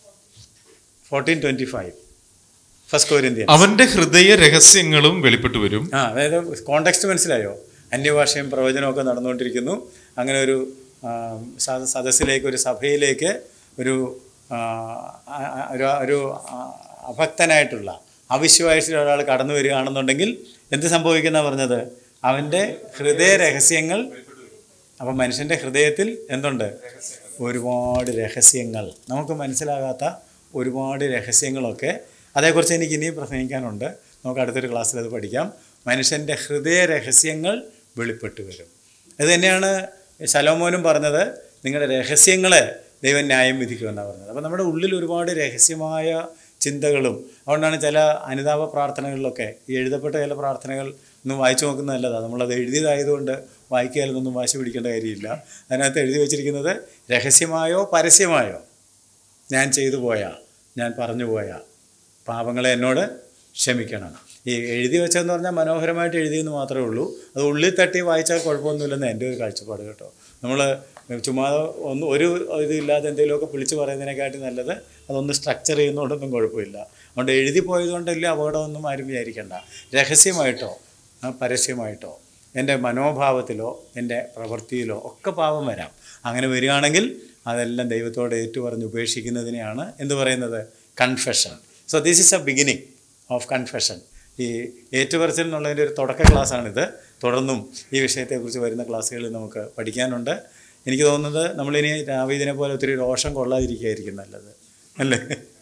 ഫോർട്ടീൻ ട്വൻറ്റി ഫൈവ് ഫസ്റ്റ് കൊരിന്ത്യ അവന്റെ ഹൃദയ രഹസ്യങ്ങളും വെളിപ്പെട്ടു വരും ആ അതായത് കോണ്ടെക്സ്റ്റ് മനസ്സിലായോ അന്യഭാഷയും പ്രവചനമൊക്കെ നടന്നുകൊണ്ടിരിക്കുന്നു അങ്ങനെ ഒരു ആ, സദ- സദസ്സിലേക്ക് ഒരു സഭയിലേക്ക് ഒരു ആ, ആ, ആ, ഒരു ഒരു ആ, അഭക്തനായിട്ടുള്ള അവിശ്വാസിയുടെ ഒരാൾ കടന്നു വരികയാണെന്നുണ്ടെങ്കിൽ എന്ത് സംഭവിക്കുന്ന പറഞ്ഞത് അവൻ്റെ ഹൃദയ രഹസ്യങ്ങൾ അപ്പം മനുഷ്യൻ്റെ ഹൃദയത്തിൽ എന്തുണ്ട് ഒരുപാട് രഹസ്യങ്ങൾ നമുക്ക് മനസ്സിലാകാത്ത ഒരുപാട് രഹസ്യങ്ങളൊക്കെ അതേക്കുറിച്ച് എനിക്ക് ഇനിയും പ്രസംഗിക്കാനുണ്ട് നമുക്ക് അടുത്തൊരു ക്ലാസ്സിൽ അത് പഠിക്കാം മനുഷ്യൻ്റെ ഹൃദയ രഹസ്യങ്ങൾ വെളിപ്പെട്ട് വരും അത് തന്നെയാണ് ശലോമോനും പറഞ്ഞത് നിങ്ങളുടെ രഹസ്യങ്ങളെ ദൈവം ന്യായം വിധിക്കുമെന്നാണ് പറഞ്ഞത് അപ്പോൾ നമ്മുടെ ഉള്ളിൽ ഒരുപാട് രഹസ്യമായ ചിന്തകളും അതുകൊണ്ടാണ് ചില അനുതാപ പ്രാർത്ഥനകളിലൊക്കെ ഈ എഴുതപ്പെട്ട ചില പ്രാർത്ഥനകൾ ഒന്നും വായിച്ചു നോക്കുന്നത് നല്ലതാണ് നമ്മളത് എഴുതിയതായതുകൊണ്ട് വായിക്കാനൊന്നും വാശി പിടിക്കേണ്ട കാര്യമില്ല അതിനകത്ത് എഴുതി വച്ചിരിക്കുന്നത് രഹസ്യമായോ പരസ്യമായോ ഞാൻ ചെയ്തു പോയ ഞാൻ പറഞ്ഞു പോയ പാപങ്ങളെ എന്നോട് ക്ഷമിക്കണം ഈ എഴുതി വെച്ചതെന്ന് പറഞ്ഞാൽ മനോഹരമായിട്ട് എഴുതിയെന്ന് മാത്രമേ ഉള്ളൂ അത് ഉള്ളിൽ തട്ടി വായിച്ചാൽ കുഴപ്പമൊന്നുമില്ലെന്ന് എൻ്റെ ഒരു കാഴ്ചപ്പാട് കേട്ടോ നമ്മൾ ചുമ്മാ ഒന്ന് ഒരു ഇതില്ലാതെ എന്തെങ്കിലുമൊക്കെ വിളിച്ച് പറയുന്നതിനെക്കാട്ടി നല്ലത് അതൊന്ന് സ്ട്രക്ചർ ചെയ്യുന്നതുകൊണ്ടൊന്നും കുഴപ്പമില്ല അതുകൊണ്ട് എഴുതി പോയതുകൊണ്ടല്ല അപകടമൊന്നും ആരും വിചാരിക്കേണ്ട രഹസ്യമായിട്ടോ ആ, പരസ്യമായിട്ടോ എൻ്റെ മനോഭാവത്തിലോ എൻ്റെ പ്രവൃത്തിയിലോ ഒക്കെ പാപം വരാം അങ്ങനെ വരികയാണെങ്കിൽ അതെല്ലാം ദൈവത്തോട് ഏറ്റുപറഞ്ഞ് ഉപേക്ഷിക്കുന്നതിനെയാണ് എന്ത് പറയുന്നത് confession so this is a beginning of confession ഈ ഏറ്റുപറച്ചിൽ എന്നുള്ളതിൻ്റെ ഒരു തുടക്ക ക്ലാസ്സാണിത് തുടർന്നും ഈ വിഷയത്തെക്കുറിച്ച് വരുന്ന ക്ലാസ്സുകളിൽ നമുക്ക് പഠിക്കാനുണ്ട് എനിക്ക് തോന്നുന്നത് നമ്മളിനി രാവിദിനെ പോലെ ഒത്തിരി രോഷം കൊള്ളാതിരിക്കുകയായിരിക്കും നല്ലത് അല്ലേ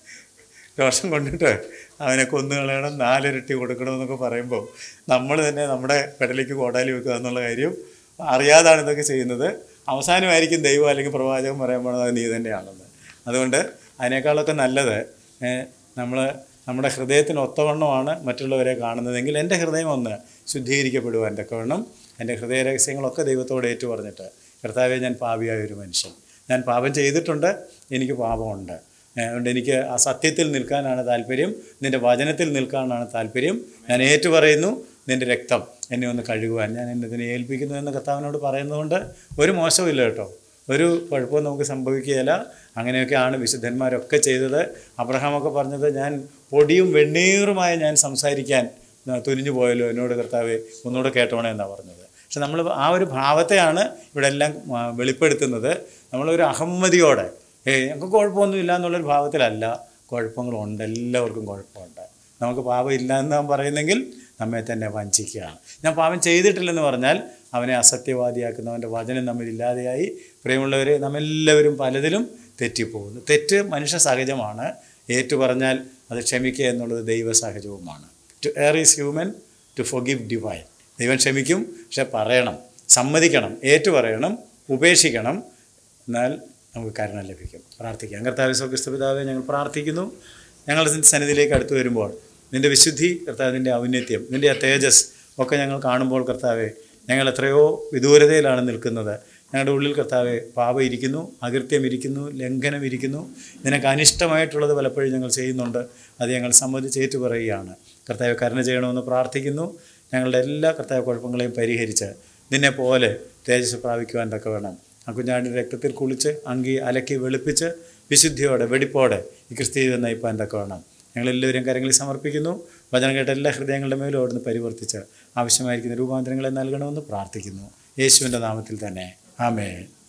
രോഷം കൊണ്ടിട്ട് അവനെ കൊന്നു കളയണം നാലിരട്ടി കൊടുക്കണമെന്നൊക്കെ പറയുമ്പോൾ നമ്മൾ തന്നെ നമ്മുടെ പെടലേക്ക് കോടാലി വെക്കുക എന്നുള്ള കാര്യം അറിയാതാണ് ഇതൊക്കെ ചെയ്യുന്നത് അവസാനമായിരിക്കും ദൈവം അല്ലെങ്കിൽ പ്രവാചകൻ പറയാൻ പോകുന്നത് അത് നീ തന്നെയാണെന്ന് അതുകൊണ്ട് അതിനേക്കാളൊക്കെ നല്ലത് നമ്മൾ നമ്മുടെ ഹൃദയത്തിന് ഒത്തവണ്ണമാണ് മറ്റുള്ളവരെ കാണുന്നതെങ്കിൽ എൻ്റെ ഹൃദയം ഒന്ന് ശുദ്ധീകരിക്കപ്പെടുവാൻ തക്കവണ്ണം എൻ്റെ ഹൃദയ രഹസ്യങ്ങളൊക്കെ ദൈവത്തോട് ഏറ്റു പറഞ്ഞിട്ട് കർത്താവെ ഞാൻ പാപിയായ ഒരു മനുഷ്യൻ ഞാൻ പാപം ചെയ്തിട്ടുണ്ട് എനിക്ക് പാപമുണ്ട് ഏഹ് അതുകൊണ്ട് എനിക്ക് ആ സത്യത്തിൽ നിൽക്കാനാണ് താല്പര്യം നിൻ്റെ വചനത്തിൽ നിൽക്കാനാണ് താല്പര്യം ഞാൻ ഏറ്റു പറയുന്നു നിൻ്റെ രക്തം എന്നെ ഒന്ന് കഴുകുവാൻ ഞാൻ എന്നെ ഇതിനെ ഏൽപ്പിക്കുന്നു എന്ന് കർത്താവിനോട് പറയുന്നതുകൊണ്ട് ഒരു മോശമില്ല കേട്ടോ ഒരു കുഴപ്പവും നമുക്ക് സംഭവിക്കുകയില്ല അങ്ങനെയൊക്കെയാണ് വിശുദ്ധന്മാരൊക്കെ ചെയ്തത് അബ്രഹാമൊക്കെ പറഞ്ഞത് ഞാൻ പൊടിയും വെണ്ണീറുമായി ഞാൻ സംസാരിക്കാൻ ആ, തുനിഞ്ഞു പോയല്ലോ എന്നോട് കർത്താവെ ഒന്നുകൂടെ കേട്ടോണേ എന്നാണ് പറഞ്ഞത് പക്ഷെ നമ്മൾ ആ ഒരു ഭാവത്തെയാണ് ഇവിടെ എല്ലാം ആ, വെളിപ്പെടുത്തുന്നത് നമ്മളൊരു അഹമ്മതിയോടെ ഏയ് ഞങ്ങൾക്ക് കുഴപ്പമൊന്നുമില്ല എന്നുള്ളൊരു ഭാവത്തിലല്ല കുഴപ്പങ്ങളുണ്ട് എല്ലാവർക്കും കുഴപ്പമുണ്ട് നമുക്ക് പാപം ഇല്ല എന്ന് നാം പറയുന്നെങ്കിൽ നമ്മെ തന്നെ വഞ്ചിക്കുകയാണ് ഞാൻ പാപം ചെയ്തിട്ടില്ലെന്ന് പറഞ്ഞാൽ അവനെ അസത്യവാദിയാക്കുന്നവൻ്റെ വചനം നമ്മിൽ ഇല്ലാതെയായി പ്രിയമുള്ളവരെ നമ്മെല്ലാവരും പലതിലും തെറ്റിപ്പോകുന്നു തെറ്റ് മനുഷ്യ സഹജമാണ് ഏറ്റു പറഞ്ഞാൽ അത് ക്ഷമിക്കുക എന്നുള്ളത് ദൈവ സഹജവുമാണ് to err is human to forgive divine ദൈവം ക്ഷമിക്കും പക്ഷെ പറയണം സമ്മതിക്കണം ഏറ്റു പറയണം ഉപേക്ഷിക്കണം എന്നാൽ നമുക്ക് കരുണ ലഭിക്കും പ്രാർത്ഥിക്കാം കർത്താവ് ക്രിസ്തു പിതാവെ ഞങ്ങൾ പ്രാർത്ഥിക്കുന്നു ഞങ്ങളുടെ സന്നിധിയിലേക്ക് അടുത്തു വരുമ്പോൾ നിൻ്റെ വിശുദ്ധി കർത്താവ് നിൻ്റെ ഔന്നത്യം നിൻ്റെ ആ തേജസ് ഒക്കെ ഞങ്ങൾ കാണുമ്പോൾ കർത്താവെ ഞങ്ങൾ എത്രയോ വിദൂരതയിലാണ് നിൽക്കുന്നത് ഞങ്ങളുടെ ഉള്ളിൽ കർത്താവെ പാപം ഇരിക്കുന്നു അകൃത്യം ഇരിക്കുന്നു ലംഘനം ഇരിക്കുന്നു നിനക്ക് അനിഷ്ടമായിട്ടുള്ളത് പലപ്പോഴും ഞങ്ങൾ ചെയ്യുന്നുണ്ട് അത് ഞങ്ങൾ സമ്മതിച്ച് ഏറ്റു പറയുകയാണ് കർത്താവ് കരുണ ചെയ്യണമെന്ന് പ്രാർത്ഥിക്കുന്നു ഞങ്ങളുടെ എല്ലാ കർത്താവ് കുഴപ്പങ്ങളെയും പരിഹരിച്ച് നിന്നെ പോലെ തേജസ് പ്രാപിക്കുവാൻ തക്ക വേണം ആ കുഞ്ഞാടിൻ്റെ രക്തത്തിൽ കുളിച്ച് അങ്കി അലക്കി വെളുപ്പിച്ച് വിശുദ്ധിയോടെ വെടിപ്പോടെ ഈ ക്രിസ്തീയ നയിപ്പാൻ തക്ക വേണം ഞങ്ങളെല്ലാവരും കരങ്ങളിൽ സമർപ്പിക്കുന്നു വചനം കേട്ട എല്ലാ ഹൃദയങ്ങളുടെ മേലും അവിടുന്ന് പരിവർത്തിച്ച് ആവശ്യമായിരിക്കുന്ന രൂപാന്തരങ്ങളെ നൽകണമെന്ന് പ്രാർത്ഥിക്കുന്നു യേശുവിൻ്റെ നാമത്തിൽ തന്നെ ആമേ